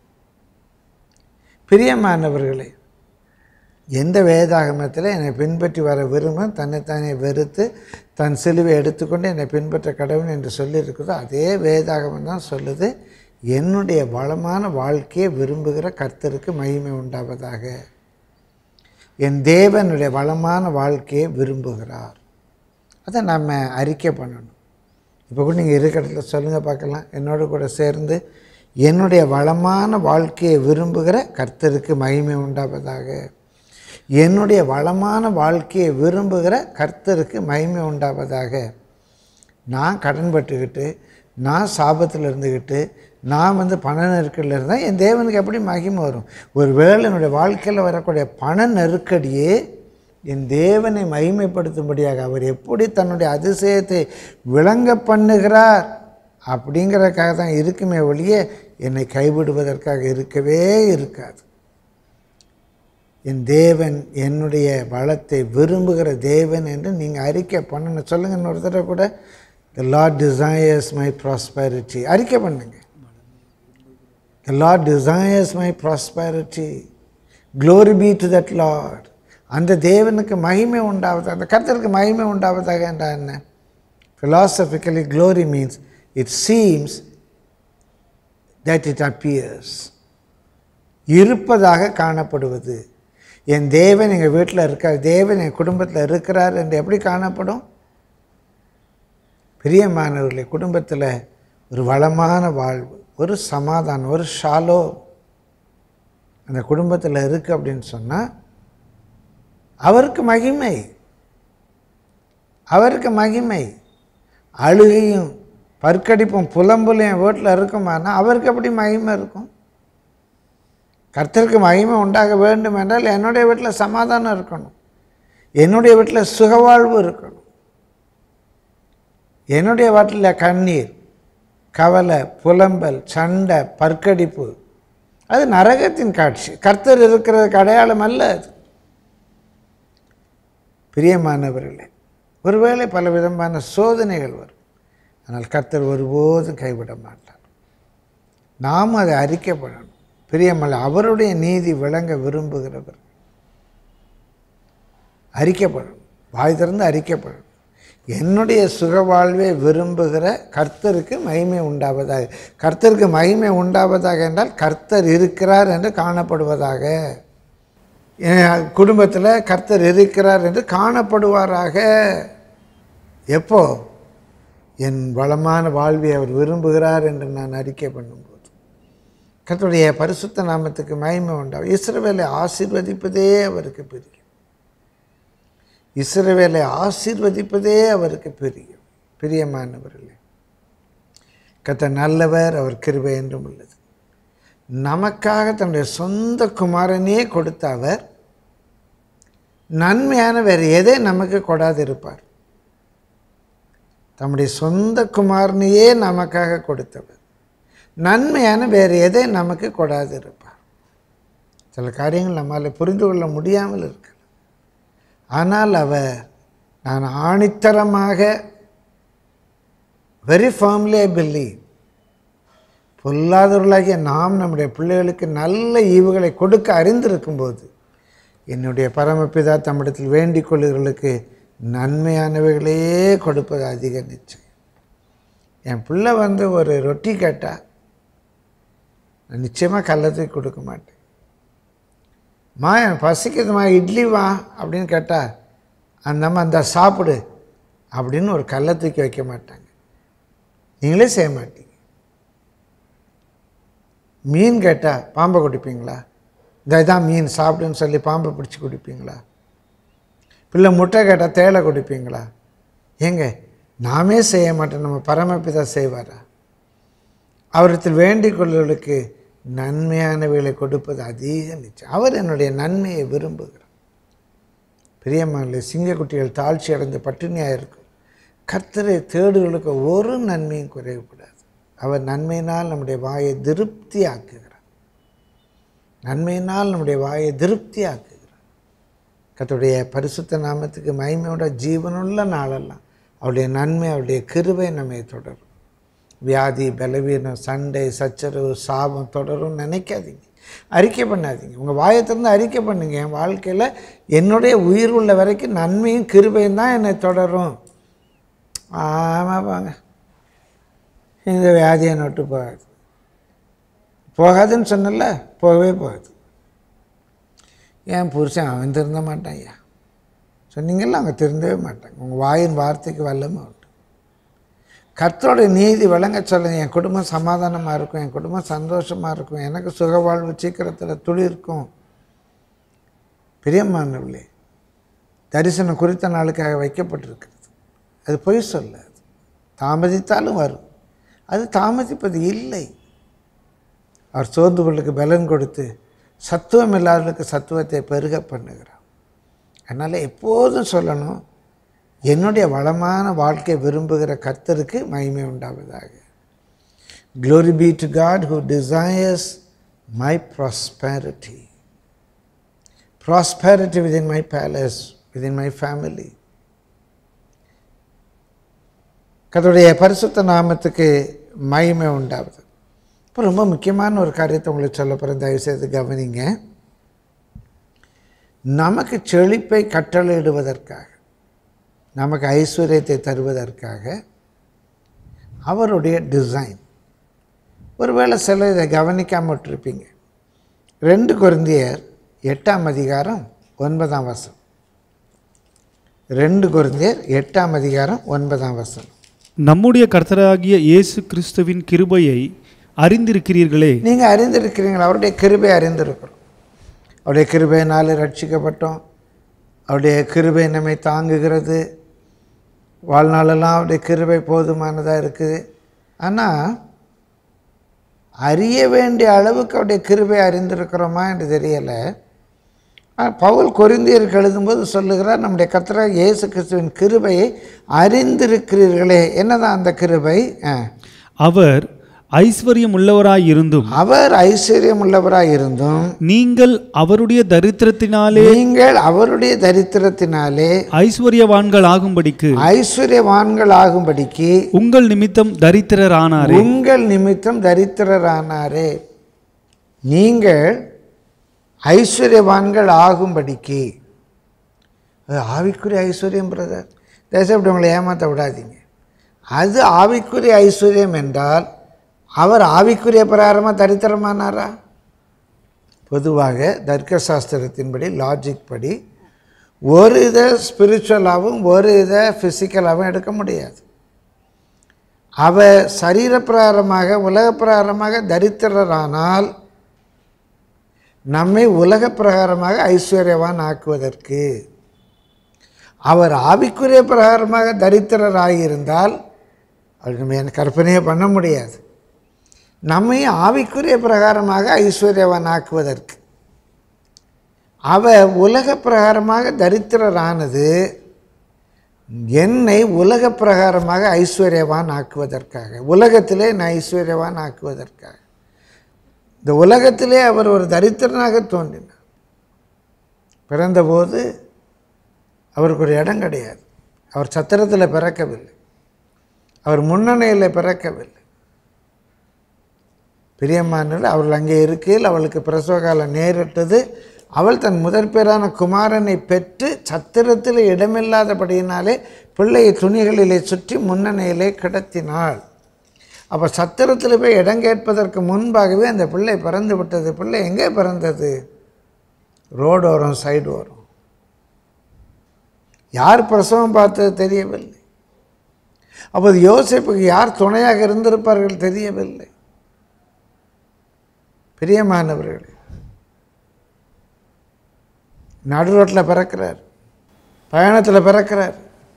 பிரியமானவர்களே எந்த வேதாகமத்தில் என்னை பின்பற்றி வர விரும்ப தன்னைத்தானே வெறுத்து தன் சிலுவை எடுத்துக்கொண்டு என்னை பின்பற்ற கடவுள் என்று சொல்லியிருக்குதோ அதே வேதாகமம் தான் சொல்லுது என்னுடைய வளமான வாழ்க்கையை விரும்புகிற கர்த்தருக்கு மகிமை உண்டாவதாக என் தேவனுடைய வளமான வாழ்க்கையை விரும்புகிறார் அதை நம்ம அறிக்கை பண்ணணும் இப்போ கூட நீங்கள் இருக்கிற இடத்துல சொல்லுங்கள் பார்க்கலாம் என்னோட கூட சேர்ந்து என்னுடைய வளமான வாழ்க்கையை விரும்புகிற கர்த்தருக்கு மகிமை உண்டாவதாக என்னுடைய வளமான வாழ்க்கையை விரும்புகிற கர்த்தருக்கு மகிமை உண்டாவதாக நான் கடன்பட்டுக்கிட்டு நான் சாபத்தில் இருந்துக்கிட்டு நான் வந்து பண நெருக்கடியில் இருந்தால் என் தேவனுக்கு எப்படி மகிமை வரும் ஒரு வேளை என்னுடைய வாழ்க்கையில் வரக்கூடிய பண நெருக்கடியே என் தேவனை மகிமைப்படுத்தும்படியாக அவர் எப்படி தன்னுடைய அதிசயத்தை விளங்க பண்ணுகிறார் அப்படிங்கிறதுக்காக தான் இருக்குமே ஒழிய என்னை கைவிடுவதற்காக இருக்கவே இருக்காது என் தேவன் என்னுடைய வளத்தை விரும்புகிற தேவன் என்று நீங்கள் அறிக்கை பண்ணணும் சொல்லுங்கள் இன்னொரு தடவை கூட the Lord desires my prosperity அறிக்கை பண்ணுங்க the Lord desires my prosperity glory be to that Lord அந்த தேவனுக்கு மகிமை உண்டாவது அந்த கர்த்தருக்கு மகிமை உண்டாவதாக என்றா என்ன philosophically glory means it seems that it appears இருப்பதாக காணப்படுவது என் தேவன் எங்கள் வீட்டில் இருக்கார் தேவன் என் குடும்பத்தில் இருக்கிறார் என்று எப்படி காணப்படும் பிரியமானவர்களே குடும்பத்தில் ஒரு வளமான வாழ்வு ஒரு சமாதானம் ஒரு ஷாலோ அந்த குடும்பத்தில் இருக்குது அப்படின்னு சொன்னால் அவருக்கு மகிமை அவருக்கு மகிமை அழுகையும் பற்கடிப்பும் புலம்புலையும் என் வீட்டில் இருக்குமானா அவருக்கு எப்படி மகிமை இருக்கும் கர்த்தருக்கு மகிமை உண்டாக வேண்டும் என்றால் என்னுடைய வீட்டில் சமாதானம் இருக்கணும் என்னுடைய வீட்டில் சுகவாழ்வு இருக்கணும் என்னுடைய வீட்டில் கண்ணீர் கவலை புலம்பல் சண்டை பற்கடிப்பு அது நரகத்தின் காட்சி கர்த்தர் இருக்கிறதுக்கு அடையாளம் அல்ல அது பிரியமானவர்களே ஒருவேளை பல விதமான சோதனைகள் வரும் ஆனால் கர்த்தர் ஒருபோதும் கைவிட மாட்டார் நாம் அதை அறிக்கைப்படணும் பிரியமல்ல அவருடைய நீதி விளங்க விரும்புகிறவர் அறிக்கப்படணும் வாய் திறந்து அறிக்கப்படணும் என்னுடைய சுகவாழ்வை விரும்புகிற கர்த்தருக்கு மகிமை உண்டாவதாக கர்த்தருக்கு மகிமை உண்டாவதாக என்றால் கர்த்தர் இருக்கிறார் என்று காணப்படுவதாக என் குடும்பத்தில் கர்த்தர் இருக்கிறார் என்று காணப்படுவாராக எப்போ என் வளமான வாழ்வை அவர் விரும்புகிறார் என்று நான் அறிக்கை பண்ணும்போது கர்த்தருடைய பரிசுத்த நாமத்துக்கு மகிமை உண்டாகும் இஸ்ரவேலை ஆசீர்வதிப்பதே அவருக்கு பிரியும் இஸ்ரவேலை ஆசீர்வதிப்பதே அவருக்கு பிரியும் பிரியமானவர்களே கர்த்தர் நல்லவர் அவர் கிருபை என்றும் உள்ளது நமக்காக தன்னுடைய சொந்த குமாரனே கொடுத்த அவர் நன்மையான வேறு எதை நமக்கு கொடாது இருப்பார் தம்முடைய சொந்த குமாரனையே நமக்காக கொடுத்தவர் நன்மையான வேறு எதை நமக்கு கொடாது இருப்பார் சில காரியங்கள் நம்மால் புரிந்து கொள்ள முடியாமல் இருக்கலாம் ஆனால் அவர் நான் ஆணித்தரமாக வெரி ஃபர்ம்லி ஐ பில்லீவ் பொல்லாதவர்களாகிய நாம் நம்முடைய பிள்ளைகளுக்கு நல்ல ஈவுகளை கொடுக்க அறிந்திருக்கும்போது என்னுடைய பரமபிதா தம்மிடத்தில் வேண்டிக் கொள்ளுகிறவர்களுக்கு நன்மையானவைகளே கொடுப்பது அதிக நிச்சயம் என் பிள்ளை வந்து ஒரு ரொட்டி கேட்டால் நான் நிச்சயமாக கள்ளத்துக்கு கொடுக்க மாட்டேன் மா என் பசிக்குதுமா இட்லி வா அப்படின்னு கேட்டால் அந்த அம்மா அந்த சாப்பிடு அப்படின்னு ஒரு கல்லை தூக்கி வைக்க மாட்டாங்க நீங்களே செய்ய மாட்டீங்க மீன் கேட்டால் பாம்பை குடிப்பீங்களா இந்த இதான் மீன் சாப்பிடுன்னு சொல்லி பாம்பை பிடிச்சி குடிப்பீங்களா பிள்ளை முட்டை கேட்டால் தேளை குடிப்பீங்களா ஏங்க நாமே செய்ய மாட்டோம் நம்ம பரமபிதா செய்வாரா அவரத்தில் வேண்டிக் கொள்வர்களுக்கு நன்மையானவைகளை கொடுப்பது அதிக நிச்சயம் அவர் என்னுடைய நன்மையை விரும்புகிறார் பிரியமான சிங்கக்குட்டிகள் தாழ்ச்சி அடைந்து பட்டினியாக இருக்கும் கர்த்தரை தேடுகளுக்கு ஒரு நன்மையும் குறையக்கூடாது அவர் நன்மையினால் நம்முடைய வாயை திருப்தி ஆக்குகிறார் நன்மையினால் நம்முடைய வாயை திருப்தி ஆக்குகிறார் கர்த்தருடைய பரிசுத்த நாமத்துக்கு மகிமையோட ஜீவனுள்ள நாளெல்லாம் அவருடைய நன்மை அவருடைய கிருபை நம்மை தொடரும் வியாதி பலவீனம் சண்டை சச்சரவு சாபம் தொடரும் நினைக்காதீங்க அறிக்கை பண்ணாதீங்க உங்கள் வாயை திறந்து அறிக்கை பண்ணுங்க என் வாழ்க்கையில் என்னுடைய உயிர் உள்ள வரைக்கும் நன்மையும் கிருபையும் தான் என்னை தொடரும் ஆமாம் வாங்க இந்த வியாதியை நோட்டு போகாது போகாதுன்னு சொன்னல போகவே போகாது ஏன் புருஷன் அவன் திருந்த மாட்டான் ஐயா சொன்னீங்கல்ல அவங்க திருந்தவே மாட்டாங்க உங்கள் வாயின் வார்த்தைக்கு வல்லமை உண்டு கர்த்தரோட நீதி விளங்க சொல்லுங்க என் குடும்பம் சமாதானமாக இருக்கும் என் குடும்பம் சந்தோஷமாக இருக்கும் எனக்கு சுக வாழ்வு சீக்கிரத்தில் துளி இருக்கும் பிரியமானவர்களே தரிசனம் குறித்த நாளுக்காக வைக்கப்பட்டிருக்கிறது அது பொய் சொல்லாது தாமதித்தாலும் வரும் அது தாமதிப்பது இல்லை அவர் சோர்ந்துகளுக்கு பலன் கொடுத்து சத்துவம் இல்லாதவர்களுக்கு சத்துவத்தை பெருக பண்ணுகிறார் அதனால் எப்போதும் சொல்லணும் என்னுடைய வளமான வாழ்க்கை விரும்புகிற கர்த்தருக்கு மகிமை உண்டாவதாக glory be to God who desires my prosperity prosperity within my palace, within my family. கர்த்தருடைய பரிசுத்த நாமத்துக்கு மகிமை உண்டாகுது இப்போ ரொம்ப முக்கியமான ஒரு காரியத்தை உங்களுக்கு சொல்ல போகிறேன் தயவுசெய்து கவனிங்க நமக்கு செழிப்பை கட்டளையிடுவதற்காக நமக்கு ஐஸ்வர்யத்தை தருவதற்காக அவருடைய டிசைன் ஒருவேளை சில இதை கவனிக்காமல் விட்டுருப்பீங்க ரெண்டு குருந்தியர் எட்டாம் அதிகாரம் ஒன்பதாம் வசனம் ரெண்டு குருந்தியர் எட்டாம் அதிகாரம் ஒன்பதாம் வசனம் நம்முடைய கர்த்தராகிய இயேசு கிறிஸ்துவின் கிருபையை அறிந்திருக்கிறீர்களே நீங்கள் அறிந்திருக்கிறீங்களா அவருடைய கிருபை அறிந்திருக்கிறோம் அவருடைய கிருபையினால் ரட்சிக்கப்பட்டோம் அவருடைய கிருபை நம்மை தாங்குகிறது வாழ்நாளெல்லாம் அவருடைய கிருபை போதுமானதாக இருக்குது ஆனால் அறிய வேண்டிய அளவுக்கு அவருடைய கிருபை அறிந்திருக்கிறோமா என்று தெரியலை ஆனா, பவுல் கொரிந்தியருக்கு எழுதும்போது சொல்லுகிறார் நம்முடைய கர்த்தரா இயேசு கிறிஸ்துவின் கிருபையை அறிந்திருக்கிறீர்களே என்னதான் அந்த கிருபை ஆ. அவர் ஐஸ்வர்யம் உள்ளவராயிருந்தும் அவர் ஐஸ்வர்யம் உள்ளவராய் இருந்தும் நீங்கள் அவருடைய தரித்திரத்தினாலே நீங்கள் அவருடைய தரித்திரத்தினாலே ஐஸ்வர்யவான்கள் ஆகும்படிக்கு ஐஸ்வர்யவான்கள் ஆகும்படிக்கு உங்கள் நிமித்தம் தரித்திரரானாரே உங்கள் நிமித்தம் தரித்திரரானாரே நீங்கள் ஐஸ்வர்யவான்கள் ஆகும்படிக்கு அது ஆவிக்குரிய ஐஸ்வர்யம் பிரதர் தேசம் இப்படி உங்களை ஏமாற்ற விடாதீங்க அது ஆவிக்குரிய ஐஸ்வர்யம் என்றால் அவர் ஆவிக்குரிய பிரகாரமாக தரித்திரமானாரா பொதுவாக தர்க்க சாஸ்திரத்தின்படி லாஜிக் படி ஒரு இதை ஸ்பிரிச்சுவலாகவும் ஒரு இதை ஃபிசிக்கலாகவும் எடுக்க முடியாது அவர் சரீரப்பிரகாரமாக உலகப்பிரகாரமாக தரித்திரரானால் நம்மை உலகப்பிரகாரமாக ஐஸ்வர்யவான் ஆக்குவதற்கு அவர் ஆவிக்குரிய பிரகாரமாக தரித்திரராகியிருந்தால் அது நம்ம எனக்கு கற்பனையே பண்ண முடியாது நம்மை ஆவிக்குரிய பிரகாரமாக ஐஸ்வர்யவான் ஆக்குவதற்கு அவர் உலக பிரகாரமாக தரித்திரரானது என்னை உலக பிரகாரமாக ஐஸ்வர்யவான் ஆக்குவதற்காக உலகத்திலே நான் ஐஸ்வர்யவான் ஆக்குவதற்காக இந்த உலகத்திலே அவர் ஒரு தரித்திரனாக தோன்றினார் பிறந்தபோது அவருக்கு ஒரு இடம் கிடையாது அவர் சத்திரத்தில் பிறக்கவில்லை அவர் முன்னணியில் பிறக்கவில்லை பிரியமானவர்கள் அவர்கள் அங்கே இருக்கையில் அவளுக்கு பிரசவ காலம் நேரிட்டது அவள் தன் முதற்பேரான குமாரனை பெற்று சத்திரத்தில் இடமில்லாதபடியினாலே பிள்ளையை துணிகளிலே சுற்றி முன்னணியிலே கிடத்தினாள் அப்போ சத்திரத்தில் போய் இடம் கேட்பதற்கு முன்பாகவே அந்த பிள்ளை பிறந்து விட்டது பிள்ளை எங்கே பிறந்தது ரோடு வரும் சைடு வரும் யார் பிரசவம் பார்த்தது தெரியவில்லை அப்போது யோசிப்புக்கு யார் துணையாக இருந்திருப்பார்கள் தெரியவில்லை பிரியமானவர்களே நடு ரோட்டில் பிறக்கிறார் பயணத்தில் பிறக்கிறார்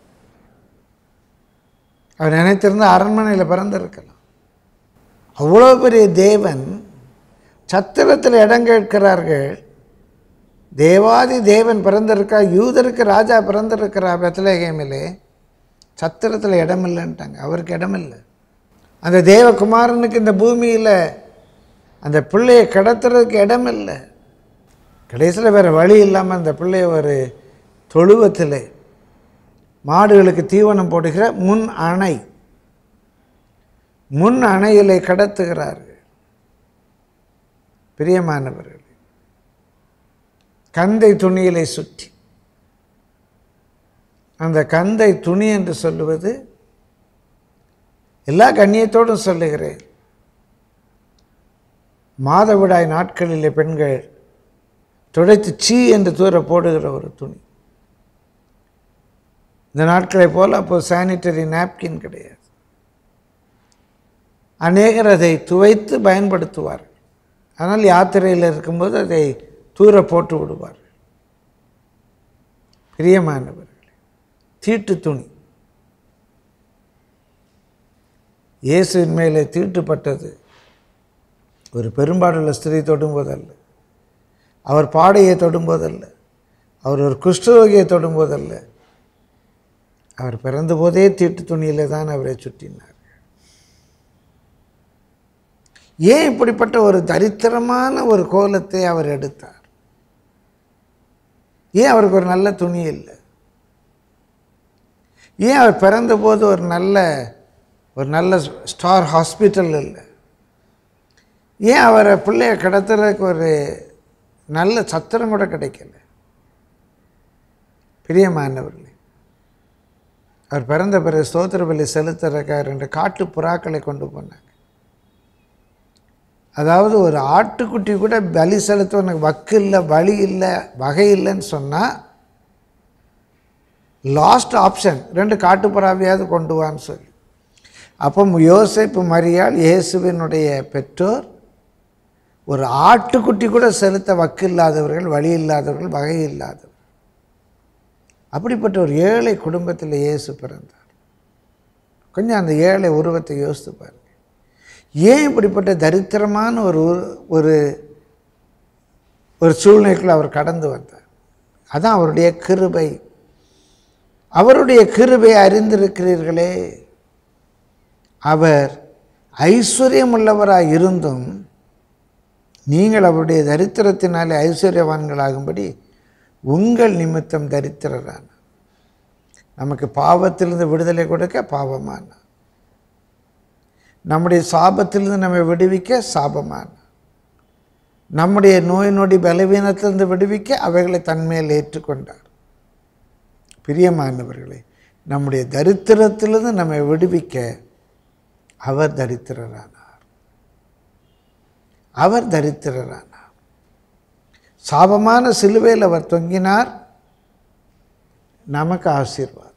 அவர் நினைத்திருந்த அரண்மனையில் பிறந்திருக்கலாம் அவ்வளோ பெரிய தேவன் சத்திரத்தில் இடம் கேட்கிறார்கள் தேவாதி தேவன் பிறந்திருக்கா யூதருக்கு ராஜா பிறந்திருக்கிறா பெத்லகேமிலே சத்திரத்தில் இடம் இல்லைன்ட்டாங்க அவருக்கு இடம் இல்லை அந்த தேவகுமாரனுக்கு இந்த பூமியில் அந்த பிள்ளையை கடத்துறதுக்கு இடம் இல்லை கடைசியில் வேறு வழி இல்லாமல் அந்த பிள்ளைய ஒரு தொழுவத்தில் மாடுகளுக்கு தீவனம் போடுகிற முன் அணை முன் அணையிலே கடத்துகிறார்கள் பிரியமானவர்கள் கந்தை துணியிலே சுற்றி அந்த கந்தை துணி என்று சொல்லுவது எல்லா கண்ணியத்தோடும் சொல்லுகிறேன் மாதவிடாய் நாட்களிலே பெண்கள் துடைத்து சீ என்று தூர போடுகிற ஒரு துணி இந்த நாட்களை போல் அப்போ சானிட்டரி நாப்கின் கிடையாது அநேகர் அதை துவைத்து பயன்படுத்துவார்கள் ஆனால் யாத்திரையில் இருக்கும்போது அதை தூர போட்டு விடுவார்கள் பிரியமானவர்களே தீட்டு துணி இயேசுவின் மேலே தீட்டுப்பட்டது ஒரு பெரும்பாடுள்ள ஸ்திரீ தொடும்போதல்ல அவர் பாடையை தொடும்போதல்ல அவர் ஒரு குஷ்டரோகியை தொடும்போதல்ல அவர் பிறந்தபோதே தீட்டு துணியில் தான் அவரை சுற்றினார் ஏன் இப்படிப்பட்ட ஒரு தரித்திரமான ஒரு கோலத்தை அவர் எடுத்தார் ஏன் அவருக்கு ஒரு நல்ல துணி இல்லை ஏன் அவர் பிறந்தபோது ஒரு நல்ல ஒரு நல்ல ஸ்டார் ஹாஸ்பிட்டல் இல்லை ஏன் அவரை பிள்ளைய கடத்துறதுக்கு ஒரு நல்ல சத்திரம் கூட கிடைக்கல பிரியமானவர்களே அவர் பிறந்த பிறகு ஸ்தோத்திர பலி செலுத்துறதுக்காக ரெண்டு காட்டு புறாக்களை கொண்டு போனாங்க அதாவது ஒரு ஆட்டுக்குட்டி கூட பலி செலுத்துவனுக்கு வக்கு இல்லை வழி இல்லை வகை இல்லைன்னு சொன்னால் லாஸ்ட் ஆப்ஷன் ரெண்டு காட்டுப்புறாவையாவது கொண்டு வான்னு சொல்லி அப்போ யோசேப்பு மரியாள் இயேசுவினுடைய பெற்றோர் ஒரு ஆட்டுக்குட்டி கூட செலுத்த வக்கு இல்லாதவர்கள் வழி இல்லாதவர்கள் வகை இல்லாதவர்கள் அப்படிப்பட்ட ஒரு ஏழை குடும்பத்தில் இயேசு பிறந்தார் கொஞ்சம் அந்த ஏழை உருவத்தை யோசித்து பாருங்க ஏன் இப்படிப்பட்ட தரித்திரமான ஒரு ஒரு ஒரு சூழ்நிலைக்குள்ள அவர் கடந்து வந்தார் அதான் அவருடைய கிருபை அவருடைய கிருபை அறிந்திருக்கிறீர்களே அவர் ஐஸ்வர்யம் உள்ளவராக இருந்தும் நீங்கள் அவருடைய தரித்திரத்தினாலே ஐஸ்வர்யவான்களாகும்படி உங்கள் நிமித்தம் தரித்திரரான நமக்கு பாவத்திலிருந்து விடுதலை கொடுக்க பாவமான நம்முடைய சாபத்திலிருந்து நம்மை விடுவிக்க சாபமான நம்முடைய நோய் நொடி பலவீனத்திலிருந்து விடுவிக்க அவைகளை தன்மையில் ஏற்றுக்கொண்டார் பிரியமானவர்களே நம்முடைய தரித்திரத்திலிருந்து நம்மை விடுவிக்க அவர் தரித்திரரானார் அவர் தரித்திரரானார் சாபமான சிலுவையில் அவர் தொங்கினார் நமக்கு ஆசீர்வாதம்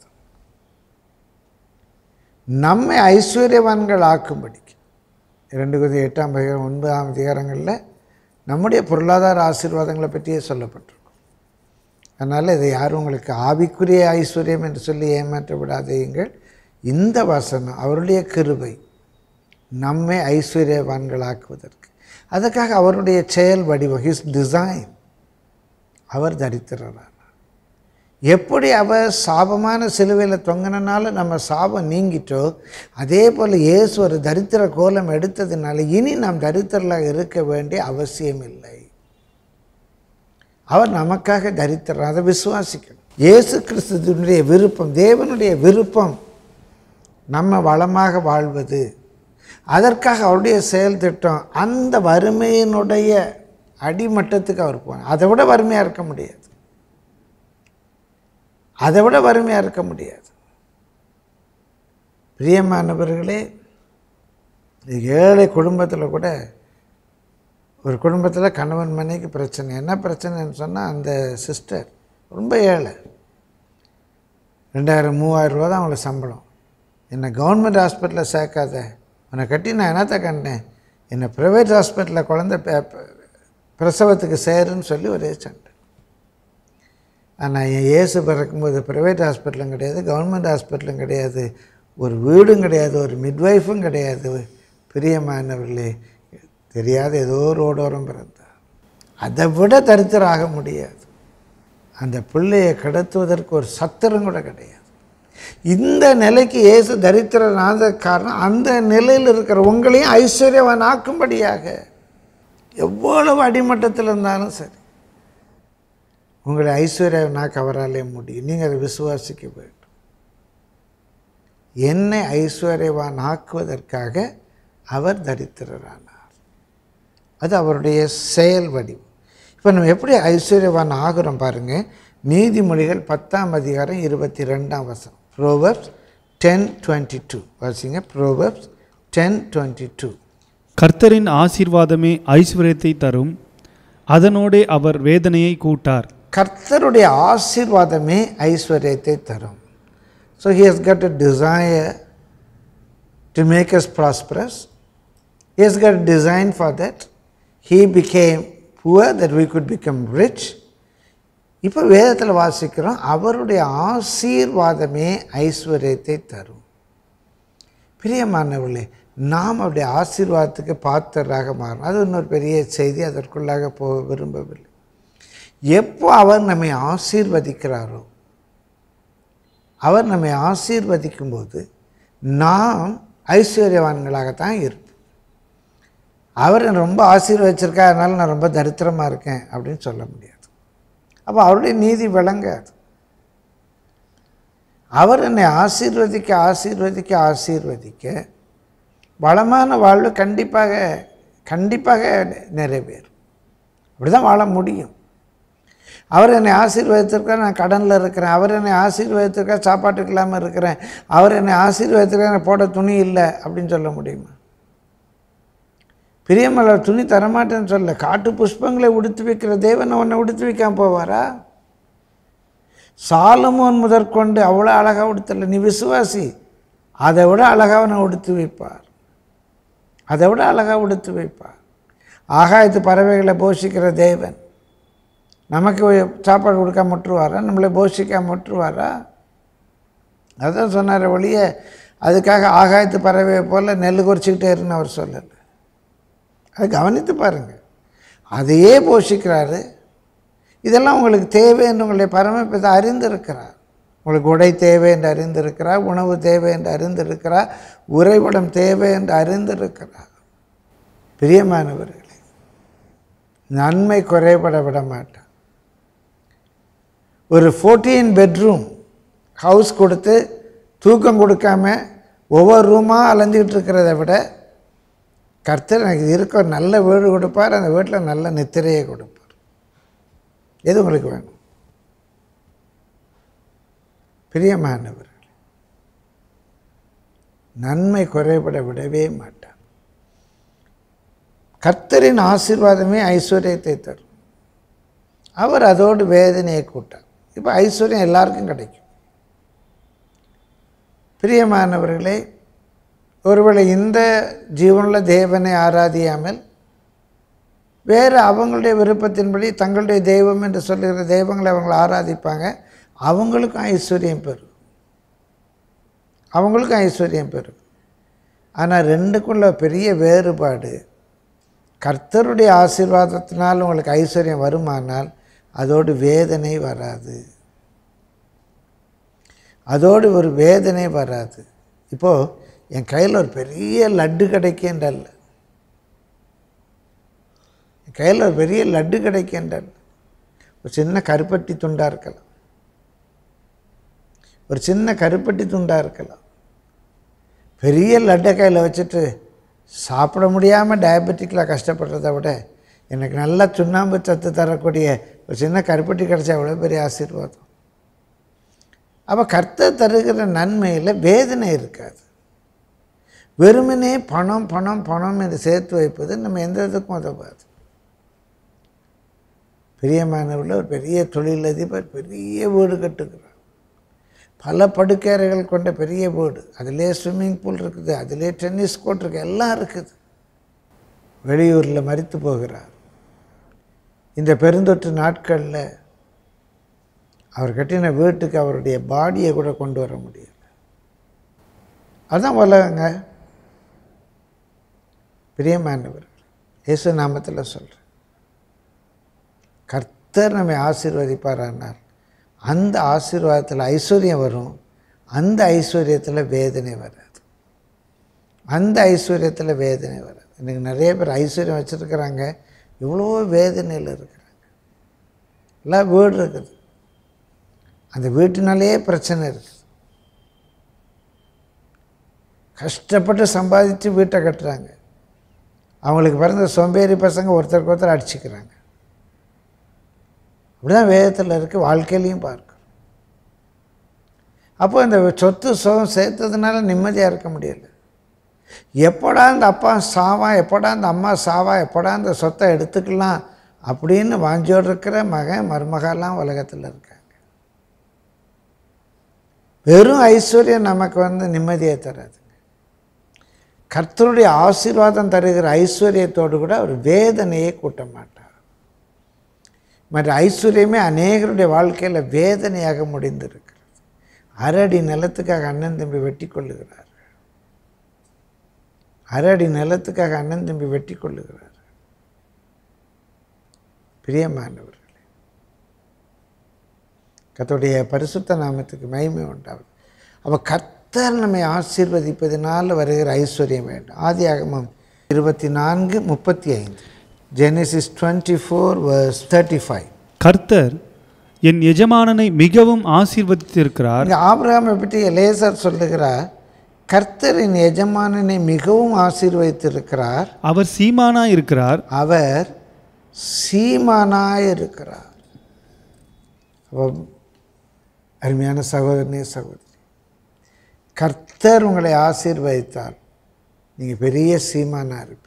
நம்மை ஐஸ்வர்யவான்கள் ஆக்கும்படிக்கு இரண்டு குதி எட்டாம் அதிகாரம் ஒன்பதாம் அதிகாரங்களில் நம்முடைய பொருளாதார ஆசீர்வாதங்களை பற்றியே சொல்லப்பட்டிருக்கும் அதனால் இதை யாரும் உங்களுக்கு ஆவிக்குரிய ஐஸ்வர்யம் என்று சொல்லி ஏமாற்ற விடாதீங்கள் இந்த வசனம் அவருடைய கிருபை நம்மை ஐஸ்வர்யவான்களாக்குவதற்கு அதுக்காக அவருடைய செயல் வடிவம் ஹிஸ் டிசைன் அவர் தரித்திரரானார் எப்படி அவர் சாபமான சிலுவையில் தொங்கினால நம்ம சாபம் நீங்கிட்டோ அதே போல் இயேசு ஒரு தரித்திர கோலம் எடுத்ததுனால இனி நாம் தரித்திரலாக இருக்க வேண்டிய அவசியம் இல்லை அவர் நமக்காக தரித்திரம் அதை விசுவாசிக்கணும் இயேசு கிறிஸ்துவனுடைய விருப்பம் தேவனுடைய விருப்பம் நம்ம வளமாக வாழ்வது அதற்காக அவருடைய செயல் திட்டம் அந்த வறுமையினுடைய அடிமட்டத்துக்கு அவர் போனார் அதை விட வறுமையாக இருக்க முடியாது அதை விட வறுமையாக இருக்க முடியாது பிரியமானவர்களே ஏழை குடும்பத்தில் கூட ஒரு குடும்பத்தில் கணவன் மனைவிக்கு பிரச்சனை என்ன பிரச்சனைன்னு சொன்னால் அந்த சிஸ்டர் ரொம்ப ஏழை ரெண்டாயிரம் மூவாயிரம் ரூபா தான் அவங்களுக்கு சம்பளம் என்னை கவர்மெண்ட் ஹாஸ்பிட்டலில் சேர்க்காத உன்னை கட்டி நான் என்னத்தை கண்டேன் என்னை ப்ரைவேட் ஹாஸ்பிட்டலில் குழந்த பிரசவத்துக்கு சேருன்னு சொல்லி ஒரே சண்டை ஆனால் என் இயேசு பிறக்கும்போது ப்ரைவேட் ஹாஸ்பிட்டலும் கிடையாது கவர்மெண்ட் ஹாஸ்பிட்டலும் கிடையாது ஒரு வீடும் கிடையாது ஒரு மிட்வைஃபும் கிடையாது பிரியமானவர்களே தெரியாத ஏதோ ஒரு ஓடோரம் பிறந்தார் அதை விட தரித்திராக முடியாது அந்த பிள்ளையை கடத்துவதற்கு ஒரு சத்திரம் கூட கிடையாது இந்த நிலைக்கு இயேசு தரித்திரனாத காரணம் அந்த நிலையில் இருக்கிற உங்களையும் ஐஸ்வர்யவான் ஆக்கும்படியாக எவ்வளவு அடிமட்டத்தில் இருந்தாலும் சரி உங்களை ஐஸ்வர்யவனாக்க அவராலே முடியும் நீங்கள் அதை விசுவாசிக்க வேண்டும் என்னை ஐஸ்வர்யவான் ஆக்குவதற்காக அவர் தரித்திரரானார் அது அவருடைய செயல் வடிவம் இப்போ நம்ம எப்படி ஐஸ்வர்யவான் ஆகிறோம் பாருங்கள் நீதிமொழிகள் பத்தாம் அதிகாரம் இருபத்தி ரெண்டாம் வசனம் ப்ரோவப்ஸ் டென் டுவெண்ட்டி டூ வாசிங்க ப்ரோவப்ஸ் டென் டுவெண்ட்டி டூ கர்த்தரின் ஆசீர்வாதமே ஐஸ்வர்யத்தை தரும் அதனோடே அவர் வேதனையை கூட்டார் கர்த்தருடைய ஆசீர்வாதமே ஐஸ்வர்யத்தை தரும் so he has got a desire to make us prosperous he has got design for that he became poor that we could become rich இப்போ வேதத்தில் வாசிக்கிறோம் அவருடைய ஆசீர்வாதமே ஐஸ்வர்யத்தை தரும் பிரியமானவர்களே நாம் அவருடைய ஆசீர்வாதத்துக்கு பாத்திரராக மாறணும் அது இன்னொரு பெரிய செய்தி அதற்குள்ளாக போக விரும்பவில்லை எப்போ அவர் நம்மை ஆசீர்வதிக்கிறாரோ அவர் நம்மை ஆசீர்வதிக்கும் போது நாம் ஐஸ்வர்யவான்களாகத்தான் இருப்போம் அவர் என்னை ரொம்ப ஆசீர்வதிச்சிருக்கா அதனால் நான் ரொம்ப தரித்திரமாக இருக்கேன் அப்படின்னு சொல்ல முடியாது அப்போ அவருடைய நீதி விளங்காது அவர் என்னை ஆசீர்வதிக்க ஆசீர்வதிக்க ஆசீர்வதிக்க வளமான வாழ்வு கண்டிப்பாக கண்டிப்பாக நிறைவேறும் அப்படி தான் வாழ முடியும் அவர் என்னை ஆசீர்வதித்திருக்கார் நான் கடனில் இருக்கிறேன் அவர் என்னை ஆசீர்வதித்திருக்கார் சாப்பாட்டுக்கு இல்லாமல் இருக்கிறேன் அவர் என்னை ஆசீர்வதித்திருக்கார் எனக்கு போட துணி இல்லை அப்படின்னு சொல்ல முடியுமா பிரியமலர் துணி தரமாட்டேன்னு சொல்ல காட்டு புஷ்பங்களை உடுத்து வைக்கிற தேவன் உன்னை உடுத்து வைக்காம போவாரா சாலமோன் முதற்கொண்டு அவ்வளோ அழகாக உடுத்தல நீ விசுவாசி அதை விட அழகாக அவனை உடுத்து வைப்பார் அதை விட அழகாக உடுத்து வைப்பார் ஆகாயத்து பறவைகளை போஷிக்கிற தேவன் நமக்கு சாப்பாடு கொடுக்காம முட்டுருவாரா நம்மளை போஷிக்காம முட்டுருவாரா அதான் சொன்னார் ஒழிய அதுக்காக ஆகாயத்து பறவையை போல் நெல் குறிச்சிக்கிட்டே இருன்னு அவர் சொல்லலை அதை கவனித்து பாருங்கள் அதையே போஷிக்கிறாரு இதெல்லாம் உங்களுக்கு தேவை என்று உங்களுடைய பரமபிதா அறிந்திருக்கிறார் உங்களுக்கு உடை தேவை என்று அறிந்திருக்கிறார் உணவு தேவை என்று அறிந்திருக்கிறார் உறைவிடம் தேவை என்று அறிந்திருக்கிறார் பிரியமானவர்களே நன்மை குறைபட விட மாட்டான் ஒரு ஃபோர்டீன் பெட்ரூம் ஹவுஸ் கொடுத்து தூக்கம் கொடுக்காம ஒவ்வொரு ரூமாக அலைஞ்சிக்கிட்டு இருக்கிறத விட கர்த்தர் எனக்கு இருக்க ஒரு நல்ல வீடு கொடுப்பார் அந்த வீட்டில் நல்ல நித்திரையை கொடுப்பார் எது உங்களுக்கு வேணும் பிரியமானவர் நன்மை குறைபட விடவே மாட்டார் கர்த்தரின் ஆசீர்வாதமே ஐஸ்வர்யத்தை தரும் அவர் அதோடு வேதனையை கூட்டார் இப்போ ஐஸ்வர்யம் எல்லாருக்கும் கிடைக்கும் பிரியமானவர்களே ஒருவேளை இந்த ஜீவனில் தேவனை ஆராதியாமல் வேறு அவங்களுடைய விருப்பத்தின்படி தங்களுடைய தெய்வம் என்று சொல்லுகிற தெய்வங்களை அவங்களை ஆராதிப்பாங்க அவங்களுக்கும் ஐஸ்வர்யம் பெறும் அவங்களுக்கும் ஐஸ்வர்யம் பெறும் ஆனால் ரெண்டுக்குள்ள பெரிய வேறுபாடு கர்த்தருடைய ஆசீர்வாதத்தினால் உங்களுக்கு ஐஸ்வர்யம் வருமானால் அதோடு வேதனை வராது அதோடு ஒரு வேதனை வராது இப்போது என் கையில் ஒரு பெரிய லட்டு கிடைக்கின்றல்ல என் கையில் ஒரு பெரிய லட்டு கிடைக்கின்றல்ல ஒரு சின்ன கருப்பட்டி துண்டாக இருக்கலாம் ஒரு சின்ன கருப்பட்டி துண்டாக இருக்கலாம் பெரிய லட்டை கையில் வச்சுட்டு சாப்பிட முடியாமல் டயபெட்டிக்கில் கஷ்டப்படுறத விட எனக்கு நல்லா சுண்ணாம்பு சத்து தரக்கூடிய ஒரு சின்ன கருப்பட்டி கிடச்சா எவ்வளோ பெரிய ஆசீர்வாதம் அப்போ கர்த்தர் தருகிற நன்மையில் வேதனை இருக்காது வெறுமனே பணம் பணம் பணம் என்று சேர்த்து வைப்பது நம்ம எந்த இதுக்கும் உதவாது பிரியமானவர்கள் ஒரு பெரிய தொழிலதிபர் பெரிய வீடு கட்டுக்கிறார் பல படுக்கையறைகள் கொண்ட பெரிய வீடு அதிலே ஸ்விம்மிங் பூல் இருக்குது அதிலே டென்னிஸ் கோர்ட் இருக்குது எல்லாம் இருக்குது வெளியூரில் மறித்து போகிறார் இந்த பெருந்தொற்று நாட்களில் அவர் கட்டின வீட்டுக்கு அவருடைய பாடியை கூட கொண்டு வர முடியல அதுதான் உலகங்க பிரியமானவர் இயேசு நாமத்தில் சொல்கிறேன் கர்த்தர் நம்மை ஆசீர்வதிப்பாரானார் அந்த ஆசீர்வாதத்தில் ஐஸ்வர்யம் வரும் அந்த ஐஸ்வர்யத்தில் வேதனை வராது அந்த ஐஸ்வர்யத்தில் வேதனை வராது இன்றைக்கி நிறைய பேர் ஐஸ்வர்யம் வச்சுருக்கிறாங்க இவ்வளோ வேதனையில் இருக்கிறாங்க எல்லாம் வீடு இருக்குது அந்த வீட்டினாலே பிரச்சனை இருக்குது கஷ்டப்பட்டு சம்பாதிச்சு வீட்டை கட்டுறாங்க அவங்களுக்கு பிறந்த சோம்பேறி பசங்க ஒருத்தருக்கு ஒருத்தர் அடிச்சுக்கிறாங்க அப்படிதான் வேதத்தில் இருக்குது வாழ்க்கையிலையும் பார்க்கணும் அப்போ இந்த சொத்து சுகம் சேர்த்ததுனால நிம்மதியாக இருக்க முடியல எப்படா இந்த அப்பா சாவா எப்படா இந்த அம்மா சாவா எப்படா இந்த சொத்தை எடுத்துக்கலாம் அப்படின்னு வாஞ்சியோடு இருக்கிற மகன் மருமகெல்லாம் உலகத்தில் இருக்காங்க வெறும் ஐஸ்வர்யம் நமக்கு வந்து நிம்மதியை தராதுங்க கர்த்தருடைய ஆசீர்வாதம் தருகிற ஐஸ்வர்யத்தோடு கூட அவர் வேதனையை கூட்ட மாட்டார் மற்ற ஐஸ்வர்யமே அநேகருடைய வாழ்க்கையில் வேதனையாக முடிந்திருக்கிறது அரடி நிலத்துக்காக அண்ணன் தம்பி வெட்டி கொள்ளுகிறார் அரடி நிலத்துக்காக அண்ணன் தம்பி வெட்டி கொள்ளுகிறார் பிரியமானவர்களே கர்த்தருடைய பரிசுத்த நாமத்துக்கு மகிமை உண்டாகும் அப்போ கர்த்தர் நம்மை ஆசீர்வதிப்பதனால் வருகிற ஐஸ்வர்யம் வேண்டும் ஆதி ஆகமம் இருபத்தி நான்கு முப்பத்தி ஐந்து Genesis twenty four verse thirty five கர்த்தர் என் எஜமானனை மிகவும் ஆசீர்வதித்திருக்கிறார் இங்கே ஆபிரகாமை பற்றி எலேசர் சொல்லுகிறார் கர்த்தரின் எஜமானனை மிகவும் ஆசீர்வதித்திருக்கிறார் அவர் சீமானாய் இருக்கிறார் அவர் சீமானாய் இருக்கிறார் அப்போ அருமையான சகோதரனே சகோதரி கர்த்தர் உங்களை ஆசீர்வதித்தார் நீங்கள் பெரிய சீமானாக இருப்பீங்க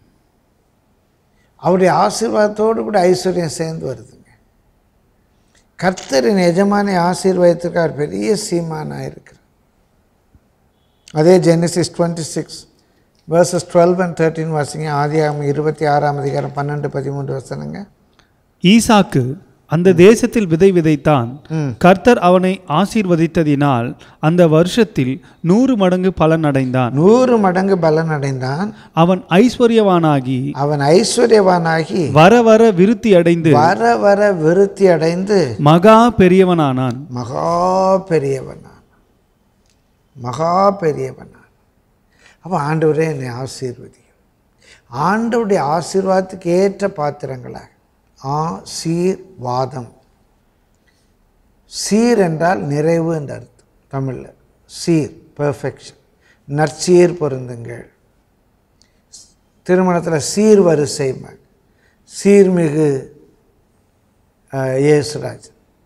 அவருடைய ஆசீர்வாதத்தோடு கூட ஐஸ்வர்யம் சேர்ந்து வருதுங்க கர்த்தரின் எஜமானை ஆசீர்வதித்திருக்கார் பெரிய சீமானாக இருக்கிறார் அதே Genesis twenty six verses twelve and thirteen வாசிங்க ஆதியாகமம் இருபத்தி ஆறாம் அதிகாரம் பன்னெண்டு பதிமூன்று வசனங்க ஈசாக்கு அந்த தேசத்தில் விதை விதைத்தான் கர்த்தர் அவனை ஆசீர்வதித்ததினால் அந்த வருஷத்தில் நூறு மடங்கு பலன் அடைந்தான் நூறு மடங்கு பலன் அடைந்தான் அவன் ஐஸ்வர்யவானாகி அவன் ஐஸ்வர்யவானாகி வர வர விருத்தி அடைந்து வர வர விருத்தி அடைந்து மகா பெரியவனானான் மகா பெரியவனான் மகா பெரியவனான் அப்போ ஆண்டவரே என்னை ஆசீர்வதியும் ஆண்டவருடைய ஆசீர்வாதத்துக்கு ஏற்ற பாத்திரங்களாக ஆசீர்வாதம் சீர் என்றால் நிறைவு என்ற அர்த்தம் தமிழில் சீர் பெர்ஃபெக்ஷன் நற்சீர் பொருந்துங்கள் திருமணத்தில் சீர் வரிசை சீர்மிகு அஹ், இயேசுராஜ்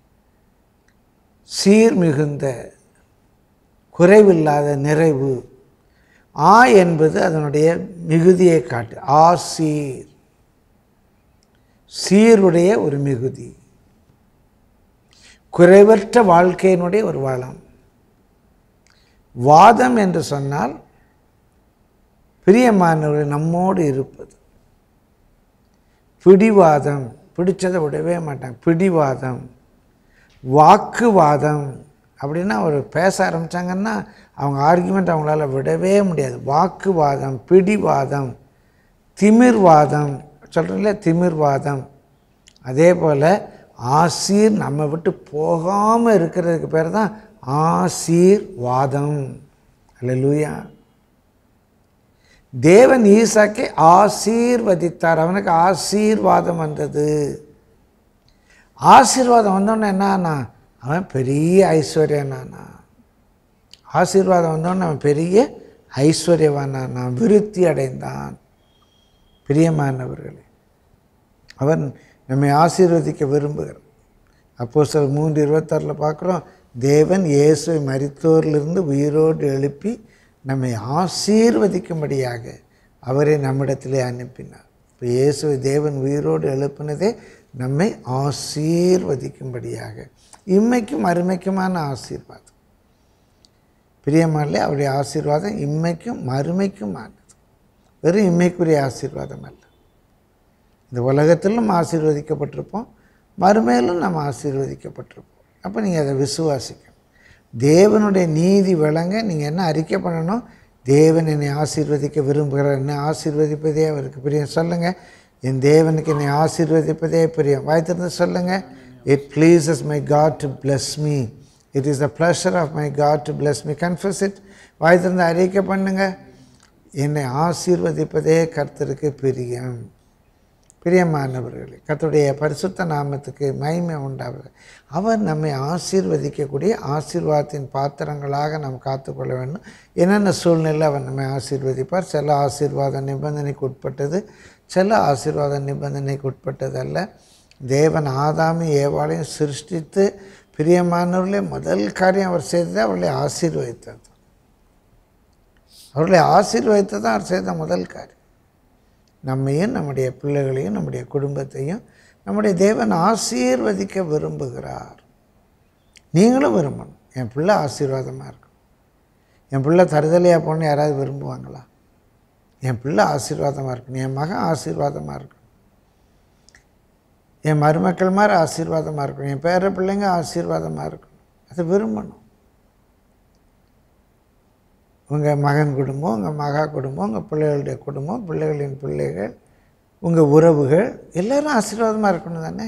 சீர் மிகுந்த குறைவில்லாத நிறைவு ஆ என்பது அதனுடைய மிகுதியை காட்டு ஆ சீர் சீருடைய ஒரு மிகுதி குறைவற்ற வாழ்க்கையினுடைய ஒரு வளம் வாதம் என்று சொன்னால் பிரியமானவர்கள் நம்மோடு இருப்பது பிடிவாதம் பிடிச்சதை விடவே மாட்டாங்க பிடிவாதம் வாக்குவாதம் அப்படின்னா ஒரு பேச ஆரம்பித்தாங்கன்னா அவங்க ஆர்குமெண்ட் அவங்களால விடவே முடியாது வாக்குவாதம் பிடிவாதம் திமிர்வாதம் சொல்கிறீங்களே திமிர்வாதம் அதே போல் ஆசீர் நம்ம விட்டு போகாமல் இருக்கிறதுக்கு பேர் தான் ஆசீர்வாதம் அல்லேலூயா தேவன் ஈசாக்கை ஆசீர்வதித்தார் அவனுக்கு ஆசீர்வாதம் வந்தது ஆசீர்வாதம் வந்தோடனே என்னன்னா அவன் பெரிய ஐஸ்வர்யனானா ஆசீர்வாதம் வந்தோடனே அவன் பெரிய ஐஸ்வர்யவானானா விருத்தி அடைந்தான் பிரியமானவர்களே அவன் நம்மை ஆசீர்வதிக்க விரும்புகிறான் அப்போ சில மூன்று இருபத்தாறில் பார்க்குறோம் தேவன் இயேசுவை மரித்தோரிலிருந்து உயிரோடு எழுப்பி நம்மை ஆசீர்வதிக்கும்படியாக அவரை நம்மிடத்திலே அனுப்பினார் இப்போ இயேசுவை தேவன் உயிரோடு எழுப்பினதே நம்மை ஆசீர்வதிக்கும்படியாக இம்மைக்கும் அருமைக்குமான ஆசீர்வாதம் பிரியமானே அவருடைய ஆசீர்வாதம் இம்மைக்கும் மறுமைக்குமானது வெறும் இம்மைக்குரிய ஆசீர்வாதம் அல்ல இந்த உலகத்திலும் ஆசீர்வதிக்கப்பட்டிருப்போம் மறுமையிலும் நம்ம ஆசீர்வதிக்கப்பட்டிருப்போம் அப்போ நீங்கள் அதை விசுவாசிக்கணும் தேவனுடைய நீதி விளங்க நீங்கள் என்ன அறிக்கை பண்ணணும் தேவன் என்னை ஆசீர்வதிக்க விரும்புகிறார் என்னை ஆசீர்வதிப்பதே அவருக்கு பிரியம் சொல்லுங்கள் என் தேவனுக்கு என்னை ஆசீர்வதிப்பதே பிரியம் வாய் திறந்து சொல்லுங்கள் it pleases my God to bless me it is the pleasure of my God to bless me confess it வாய் திறந்து அறிக்கை பண்ணுங்கள் என்னை ஆசீர்வதிப்பதே கர்த்தருக்கு பிரியம் பிரியமானவர்களே கர்த்தருடைய பரிசுத்த நாமத்துக்கு மகிமை உண்டாவது அவர் நம்மை ஆசீர்வதிக்கக்கூடிய ஆசீர்வாதத்தின் பாத்திரங்களாக நாம் காத்துக்கொள்ள வேண்டும் என்னென்ன சூழ்நிலை அவர் நம்மை ஆசீர்வதிப்பார் சில ஆசீர்வாத நிபந்தனைக்கு உட்பட்டது சில ஆசீர்வாத நிபந்தனைக்கு உட்பட்டது அல்ல தேவன் ஆதாமி ஏவாளையும் சிருஷ்டித்து பிரியமானவர்களே முதல் காரியம் அவர் செய்தது அவர்களை ஆசீர்வதித்தது அவர்களை ஆசீர்வதித்தது தான் அவர் செய்த முதல் காரியம் நம்மையும் நம்முடைய பிள்ளைகளையும் நம்முடைய குடும்பத்தையும் நம்முடைய தேவன் ஆசீர்வதிக்க விரும்புகிறார் நீங்களும் விரும்பணும் என் பிள்ளை ஆசீர்வாதமாக இருக்கும் என் பிள்ளை தருதலையாக போகணும்னு யாராவது விரும்புவாங்களா என் பிள்ளை ஆசீர்வாதமாக இருக்கணும் என் மகன் ஆசீர்வாதமாக இருக்கணும் என் மருமக்கள் மாதிரி ஆசீர்வாதமாக இருக்கணும் என் பேர பிள்ளைங்க ஆசீர்வாதமாக இருக்கணும் அதை விரும்பணும் உங்கள் மகன் குடும்பம் உங்கள் மகா குடும்பம் உங்கள் பிள்ளைகளுடைய குடும்பம் பிள்ளைகளின் பிள்ளைகள் உங்கள் உறவுகள் எல்லாரும் ஆசீர்வாதமாக இருக்கணும் தானே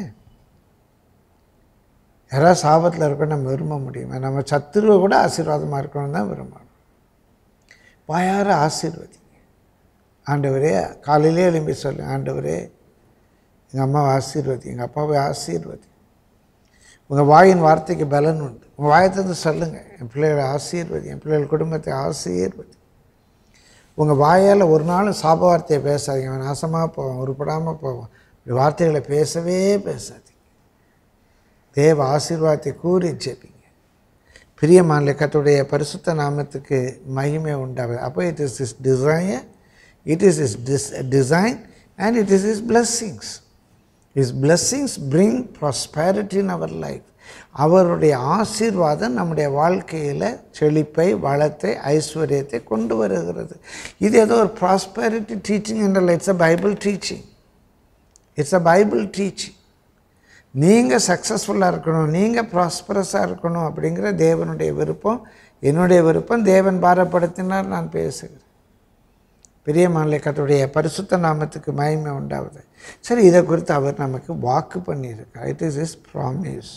யாராவது சாபத்தில் இருக்கணும் நம்ம விரும்ப முடியுமா நம்ம சத்துருவை கூட ஆசீர்வாதமாக இருக்கணும் தான் விரும்பணும் வாயார ஆசீர்வதி ஆண்டவரே காலையிலே எழும்பி சொல்லு ஆண்டவரே எங்கள் அம்மாவை ஆசீர்வதி எங்கள் அப்பாவை ஆசீர்வதி உங்கள் வாயின் வார்த்தைக்கு பலன் உண்டு உங்கள் வாயை தந்து சொல்லுங்கள் என் பிள்ளைகளை ஆசீர்வதி என் பிள்ளைகள் குடும்பத்தை ஆசீர்வதி உங்கள் வாயால் ஒரு நாள் சாப வார்த்தையை பேசாதீங்க அவன் நாசமாக போவான் உருப்படாமல் போவான் இப்படி வார்த்தைகளை பேசவே பேசாதீங்க தேவ ஆசீர்வாதத்தை கூறி ஜெபிங்க பிரியமான கத்துடைய பரிசுத்த நாமத்துக்கு மகிமை உண்டாகுது அப்போ it is is design it is is this design and it is is blessings is blessings bring prosperity in our life அவருடைய ஆசீர்வாதம் நம்முடைய வாழ்க்கையில் செழிப்பை வளத்தை ஐஸ்வர்யத்தை கொண்டு வருகிறது இது ஏதோ ஒரு ப்ராஸ்பேரிட்டி டீச்சிங் என்றால் it's a Bible teaching it's a Bible teaching நீங்கள் சக்ஸஸ்ஃபுல்லாக இருக்கணும் நீங்கள் ப்ராஸ்பரஸாக இருக்கணும் அப்படிங்கிற தேவனுடைய விருப்பம் என்னுடைய விருப்பம் தேவன் பாரப்படுத்தினார் நான் பேசுகிறேன் பெரிய மாநிலக்கத்துடைய பரிசுத்த நாமத்துக்கு மகிமை உண்டாகுது சரி இதை குறித்து அவர் நமக்கு வாக்கு பண்ணியிருக்கார் இட் இஸ் இஸ் ப்ராமிஸ்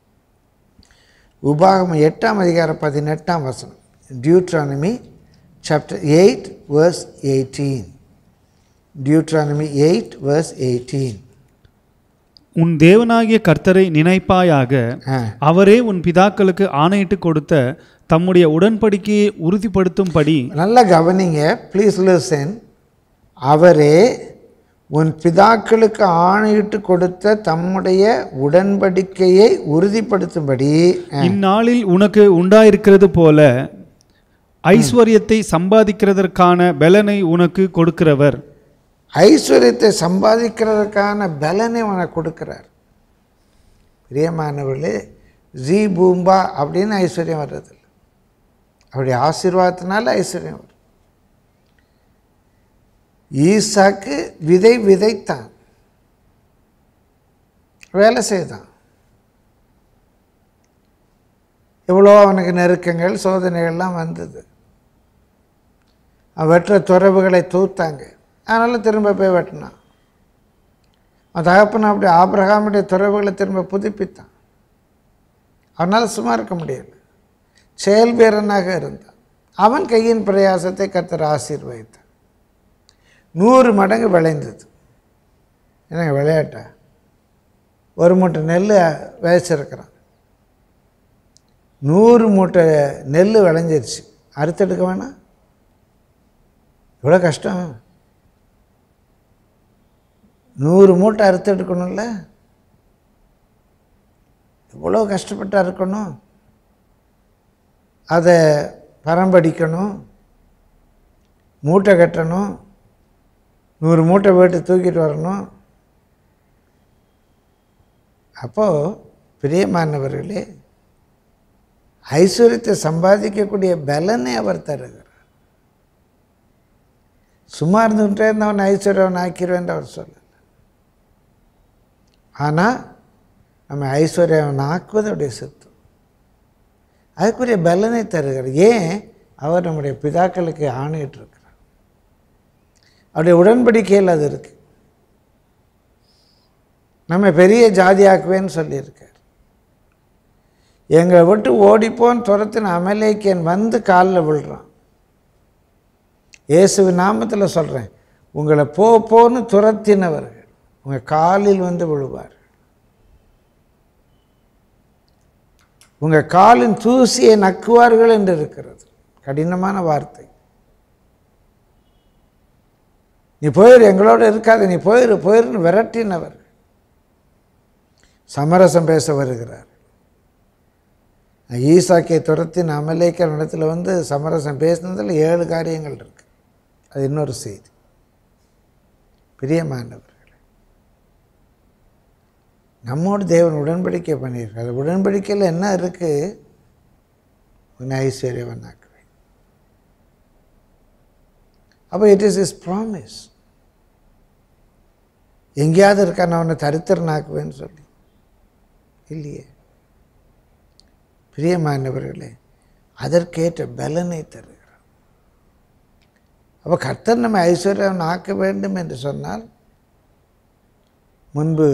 உபாகமம் எட்டாம் அதிகாரம் பதினெட்டாம் வசனம் Deuteronomy chapter eight verse eighteen Deuteronomy eight verse eighteen உன் தேவனாகிய கர்த்தரை நினைப்பாயாக அவரே உன் பிதாக்களுக்கு ஆணையிட்டு கொடுத்த தம்முடைய உடன்படிக்கையை உறுதிப்படுத்தும்படி நல்லா கவனிங்க ப்ளீஸ் லிசன் அவரே உன் பிதாக்களுக்கு ஆணையிட்டு கொடுத்த தம்முடைய உடன்படிக்கையை உறுதிப்படுத்தும்படி இந்நாளில் உனக்கு உண்டாயிருக்கிறது போல ஐஸ்வர்யத்தை சம்பாதிக்கிறதற்கான பலனை உனக்கு கொடுக்கிறவர் ஐஸ்வர்யத்தை சம்பாதிக்கிறதுக்கான பலனை உனக்கு கொடுக்கிறார் பிரியமானவர்களே ஜி பூம்பா அப்படின்னு ஐஸ்வர்யம் வர்றதில்லை அவருடைய ஆசீர்வாதத்தினால ஐஸ்வர்யம் வரும் ஈசாக்கு விதை விதைத்தான் வேலை செய்தான் எவ்வளோ அவனுக்கு நெருக்கங்கள் சோதனைகள்லாம் வந்தது அவன் வெட்டுற துறவுகளை தூத்தாங்க அதனால் திரும்ப போய் வெட்டினான் அவன் தகப்பன் அப்படி ஆபிரகாமுடைய துறவுகளை திரும்ப புதுப்பித்தான் அவனால் சும்மா இருக்க முடியல செயல் வீரனாக இருந்தான் அவன் கையின் பிரயாசத்தை கத்தர் ஆசீர்வதித்தான் நூறு மடங்கு விளைந்தது என்னங்க விளையாட்டா ஒரு மூட்டை நெல் விதைச்சிருக்கிறான் நூறு மூட்டை நெல் விளைஞ்சிருச்சு அறுத்தெடுக்க வேணாம் எவ்வளோ கஷ்டம் நூறு மூட்டை அறுத்தெடுக்கணும்ல எவ்வளோ கஷ்டப்பட்டு அறுக்கணும் அதை பரம்படிக்கணும் மூட்டை கட்டணும் நூறு மூட்டை போட்டு தூக்கிட்டு வரணும் அப்போது பிரியமானவர்களே ஐஸ்வர்யத்தை சம்பாதிக்கக்கூடிய பலனை அவர் தருகிறார் சும்மா இருந்துகிட்டே இருந்தவன் ஐஸ்வர்யவன் ஆக்கிடுவேன் அவர் சொல்லலை ஆனால் நம்ம ஐஸ்வர்யவன் ஆக்குவதுடைய சித்தம் அதுக்குரிய பலனை தருகிறார் ஏன் அவர் நம்முடைய பிதாக்களுக்கு ஆணையிட்டிருக்கிறார் அவருடைய உடன்படிக்கையில் அது இருக்குது நம்ம பெரிய ஜாதியாக்குவேன்னு சொல்லியிருக்கார் எங்களை விட்டு ஓடிப்போன்னு துரத்தின அமலேக்கியன் வந்து காலில் விழுறான் இயேசு நாமத்தில் சொல்கிறேன் உங்களை போ போன்னு துரத்தினவர்கள் உங்கள் காலில் வந்து விழுவார் உங்கள் காலின் தூசியை நக்குவார்கள் என்று இருக்கிறது கடினமான வார்த்தை நீ போயிரு எங்களோட இருக்காது நீ போயிரு போயிருன்னு விரட்டினவர் சமரசம் பேச வருகிறார் ஈசாக்கியை துரத்தின் அமலேக்க இடத்துல வந்து சமரசம் பேசினதில் ஏழு காரியங்கள் இருக்கு அது இன்னொரு செய்தி பிரியமானவர்களே நம்மோடு தேவன் உடன்படிக்கை பண்ணியிருக்கார் அது உடன்படிக்கையில் என்ன இருக்குது உன்னை ஐஸ்வர்யவன் ஆக்குவேன் அப்போ இட் இஸ் இஸ் ப்ராமிஸ் எங்கேயாவது இருக்கா நான் உன்னை தரித்திரனாக்குவேன்னு சொல்லி இல்லையே பிரியமானவர்களே அதற்கேற்ற பலனை தருகிறார் அப்போ கர்த்தர் நம்ம ஐஸ்வர்யம் ஆக்க வேண்டும் என்று சொன்னால் முன்பு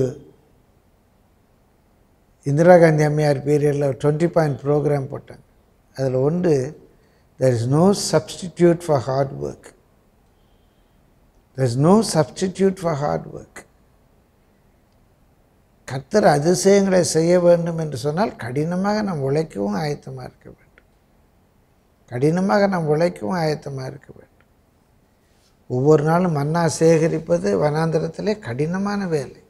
இந்திரா காந்தி அம்மையார் பீரியடில் டுவெண்ட்டி பாயிண்ட் ப்ரோக்ராம் போட்டாங்க அதில் ஒன்று there is no substitute for hard work there is no substitute for hard work கர்த்தர் அதிசயங்களை செய்ய வேண்டும் என்று சொன்னால் கடினமாக நாம் உழைக்கவும் ஆயத்தமாக இருக்க வேண்டும் கடினமாக நாம் உழைக்கவும் ஆயத்தமாக இருக்க வேண்டும் ஒவ்வொரு நாளும் மன்னா சேகரிப்பது வனாந்திரத்திலே கடினமான வேலை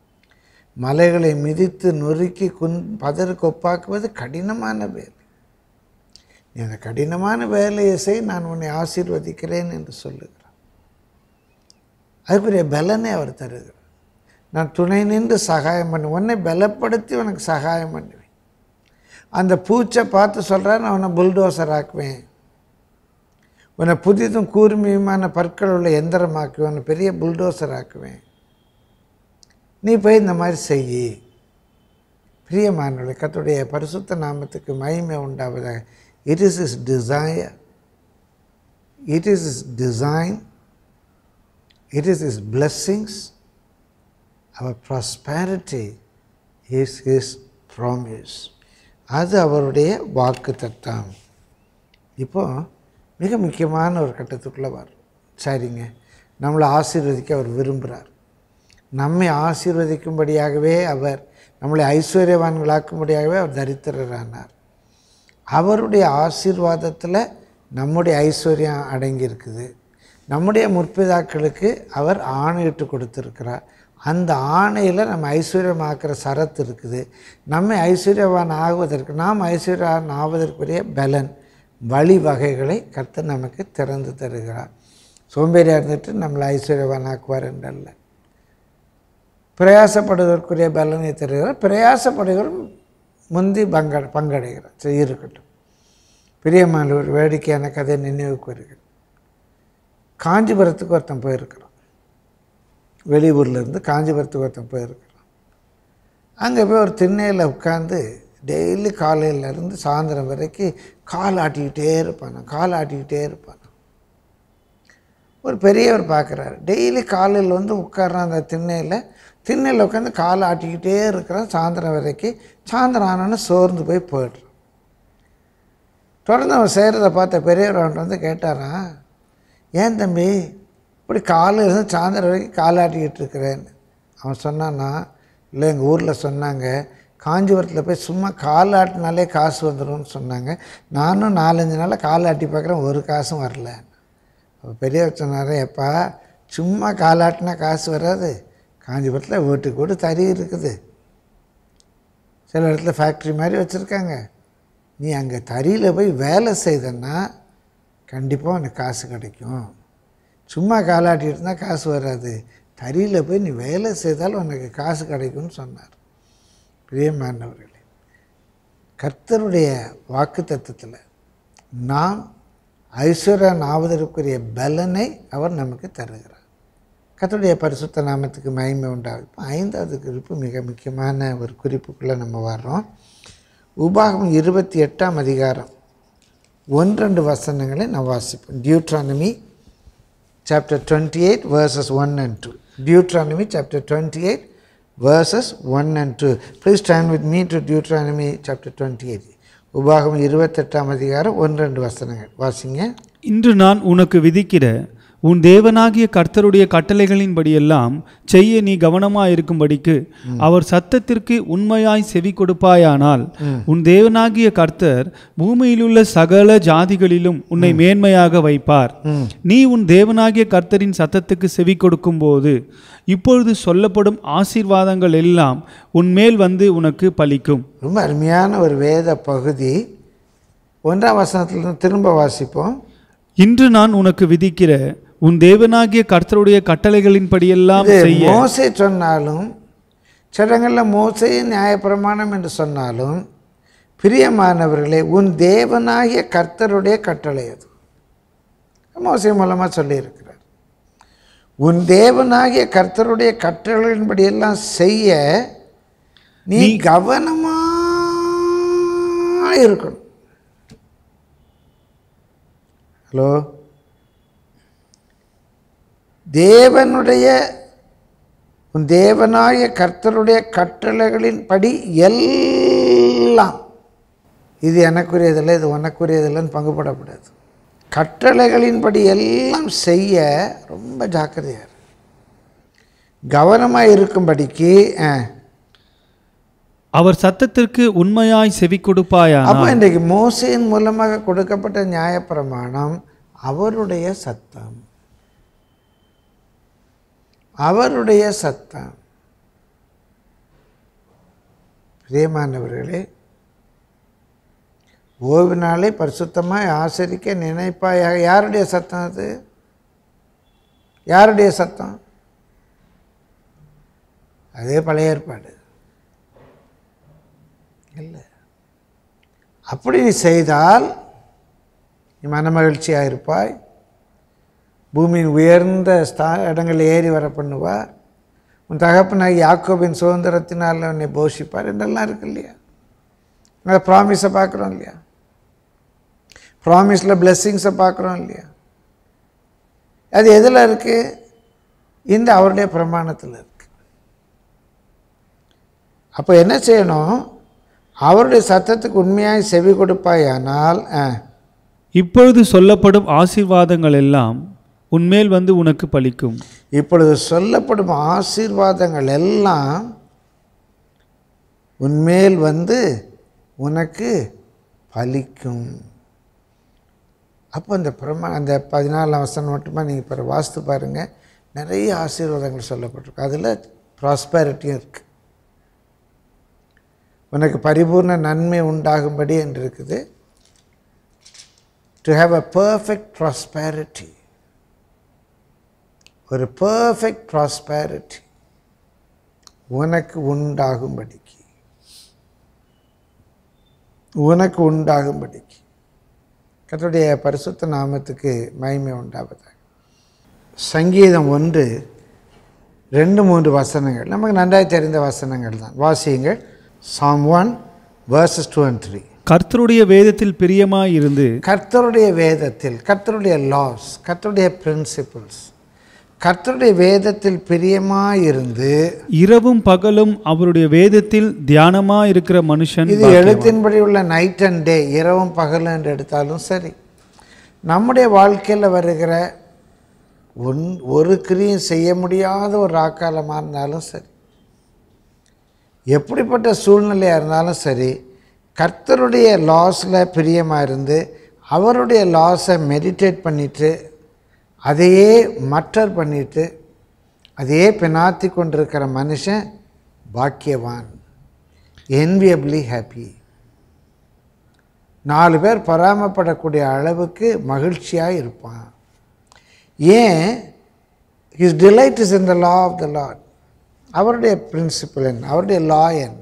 மலைகளை மிதித்து நொறுக்கி குன் பதறு கொப்பாக்குவது கடினமான வேலை நீ அந்த கடினமான வேலையை செய் நான் உன்னை ஆசீர்வதிக்கிறேன் என்று சொல்லுகிறார் அதுக்குரிய பலனை அவர் தருகிறார் நான் துணை நின்று சகாயம் பண்ணு உன்னை பலப்படுத்தி உனக்கு சகாயம் பண்ணுவேன் அந்த பூச்சை பார்த்து சொல்கிறார் நான் உன்னை புல்டோசர் ஆக்குவேன் உன்னை புதிதும் கூர்மையுமான பற்கள் உள்ள எந்திரமாக்குவேன் உன்னை பெரிய புல்டோசர் ஆக்குவேன் நீ போய் இந்த மாதிரி செய்யி பிரியமானவர்களே கர்த்தருடைய பரிசுத்த நாமத்துக்கு மகிமை உண்டாவதாக it is is desire it is is design it is is blessings our prosperity is his promise அது அவருடைய வாக்கு தத்தம் இப்போ மிக முக்கியமான ஒரு கட்டத்துக்குள்ளே வரும் சரிங்க நம்மளை ஆசீர்வதிக்க அவர் விரும்புகிறார் நம்மை ஆசீர்வதிக்கும்படியாகவே அவர் நம்மளை ஐஸ்வர்யவான்களாக்கும்படியாகவே அவர் தரித்திரரானார் அவருடைய ஆசீர்வாதத்தில் நம்முடைய ஐஸ்வர்யம் அடங்கியிருக்குது நம்முடைய முற்பிதாக்களுக்கு அவர் ஆணையிட்டு கொடுத்துருக்கிறார் அந்த ஆணையில் நம்ம ஐஸ்வர்யமாக்குற சரத்து இருக்குது நம்மை ஐஸ்வர்யவான் ஆகுவதற்கு நாம் ஐஸ்வர்யவான் ஆவதற்குரிய பலன் வழிவகைகளை கர்த்தர் நமக்கு திறந்து தருகிறார் சோம்பேறியாக இருந்துட்டு நம்மளை ஐஸ்வர்யவான் ஆக்குவார் என்றல்ல பிரயாசப்படுவதற்குரிய பலனை தருகிறார் பிரயாசப்படுகிற முந்தி பங்க பங்கடைகிறார் சரி இருக்கட்டும் பிரியமான ஒரு வேடிக்கையான கதை நினைவுக்கு வருகிறது காஞ்சிபுரத்துக்கு ஒருத்தன் போயிருக்கிறான் வெளியூர்லேருந்து காஞ்சிபுரத்துக்கு ஒருத்தன் போயிருக்கிறான் அங்கே போய் ஒரு திண்ணையில் உட்காந்து டெய்லி காலையிலேருந்து சாயந்தரம் வரைக்கும் கால் ஆட்டிக்கிட்டே இருப்பான் கால் ஆட்டிக்கிட்டே இருப்பான் ஒரு பெரியவர் பார்க்குறாரு டெய்லி காலையில் வந்து உட்கார்றான் அந்த திண்ணையில் திண்ணையில் உட்காந்து காலை ஆட்டிக்கிட்டே இருக்கிறான் சாயந்தரம் வரைக்கும் சாயந்தரம் ஆனோன்னு சோர்ந்து போய் போய்ட்றான் தொடர்ந்து அவன் செய்கிறத பார்த்த பெரியவர் அவன்கிட்ட வந்து கேட்டாரான் ஏன் தம்பி இப்படி காலையிலேருந்து சாயந்தரம் வரைக்கும் காலாட்டிக்கிட்டு இருக்கிறேன்னு அவன் சொன்னான்னா இல்லை எங்கள் ஊரில் சொன்னாங்க காஞ்சிபுரத்தில் போய் சும்மா கால் ஆட்டினாலே காசு வந்துடும்னு சொன்னாங்க நானும் நாலஞ்சு நாளாக கால் ஆட்டி பார்க்குறேன் ஒரு காசும் வரல அப்போ பெரியவர் சொன்னார் எப்பா சும்மா காலாட்டினா காசு வராது காஞ்சிபுரத்தில் வீட்டுக்கு வீடு தறி இருக்குது சில இடத்துல ஃபேக்ட்ரி மாதிரி வச்சுருக்காங்க நீ அங்கே தறியில் போய் வேலை செய்தன்னா கண்டிப்பாக உனக்கு காசு கிடைக்கும் சும்மா காலாட்டிட்டு இருந்தால் காசு வராது தறியில் போய் நீ வேலை செய்தால் உனக்கு காசு கிடைக்கும்னு சொன்னார் பிரியமானவர்களே கர்த்தருடைய வாக்கு தத்துவத்தில் நாம் ஐஸ்வர்யன் ஆவதற்குரிய பலனை அவர் நமக்கு தருகிறார் கர்த்தருடைய பரிசுத்த நாமத்துக்கு மகிமை உண்டாகும் இப்போ ஐந்தாவது குறிப்பு மிக முக்கியமான ஒரு குறிப்புக்குள்ளே நம்ம வர்றோம் உபாகம் இருபத்தி எட்டாம் அதிகாரம் ஒன்றெண்டு வசனங்களை நான் வாசிப்போம் Deuteronomy chapter twenty eight verses one and two Deuteronomy chapter twenty eight verses one and two please stand with me to Deuteronomy chapter twenty eight உபாகம் இருபத்தெட்டாம் அதிகாரம் ஒன்று ரெண்டு வசனங்கள் வாசிங்க இன்று நான் உனக்கு விதிக்கிற உன் தேவனாகிய கர்த்தருடைய கட்டளைகளின்படியெல்லாம் செய்ய நீ கவனமாயிருக்கும்படிக்கு அவர் சத்தத்திற்கு உண்மையாய் செவி கொடுப்பாயானால் உன் தேவனாகிய கர்த்தர் பூமியிலுள்ள சகல ஜாதிகளிலும் உன்னை மேன்மையாக வைப்பார் நீ உன் தேவனாகிய கர்த்தரின் சத்தத்துக்கு செவி கொடுக்கும்போது இப்பொழுது சொல்லப்படும் ஆசீர்வாதங்கள் எல்லாம் உன்மேல் வந்து உனக்கு பலிக்கும் ரொம்ப அருமையான ஒரு வேத பகுதி ஒன்றாம் வசனத்திலிருந்து திரும்ப வாசிப்போம் இன்று நான் உனக்கு விதிக்கிற உன் தேவனாகிய கர்த்தருடைய கட்டளைகளின்படியெல்லாம் இது செய்ய மோசே சொன்னாலும் சிலங்களில் மோசே நியாயப்பிரமாணம் என்று சொன்னாலும் பிரியமானவர்களே உன் தேவனாகிய கர்த்தருடைய கட்டளை அது மோசே மூலமாக சொல்லியிருக்கிறார் உன் தேவனாகிய கர்த்தருடைய கட்டளையின்படி எல்லாம் செய்ய நீ கவனமா இருக்கணும் ஹலோ தேவனுடைய உன் தேவனாய கர்த்தருடைய கட்டளைகளின் படி எல்லாம் இது எனக்குரியதில்லை இது உனக்குரியதில்லைன்னு பங்குபடக்கூடாது கட்டளைகளின்படி எல்லாம் செய்ய ரொம்ப ஜாக்கிரதையாக இரு. கவனமாக இருக்கும்படிக்கு ஆ, அவர் சத்தத்திற்கு உண்மையாய் செவி அப்போ கொடுப்பாயானால் இன்றைக்கு மோசையின் மூலமாக கொடுக்கப்பட்ட நியாயப்பிரமாணம் அவருடைய சத்தம் அவருடைய சத்தம் பிரியமானவர்களே ஓய்வு நாளை பரிசுத்தமாய் ஆசரிக்க நினைப்பாயாக யாருடைய சத்தம் அது யாருடைய சத்தம் அதே பழைய ஏற்பாடு இல்லை அப்படி நீ செய்தால் நீ மனமகிழ்ச்சியாக இருப்பாய் பூமியின் உயர்ந்த ஸ்தா இடங்களில் ஏறி வர பண்ணுவார் உன் தகப்பனாகி யாக்கோபின் சுதந்திரத்தினால் உன்னை போஷிப்பார் என்றெல்லாம் இருக்கு இல்லையா அந்த ப்ராமிஸை பார்க்குறோம் இல்லையா ப்ராமிஸில் பிளெஸ்ஸிங்ஸை பார்க்குறோம் இல்லையா அது எதில் இருக்குது இந்த அவருடைய பிரமாணத்தில் இருக்கு அப்போ என்ன செய்யணும் அவருடைய சத்தத்துக்கு உண்மையாய் செவி கொடுப்பாயானால் ஆ, இப்பொழுது சொல்லப்படும் ஆசீர்வாதங்கள் எல்லாம் உன்மேல் வந்து உனக்கு பலிக்கும் இப்பொழுது சொல்லப்படும் ஆசீர்வாதங்கள் எல்லாம் உன்மேல் வந்து உனக்கு பலிக்கும் அப்போ அந்த பிரமா அந்த பதினாலாம் வசனம் மட்டுமா நீங்கள் இப்போ வாஸ்து பாருங்கள் நிறைய ஆசீர்வாதங்கள் சொல்லப்பட்டிருக்கு அதில் ப்ராஸ்பேரிட்டியும் இருக்குது உனக்கு பரிபூர்ண நன்மை உண்டாகும்படி என்று இருக்குது to have a perfect prosperity ஒரு பர்ஃபெக்ட் ப்ராஸ்பேரிட்டி உனக்கு உண்டாகும்படிக்கு உனக்கு உண்டாகும்படிக்கு கர்த்தருடைய பரிசுத்த நாமத்துக்கு மகிமை உண்டாவதாக சங்கீதம் ஒன்று ரெண்டு மூன்று வசனங்கள் நமக்கு நன்றாய் தெரிந்த வசனங்கள் தான் வாசியுங்கள் psalm one verses two and three கர்த்தருடைய வேதத்தில் பிரியமாய் இருந்து கர்த்தருடைய வேதத்தில் கர்த்தருடைய லாஸ் கர்த்தருடைய பிரின்சிபிள்ஸ் கர்த்தருடைய வேதத்தில் பிரியமாயிருந்து இரவும் பகலும் அவருடைய வேதத்தில் தியானமாய் இருக்கிற மனுஷன் இது எழுத்தின்படி உள்ள நைட் அண்ட் டே இரவும் பகலும் என்று எடுத்தாலும் சரி நம்முடைய வாழ்க்கையில் வருகிற ஒன் ஒரு கிரியும் செய்ய முடியாத ஒரு ராக்காலமாக இருந்தாலும் சரி எப்படிப்பட்ட சூழ்நிலையாக இருந்தாலும் சரி கர்த்தருடைய லாஸில் பிரியமாக இருந்து அவருடைய லாஸை மெடிடேட் பண்ணிட்டு அதையே மட்டர் பண்ணிட்டு அதையே பினாத்தி கொண்டிருக்கிற மனுஷன் பாக்கியவான் enviably ஹாப்பி நாலு பேர் பராமப்படக்கூடிய அளவுக்கு மகிழ்ச்சியாக இருப்பான் ஏன் his delight is in the law of the lord அவருடைய பிரின்சிபல் என்ன அவருடைய லா என்ன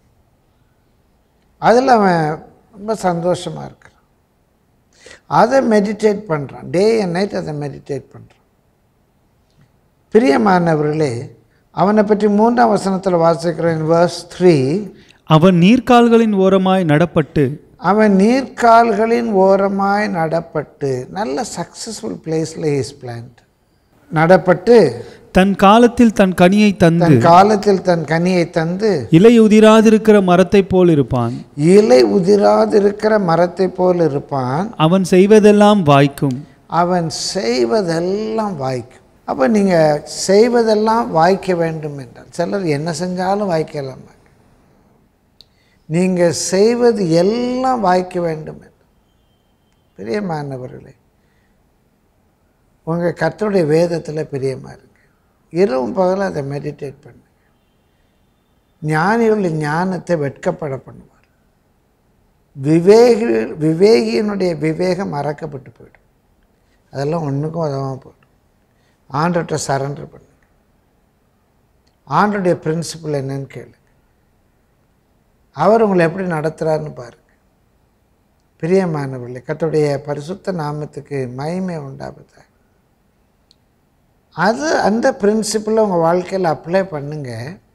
அதில் அவன் ரொம்ப சந்தோஷமாக இருக்கிறான் அதை மெடிடேட் பண்ணுறான் டே அண்ட் நைட் அதை மெடிடேட் பண்ணுறான் பிரியமானவர்களே அவனை பற்றி மூன்றாம் வசனத்தில் வாசிக்கிறேன் வேர்ஸ் த்ரீ அவன் நீர்க்கால்களின் ஓரமாய் நடப்பட்டு அவன் நீர்க்கால்களின் ஓரமாய் நடப்பட்டு நல்ல சக்ஸஸ்ஃபுல் பிளேஸில் இஸ் பிளான்ட் நடப்பட்டு தன் காலத்தில் தன் கனியை தந்து தன் காலத்தில் தன் கனியை தந்து இலை உதிராதிருக்கிற மரத்தைப் போல் இருப்பான் இலை உதிராதிருக்கிற மரத்தை போல் இருப்பான் அவன் செய்வதெல்லாம் வாய்க்கும் அவன் செய்வதெல்லாம் வாய்க்கும் அப்போ நீங்கள் செய்வதெல்லாம் வாய்க்க வேண்டும் என்றால் சிலர் என்ன செஞ்சாலும் வாய்க்கலாமா நீங்கள் செய்வது எல்லாம் வாய்க்க வேண்டும் என்று பிரியமானவர்களே உங்கள் கர்த்தருடைய வேதத்தில் பிரியமாக இருங்க இரவும் பகலும் அதை மெடிடேட் பண்ணுங்க ஞானிகளுடைய ஞானத்தை வெட்கப்பட பண்ணுவார் விவேகி விவேகியினுடைய விவேகம் மறக்கப்பட்டு போயிடும் அதெல்லாம் ஒன்றுக்கும் உதவாமல் போயிடும் ஆண்டர்கிட்ட சரண்டர் பண்ணுங்க ஆண்டருடைய பிரின்சிபல் என்னன்னு கேளுங்க அவர் உங்களை எப்படி நடத்துகிறாருன்னு பாருங்க பிரியமானவர்களே கர்த்தருடைய பரிசுத்த நாமத்துக்கு மகிமை உண்டாவதாக அது அந்த பிரின்சிபலை உங்கள் வாழ்க்கையில் அப்ளை பண்ணுங்க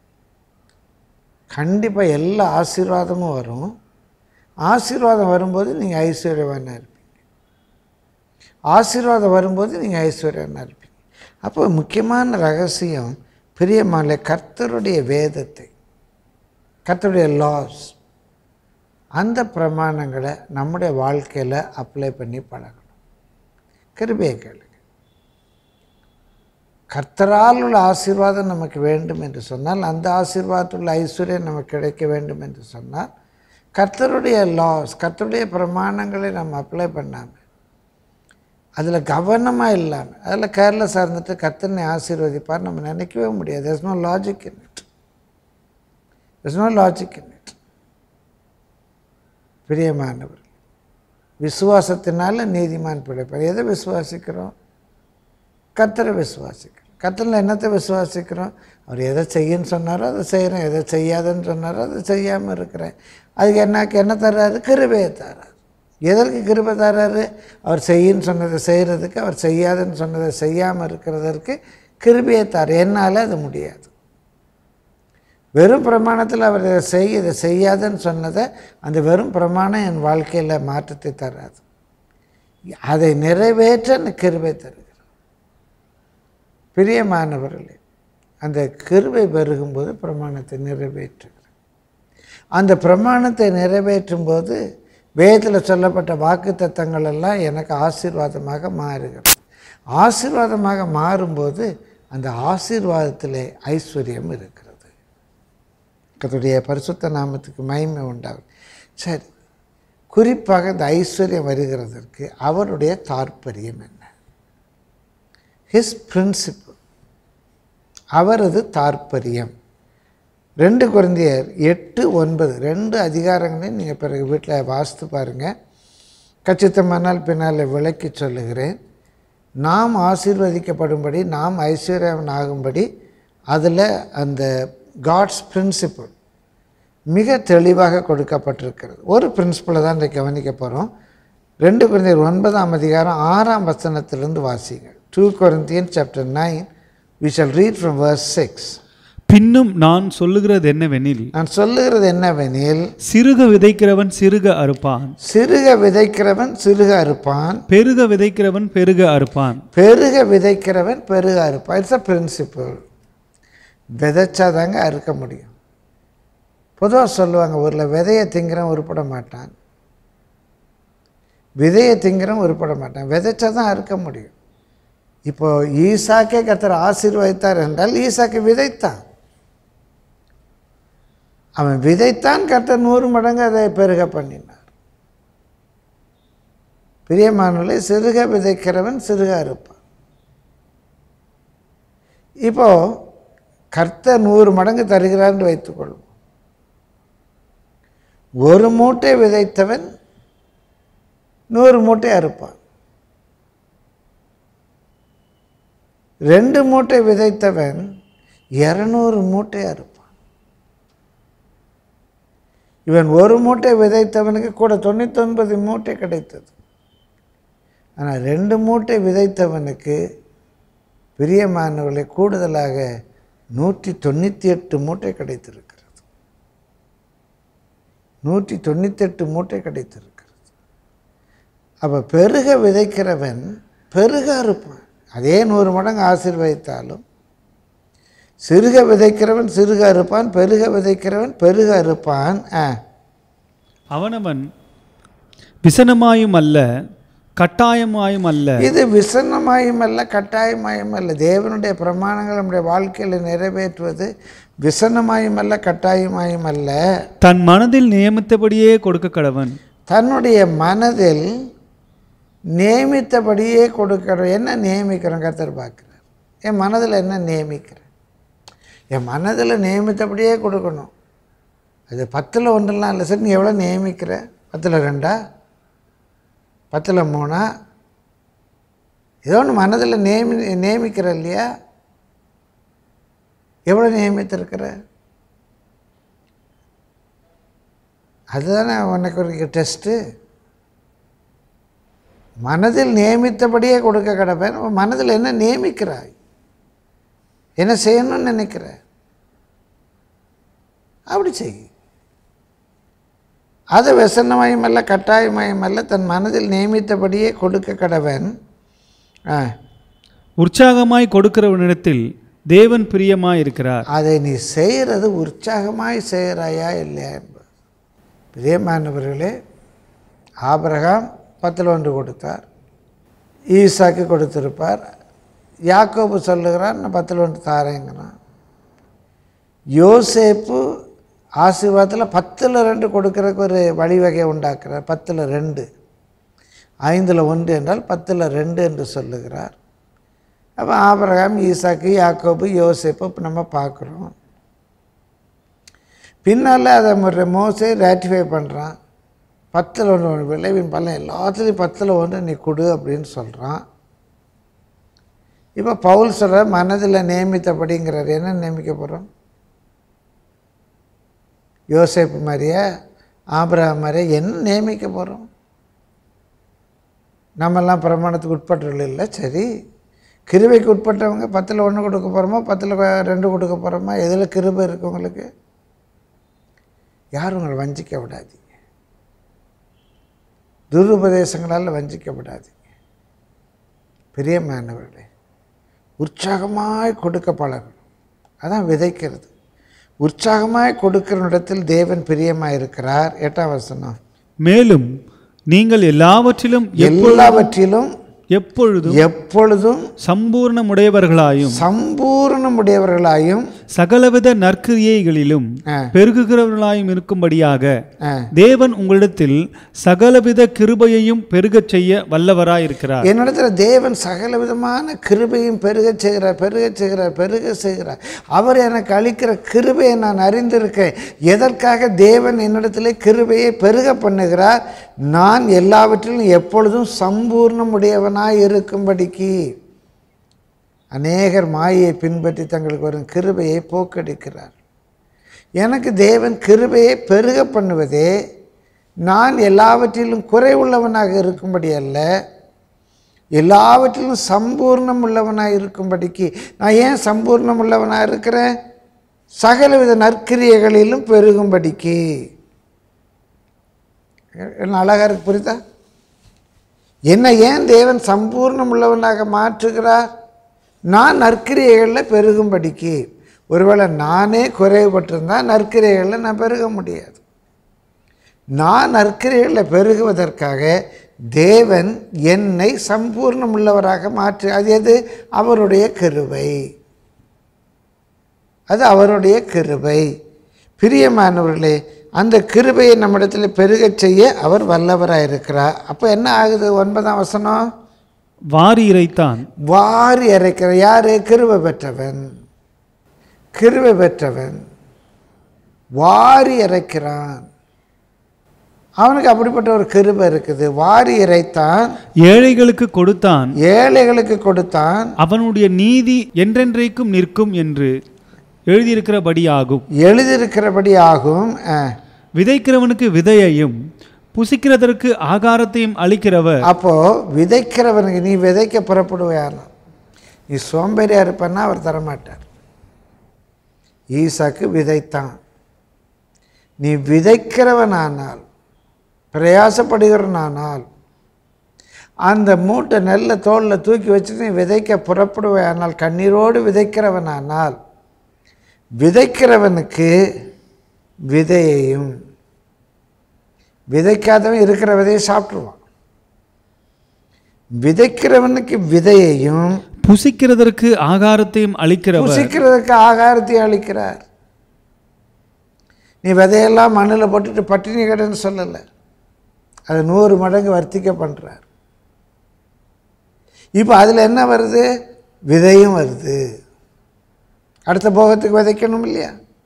கண்டிப்பாக எல்லா ஆசீர்வாதமும் வரும் ஆசீர்வாதம் வரும்போது நீங்கள் ஐஸ்வர்யவானாக இருப்பீங்க ஆசீர்வாதம் வரும்போது நீங்கள் ஐஸ்வர்யவானாக இருப்பீங்க அப்போ முக்கியமான ரகசியம் பிரியமான கர்த்தருடைய வேதத்தை கர்த்தருடைய லாஸ் அந்த பிரமாணங்களை நம்முடைய வாழ்க்கையில் அப்ளை பண்ணி பழகணும் கிருபையை கேளுங்க கர்த்தரால் உள்ள ஆசீர்வாதம் நமக்கு வேண்டும் என்று சொன்னால் அந்த ஆசீர்வாதத்தில் உள்ள ஐஸ்வர்யம் நமக்கு கிடைக்க வேண்டும் என்று சொன்னால் கர்த்தருடைய லாஸ் கர்த்தருடைய பிரமாணங்களை நம்ம அப்ளை பண்ணாமல் அதில் கவனமாக இல்லாமல் அதில் கேர்லெஸ்ஸாக இருந்துட்டு கர்த்தனை ஆசீர்வதிப்பார் நம்ம நினைக்கவே முடியாது there's no logic in it there's no logic in it பிரியமானவர் விசுவாசத்தினால நீதிமான் பிழைப்பார் எதை விசுவாசிக்கிறோம் கர்த்தரை விசுவாசிக்கிறோம் கர்த்தரில் என்னத்தை விசுவாசிக்கிறோம் அவர் எதை செய்யுன்னு சொன்னாரோ அதை செய்கிறேன் எதை செய்யாதுன்னு சொன்னாரோ அதை செய்யாமல் இருக்கிறேன் அதுக்கு என்ன என்ன தர்றாரு கிருபையை தர்றாரு எதற்கு கிருபை தர்றாரு அவர் செய்யுன்னு சொன்னதை செய்கிறதுக்கு அவர் செய்யாதுன்னு சொன்னதை செய்யாமல் இருக்கிறதற்கு கிருபையை தர என்னால் அது முடியாது வெறும் பிரமாணத்தில் அவர் இதை செய் இதை செய்யாதுன்னு சொன்னதை அந்த வெறும் பிரமாணம் என் வாழ்க்கையில் மாற்றத்தை தராது அதை நிறைவேற்ற அந்த கிருபை தருகிறார் பிரியமானவர்களே அந்த கிருபை பெருகும்போது பிரமாணத்தை நிறைவேற்றுகிறார் அந்த பிரமாணத்தை நிறைவேற்றும் போது வேதத்தில் சொல்லப்பட்ட வாக்கு தத்தங்கள் எல்லாம் எனக்கு ஆசீர்வாதமாக மாறுகிறது ஆசீர்வாதமாக மாறும்போது அந்த ஆசீர்வாதத்திலே ஐஸ்வர்யம் இருக்கிறது கர்த்தருடைய பரிசுத்த நாமத்துக்கு மகிமை உண்டாகும் சரி குறிப்பாக இந்த ஐஸ்வர்யம் வருகிறதற்கு அவருடைய தாற்பயம் என்ன ஹிஸ் பிரின்சிபிள் அவரது தாற்பயம் ரெண்டு குழந்தையர் எட்டு ஒன்பது ரெண்டு அதிகாரங்களையும் நீங்கள் பிறகு வீட்டில் வாசித்து பாருங்கள் கச்சித்தமானால் பின்னால் விளக்கி சொல்லுகிறேன் நாம் ஆசீர்வதிக்கப்படும்படி நாம் ஐஸ்வர்யவன் ஆகும்படி அதில் அந்த காட்ஸ் பிரின்சிபிள் மிக தெளிவாக கொடுக்கப்பட்டிருக்கிறது ஒரு பிரின்சிபலை தான் இன்றைக்கு கவனிக்க போகிறோம் ரெண்டு குழந்தையர் ஒன்பதாம் அதிகாரம் ஆறாம் வசனத்திலிருந்து வாசிங்க two Corinthian chapter nine we shall read from verse six பின்னும் நான் சொல்லுகிறது என்னவெனில் நான் சொல்லுகிறது என்னவெனில் சிறுக விதைக்கிறவன் சிறுக அறுப்பான் சிறுக விதைக்கிறவன் சிறுக அறுப்பான் பெருக விதைக்கிறவன் பெருக அறுப்பான் பெருக விதைக்கிறவன் பெருக அறுப்பான் இட்ஸ் அ பிரின்சிபல் விதைச்சாதாங்க அறுக்க முடியும் பொதுவாக சொல்லுவாங்க ஊரில் விதையை திங்கிறவன் உருப்பட மாட்டான் விதையை திங்கிறவன் உருப்பட மாட்டான் விதைச்சா தான் அறுக்க முடியும் இப்போ ஈசாக்கே கத்தர் ஆசீர்வதித்தார் என்றால் ஈசாக்கு விதைத்தான் அவன் விதைத்தான் கர்த்தர் நூறு மடங்கு அதை பெருக பண்ணினார் பிரியமானவர்களே சிறுக விதைக்கிறவன் சிறுக அறுப்பான் இப்போ கர்த்தர் நூறு மடங்கு தருகிறார்னு வைத்துக்கொள்வோம் ஒரு மூட்டை விதைத்தவன் நூறு மூட்டை அறுப்பான் ரெண்டு மூட்டை விதைத்தவன் இரநூறு மூட்டை அறுப்பான் இவன் ஒரு மூட்டை விதைத்தவனுக்கு கூட தொண்ணூத்தொன்பது மூட்டை கிடைத்தது ஆனால் ரெண்டு மூட்டை விதைத்தவனுக்கு பிரியமானவர்களை கூடுதலாக நூற்றி தொண்ணூற்றி எட்டு மூட்டை கிடைத்திருக்கிறது நூற்றி தொண்ணூத்தெட்டு மூட்டை கிடைத்திருக்கிறது அப்போ பெருக விதைக்கிறவன் பெருக அறுப்பான் அதே நூறு மடங்கு ஆசீர்வதித்தாலும் சிறுக விதைக்கிறவன் சிறுக அறுப்பான் பெருக விதைக்கிறவன் பெருக அறுப்பான் ஆ அவனவன் விசனமாயும் அல்ல கட்டாயமாயும் அல்ல இது விசனமாயும் அல்ல கட்டாயமாயும் அல்ல தேவனுடைய பிரமாணங்கள் நம்முடைய வாழ்க்கையில் நிறைவேற்றுவது விசனமாயும் அல்ல கட்டாயமாயும் அல்ல தன் மனதில் நியமித்தபடியே கொடுக்க கடவன் தன்னுடைய மனதில் நியமித்தபடியே கொடுக்கிறோம் என்ன நியமிக்கிறோம் கர்த்தர் பார்க்குறார் என் மனதில் என்ன நியமிக்கிறேன் என் மனதில் நியமித்தபடியே கொடுக்கணும் அது பத்தில் ஒன்றுலாம் இல்லை சார் நீ எவ்வளோ நியமிக்கிற பத்தில் ரெண்டா பத்தில் மூணா ஏதோ ஒன்று மனதில் நியமி நியமிக்கிற இல்லையா எவ்வளோ நியமித்திருக்கிற அதுதானே உனக்கு ஒரு டெஸ்ட்டு மனதில் நியமித்தபடியே கொடுக்க கிடப்பேன் மனதில் என்ன நியமிக்கிறாய் என்ன செய்யணும்னு நினைக்கிற அப்படி செய் அது व्यसனமயம் அல்ல கட்டாயமயம் அல்ல தன் மனதில் நியமித்தபடியே கொடுக்க கடவன் ஆ உற்சாகமாய் கொடுக்கிறவனிடத்தில் தேவன் பிரியமாய் இருக்கிறார் அதை நீ செய்கிறது உற்சாகமாய் செய்கிறாயா இல்லையா என்பது பிரியமானவர்களே ஆபிரகாம் பத்தில் ஒன்று கொடுத்தார் ஈசாக்கு கொடுத்திருப்பார் யாக்கோபு சொல்லுகிறான் நான் பத்தில் ஒன்று தாரேங்கிறான் யோசேப்பு ஆசீர்வாதத்தில் பத்தில் ரெண்டு கொடுக்கறதுக்கு ஒரு வழிவகை உண்டாக்குறார் பத்தில் ரெண்டு ஐந்தில் ஒன்று என்றால் பத்தில் ரெண்டு என்று சொல்லுகிறார் அப்போ ஆபிரகாம் ஈசாக்கு யாக்கோபு யோசேப்பு இப்போ நம்ம பார்க்குறோம் பின்னால் அதை ஒரு மோசே ரேட்டிஃபை பண்ணுறான் பத்தில் ஒன்று ஒன்று விளைவின் பலன் எல்லாத்துலேயும் பத்தில் ஒன்று நீ கொடு அப்படின்னு சொல்கிறான் இப்போ பவுல் சொல்கிற மனதில் நியமித்தபடிங்கிறார் என்ன நியமிக்க போகிறோம் யோசேப்பு மாதிரியே ஆபிரகாம் மாதிரியே என்ன நியமிக்க போகிறோம் நம்மெல்லாம் பிரமாணத்துக்கு உட்பட்டவர்கள் இல்லை சரி கிருபைக்கு உட்பட்டவங்க பத்தில் ஒன்று கொடுக்க போகிறோமா பத்தில் ரெண்டு கொடுக்க போகிறோமா எதில் கிருபை இருக்கு உங்களுக்கு யாரும் உங்களை வஞ்சிக்க விடாதீங்க துருபதேசங்களால் வஞ்சிக்க விடாதீங்க பிரியமானவர்களே உற்சாகமாய் கொடுக்க பழகணும் அதான் விதைக்கிறது உற்சாகமாய் கொடுக்கிற இடத்தில் தேவன் பிரியமாக இருக்கிறார் எட்டாம் வசனம் மேலும் நீங்கள் எல்லாவற்றிலும் எப்பொழுதும் எல்லாவற்றிலும் எப்பொழுதும் எப்பொழுதும் சம்பூர்ணமுடையவர்களாயும் சம்பூர்ணமுடையவர்களாயும் சகலவித நற்கிரியைகளிலும் ஆ. பெருகுகிறவர்களாயும் இருக்கும்படியாக ஆ. தேவன் உங்களிடத்தில் சகலவித கிருபையையும் பெருகச் செய்ய வல்லவராயிருக்கிறார் என்னிடத்துல தேவன் சகல விதமான கிருபையும் பெருகச் செய்கிறார் பெருகச் செய்கிறார் பெருக செய்கிறார் அவர் எனக்கு அளிக்கிற கிருபையை நான் அறிந்திருக்கேன் எதற்காக தேவன் என்னிடத்திலே கிருபையை பெருக பண்ணுகிறார் நான் எல்லாவற்றிலும் எப்பொழுதும் சம்பூர்ணமுடையவனாய் இருக்கும்படிக்கு அநேகர் மாயையை பின்பற்றி தங்களுக்கு வரும் கிருபையை போக்கடிக்கிறார் எனக்கு தேவன் கிருபையை பெருக பண்ணுவதே நான் எல்லாவற்றிலும் குறைவுள்ளவனாக இருக்கும்படி அல்ல எல்லாவற்றிலும் சம்பூர்ணம் உள்ளவனாக இருக்கும்படிக்கு நான் ஏன் சம்பூர்ணம் உள்ளவனாக இருக்கிறேன் சகலவித நற்கிரியைகளிலும் பெருகும்படிக்கு என்ன அழகாக இருக்கு புரியுதா என்னை ஏன் தேவன் சம்பூர்ணம் உள்ளவனாக மாற்றுகிறார் நான் நற்கிரியைகளில் பெருகும்படிக்கு ஒருவேளை நானே குறைவுபட்டிருந்தால் நற்கிரியைகளில் நான் பெருக முடியாது நான் நற்கிரியைகளில் பெருகுவதற்காக தேவன் என்னை சம்பூர்ணம் உள்ளவராக மாற்று அது எது அவருடைய கிருபை அது அவருடைய கிருபை பிரியமானவர்களே அந்த கிருபையை நம்மிடத்தில் பெருகச் செய்ய அவர் வல்லவராக இருக்கிறார் அப்போ என்ன ஆகுது ஒன்பதாம் வசனம் வாரி இறைத்தான் வாரி இறைக்கிற யாரு கிருபை பெற்றவன் கிருபை பெற்றவன் வாரி இறைக்கிறான் அவனுக்கு அப்படிப்பட்ட ஒரு கிருபை இருக்குது வாரி இறைத்தான் ஏழைகளுக்கு கொடுத்தான் ஏழைகளுக்கு கொடுத்தான் அவனுடைய நீதி என்றென்றைக்கும் நிற்கும் என்று எழுதியிருக்கிறபடியாகும் எழுதியிருக்கிறபடி ஆகும் அஹ். விதைக்கிறவனுக்கு விதையையும் புசிக்கிறதற்கு ஆகாரத்தையும் அளிக்கிறவர் அப்போ விதைக்கிறவனுக்கு நீ விதைக்க புறப்படுவையானா நீ சோம்பேறியா இருப்பன்னா அவர் தரமாட்டார் ஈசாக்கு விதைத்தான் நீ விதைக்கிறவனானால் பிரயாசப்படுகிறவனானால் அந்த மூட்டை நெல்லை தோளில் தூக்கி வச்சுட்டு நீ விதைக்க புறப்படுவையானால் கண்ணீரோடு விதைக்கிறவனானால் விதைக்கிறவனுக்கு விதையையும் விதைக்காதவன் இருக்கிற விதையை சாப்பிட்ருவான் விதைக்கிறவனுக்கு விதையையும் புசிக்கிறதற்கு ஆகாரத்தையும் அளிக்கிறவர் புசிக்கிறதுக்கு ஆகாரத்தை அளிக்கிறார் நீ விதையெல்லாம் மண்ணில் போட்டுட்டு பட்டினி கடைன்னு சொல்லலை அது நூறு மடங்கு வர்த்திக்க பண்ணுறார் இப்போ அதில் என்ன வருது விதையும் வருது அடுத்த போகத்துக்கு விதைக்கணும் இல்லையா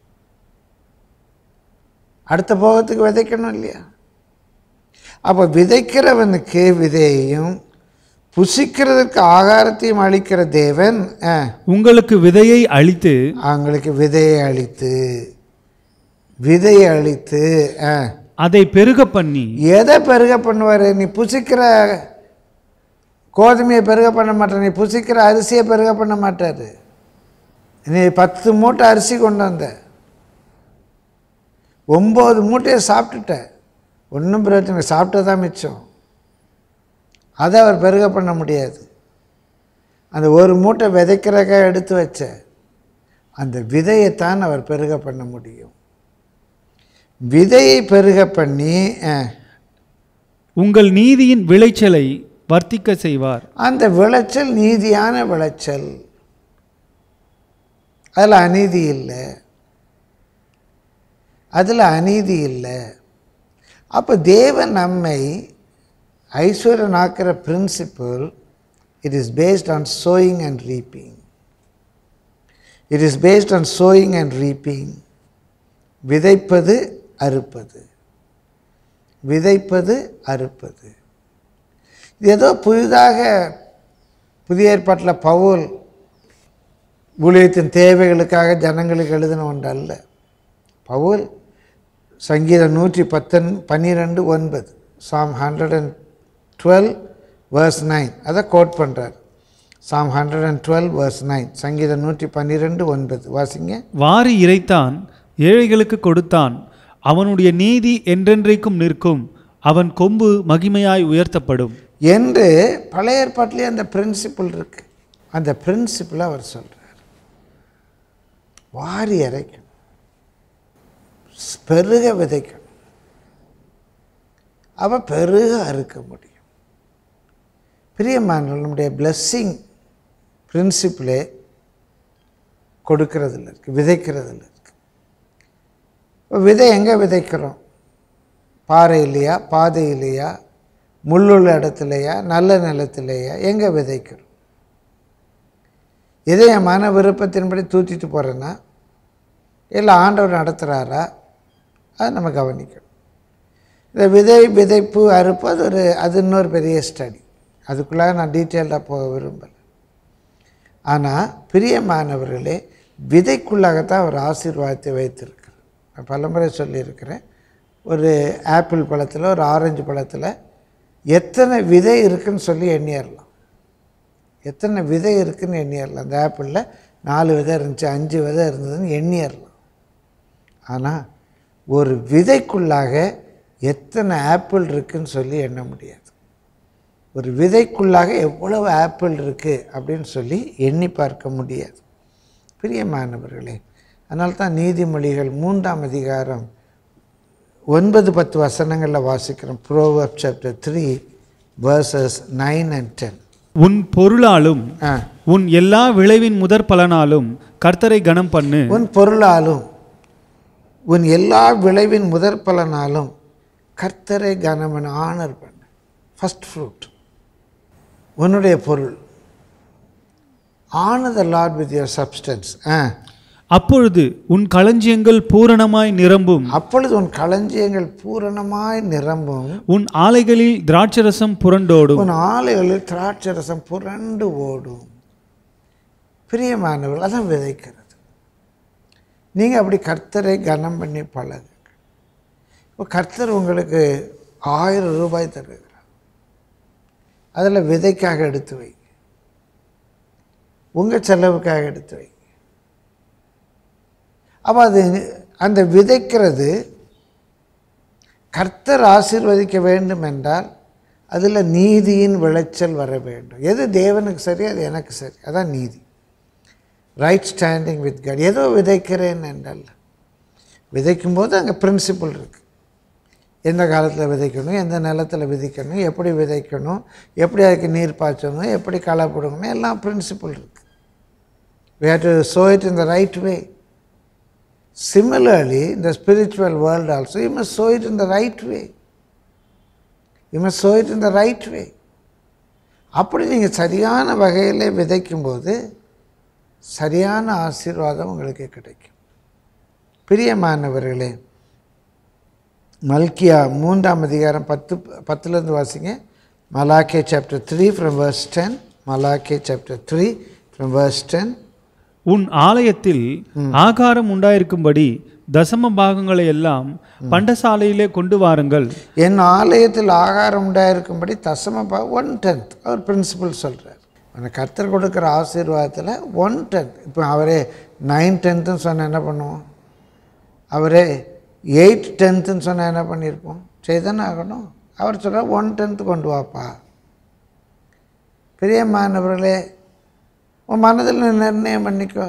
அடுத்த போகத்துக்கு விதைக்கணும் இல்லையா அப்போ விதைக்கிறவனுக்கு விதையையும் புசிக்கிறதுக்கு ஆகாரத்தையும் அளிக்கிற தேவன் அஹ், உங்களுக்கு விதையை அளித்து அவங்களுக்கு விதையை அளித்து விதையை அளித்து அஹ், அதை பெருக பண்ணி எதை பெருக பண்ணுவார் நீ புசிக்கிற கோதுமையை பெருக பண்ண மாட்டார் நீ புசிக்கிற அரிசியை பெருக பண்ண மாட்டார் நீ பத்து மூட்டை அரிசி கொண்டு வந்த ஒம்பது மூட்டையை சாப்பிட்டுட்ட ஒன்றும் பிரச்சனை சாப்பிட்டது தான் மிச்சம் அதை அவர் பெருக பண்ண முடியாது அந்த ஒரு மூட்டை விதைக்கிறக்காக எடுத்து வச்ச அந்த விதையைத்தான் அவர் பெருக பண்ண முடியும் விதையை பெருக பண்ணி அஹ், உங்கள் நீதியின் விளைச்சலை வர்த்திக்க செய்வார் அந்த விளைச்சல் நீதியான விளைச்சல் அதில் அநீதி இல்லை அதில் அநீதி இல்லை அப்போ தேவன் நம்மை ஐஸ்வர்யனாக்கிற principle it is based on sowing and reaping it is based on sowing and reaping விதைப்பது அறுப்பது விதைப்பது அறுப்பது இது ஏதோ புதிதாக புதிய ஏற்பாட்டில் பவுல் ஊழியத்தின் தேவைகளுக்காக ஜனங்களுக்கு எழுதின ஒன்று அல்ல பவுல் சங்கீதம் நூற்றி பத்தன் பன்னிரெண்டு ஒன்பது psalm hundred and twelve verse nine அதை கோட் பண்ணுறார் psalm hundred and twelve verse nine சங்கீதம் நூற்றி பன்னிரெண்டு ஒன்பது வாசிங்க வாரி இறைத்தான் ஏழைகளுக்கு கொடுத்தான் அவனுடைய நீதி என்றென்றைக்கும் நிற்கும் அவன் கொம்பு மகிமையாய் உயர்த்தப்படும் என்று பழைய ஏற்பாட்டிலே அந்த பிரின்சிபிள் இருக்கு அந்த பிரின்சிபிளை அவர் சொல்றார் வாரி இறைக்கணும் பெருக விதைக்கணும் அவ பெருக அறுக்க முடியும் பிரியமான நம்முடைய பிளஸ்ஸிங் பிரின்சிபிளே கொடுக்கறதுல இருக்கு விதைக்கிறதுல இருக்கு இப்போ விதை எங்கே விதைக்கிறோம் பாறை இல்லையா பாதை இல்லையா முள்ளுள்ள இடத்துலையா நல்ல நிலத்திலையா எங்கே விதைக்கிறோம் இதை என் மன விருப்பத்தின்படி தூத்திட்டு போகிறேன்னா இல்லை ஆண்டவர் நடத்துகிறாரா அதை நம்ம கவனிக்கணும் இந்த விதை விதைப்பு அறுப்பு அது ஒரு அது இன்னொரு பெரிய ஸ்டடி அதுக்குள்ளே நான் டீட்டெயிலாக போக விரும்பலை ஆனால் பிரியமானவர்களே விதைக்குள்ளாகத்தான் ஒரு ஆசீர்வாதத்தை வைத்திருக்கிறேன் நான் பலமுறை சொல்லியிருக்கிறேன் ஒரு ஆப்பிள் பழத்தில் ஒரு ஆரஞ்சு பழத்தில் எத்தனை விதை இருக்குன்னு சொல்லி எண்ணிடலாம் எத்தனை விதை இருக்குன்னு எண்ணிடலாம் அந்த ஆப்பிளில் நாலு விதை இருந்துச்சு அஞ்சு விதை இருந்ததுன்னு எண்ணிடலாம் ஆனால் ஒரு விதைக்குள்ளாக எத்தனை ஆப்பிள் இருக்குன்னு சொல்லி எண்ண முடியாது ஒரு விதைக்குள்ளாக எவ்வளவு ஆப்பிள் இருக்குது அப்படின்னு சொல்லி எண்ணி பார்க்க முடியாது பிரியமானவர்களே அதனால தான் நீதிமொழிகள் மூன்றாம் அதிகாரம் ஒன்பது பத்து வசனங்களில் வாசிக்கிறோம் proverb chapter three verses nine and ten உன் பொருளாலும் ஆ. உன் எல்லா விளைவின் முதற் பலனாலும் கர்த்தரை கனம் பண்ணு உன் பொருளாலும் உன் எல்லா விளைவின் முதற் பலனாலும் கர்த்தரை கனமன் ஆனர் பண்ணு ஃபஸ்ட் ஃப்ரூட் உன்னுடைய பொருள் honour the lord with your substance ஆ அப்பொழுது உன் களஞ்சியங்கள் பூரணமாய் நிரம்பும் அப்பொழுது உன் களஞ்சியங்கள் பூரணமாய் நிரம்பும் உன் ஆலைகளில் திராட்சரசம் புரண்டோடும் உன் ஆலைகளில் திராட்சை ரசம் புரண்டு ஓடும் பிரியமானவர்கள் அதான் விதைக்கிறது நீங்கள் அப்படி கர்த்தரை கனம் பண்ணி பழகுங்க இப்போ கர்த்தர் உங்களுக்கு ஆயிரம் ரூபாய் தருகிறார் அதில் விதைக்காக எடுத்து வை உங்கள் செலவுக்காக எடுத்து வை அப்போ அது அந்த விதைக்கிறது கர்த்தர் ஆசீர்வதிக்க வேண்டும் என்றால் அதில் நீதியின் விளைச்சல் வர வேண்டும் எது தேவனுக்கு சரி அது எனக்கு சரி அதான் நீதி ரைட் ஸ்டாண்டிங் வித் காட் ஏதோ விதைக்கிறேன் என்றால் விதைக்கும் போது அங்கே பிரின்சிபல் இருக்குது எந்த காலத்தில் விதைக்கணும் எந்த நிலத்தில் விதைக்கணும் எப்படி விதைக்கணும் எப்படி அதுக்கு நீர் பாய்ச்சணும் எப்படி களை போடணும் எல்லாம் பிரின்சிபல் இருக்குது we have to sow it in the right way similarly in the spiritual world also you must sow it in the right way you must sow it in the right way அப்படி நீங்கள் சரியான வகையில் விதைக்கும்போது சரியான ஆசீர்வாதம் உங்களுக்கு கிடைக்கும் பிரியமானவர்களே மல்கியா மூன்றாம் அதிகாரம் பத்து பத்துலேருந்து வாசிங்க Malachi chapter three from verse ten Malachi chapter three from verse ten உன் ஆலயத்தில் ஆகாரம் உண்டாயிருக்கும்படி தசம பாகங்களை எல்லாம் பண்டசாலையிலே கொண்டு வாருங்கள் என் ஆலயத்தில் ஆகாரம் உண்டாயிருக்கும்படி தசம பா ஒன் டென்த் அவர் பிரின்சிபல் சொல்கிறார் அந்த கர்த்தர் கொடுக்குற ஆசீர்வாதத்தில் ஒன் டென்த் இப்போ அவரே நைன் டென்த்துன்னு சொன்னால் என்ன பண்ணுவோம் அவரே எயிட் டென்த்துன்னு சொன்னால் என்ன பண்ணியிருப்போம் செய்தானே ஆகணும் அவர் சொல்கிறார் ஒன் டென்த்து கொண்டு வாப்பா பிரியமானவர்களே உன் மனதில் நிர்ணயம் பண்ணிக்கோ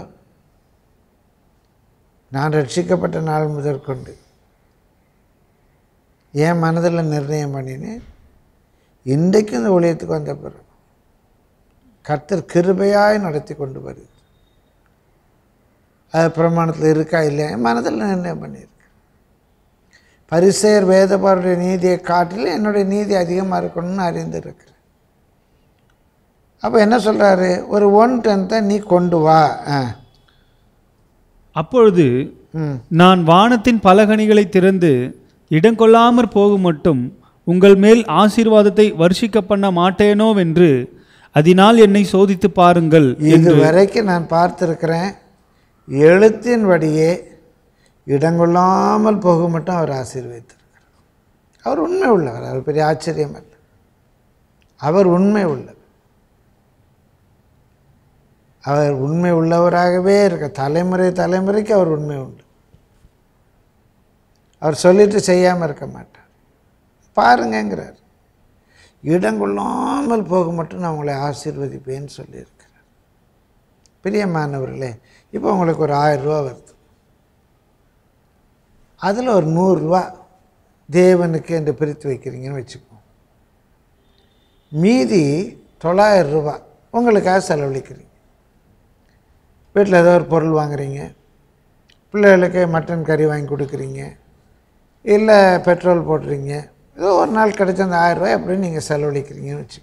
நான் ரட்சிக்கப்பட்ட நாள் முதற்கொண்டு என் மனதில் நிர்ணயம் பண்ணினேன் இன்றைக்கும் இந்த ஊழியத்துக்கு வந்த பிறகு கர்த்தர் கிருபையாய் நடத்தி கொண்டு வருது அது பிரமாணத்தில் இருக்கா இல்லையா என் மனதில் நிர்ணயம் பண்ணியிருக்கேன் பரிசெயர் வேதபாருடைய நீதியை காட்டிலும் என்னுடைய நீதி அதிகமாக இருக்கணும்னு அறிந்திருக்கிறேன் அப்போ என்ன சொல்கிறாரு ஒரு ஒன் டென்த்தை நீ கொண்டு வா ஆ அப்பொழுது நான் வானத்தின் பலகணிகளை திறந்து இடங்கொள்ளாமற் போகும் மட்டும் உங்கள் மேல் ஆசீர்வாதத்தை வர்ஷிக்க பண்ண மாட்டேனோவென்று அதனால் என்னை சோதித்து பாருங்கள் இது என்று வரைக்கும் நான் பார்த்திருக்கிறேன் எழுத்தின்படியே இடங்கொள்ளாமல் போக மட்டும் அவர் ஆசீர்வதித்திருக்கிறார் அவர் உண்மை உள்ளவர் அவர் பெரிய ஆச்சரியம் அல்ல அவர் உண்மை உள்ளவர் அவர் உண்மை உள்ளவராகவே இருக்க தலைமுறை தலைமுறைக்கு அவர் உண்மை உண்டு அவர் சொல்லிட்டு செய்யாமல் இருக்க மாட்டார் பாருங்கங்கிறார் இடங்கொள்ளாமல் போக மட்டும் நான் உங்களை ஆசீர்வதிப்பேன்னு சொல்லியிருக்கிறார் பிரியமானவர்களே இப்போ உங்களுக்கு ஒரு ஆயிரம் ரூபா வருது அதில் ஒரு நூறுரூவா தேவனுக்கு என்று பிரித்து வைக்கிறீங்கன்னு வச்சுப்போம் மீதி தொள்ளாயிரம் ரூபா உங்களுக்காக செலவழிக்கிறீங்க வீட்டில் ஏதோ ஒரு பொருள் வாங்குறீங்க பிள்ளைகளுக்கு மட்டன் கறி வாங்கி கொடுக்குறீங்க இல்லை பெட்ரோல் போடுறீங்க ஏதோ ஒரு நாள் கிடைச்ச அந்த ஆயிரம் ரூபாய் அப்படின்னு நீங்கள் செலவழிக்கிறீங்கன்னு வச்சு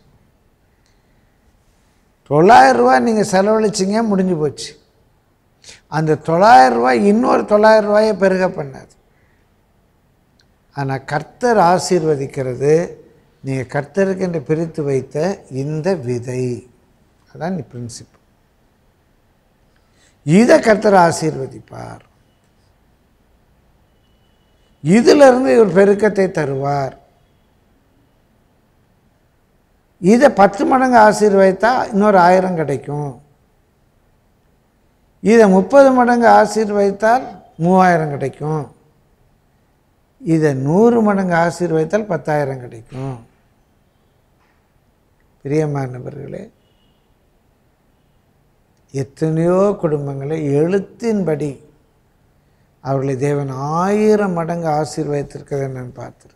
தொள்ளாயிரம் ரூபாய் நீங்கள் செலவழிச்சிங்க முடிஞ்சு போச்சு அந்த தொள்ளாயிரம் ரூபாய் இன்னொரு தொள்ளாயிரம் ரூபாயை பெருக பண்ணாது ஆனால் கர்த்தர் ஆசீர்வதிக்கிறது நீங்கள் கர்த்தருக்கு என்று பிரித்து வைத்த இந்த விதை அதான் நீ பிரின்சிப் இதை கர்த்தர் ஆசீர்வதிப்பார் இதிலிருந்து இவர் பெருக்கத்தை தருவார் இதை பத்து மடங்கு ஆசீர்வதித்தா இன்னொரு ஆயிரம் கிடைக்கும் இதை முப்பது மடங்கு ஆசீர்வதித்தால் மூவாயிரம் கிடைக்கும் இதை நூறு மடங்கு ஆசீர்வதித்தால் பத்தாயிரம் கிடைக்கும் பிரியமானவர்களே எத்தனையோ குடும்பங்களை எழுத்தின்படி அவர்களை தேவன் ஆயிரம் மடங்கு ஆசீர்வதித்திருக்கிறதை நான் பார்த்துருக்கிறேன்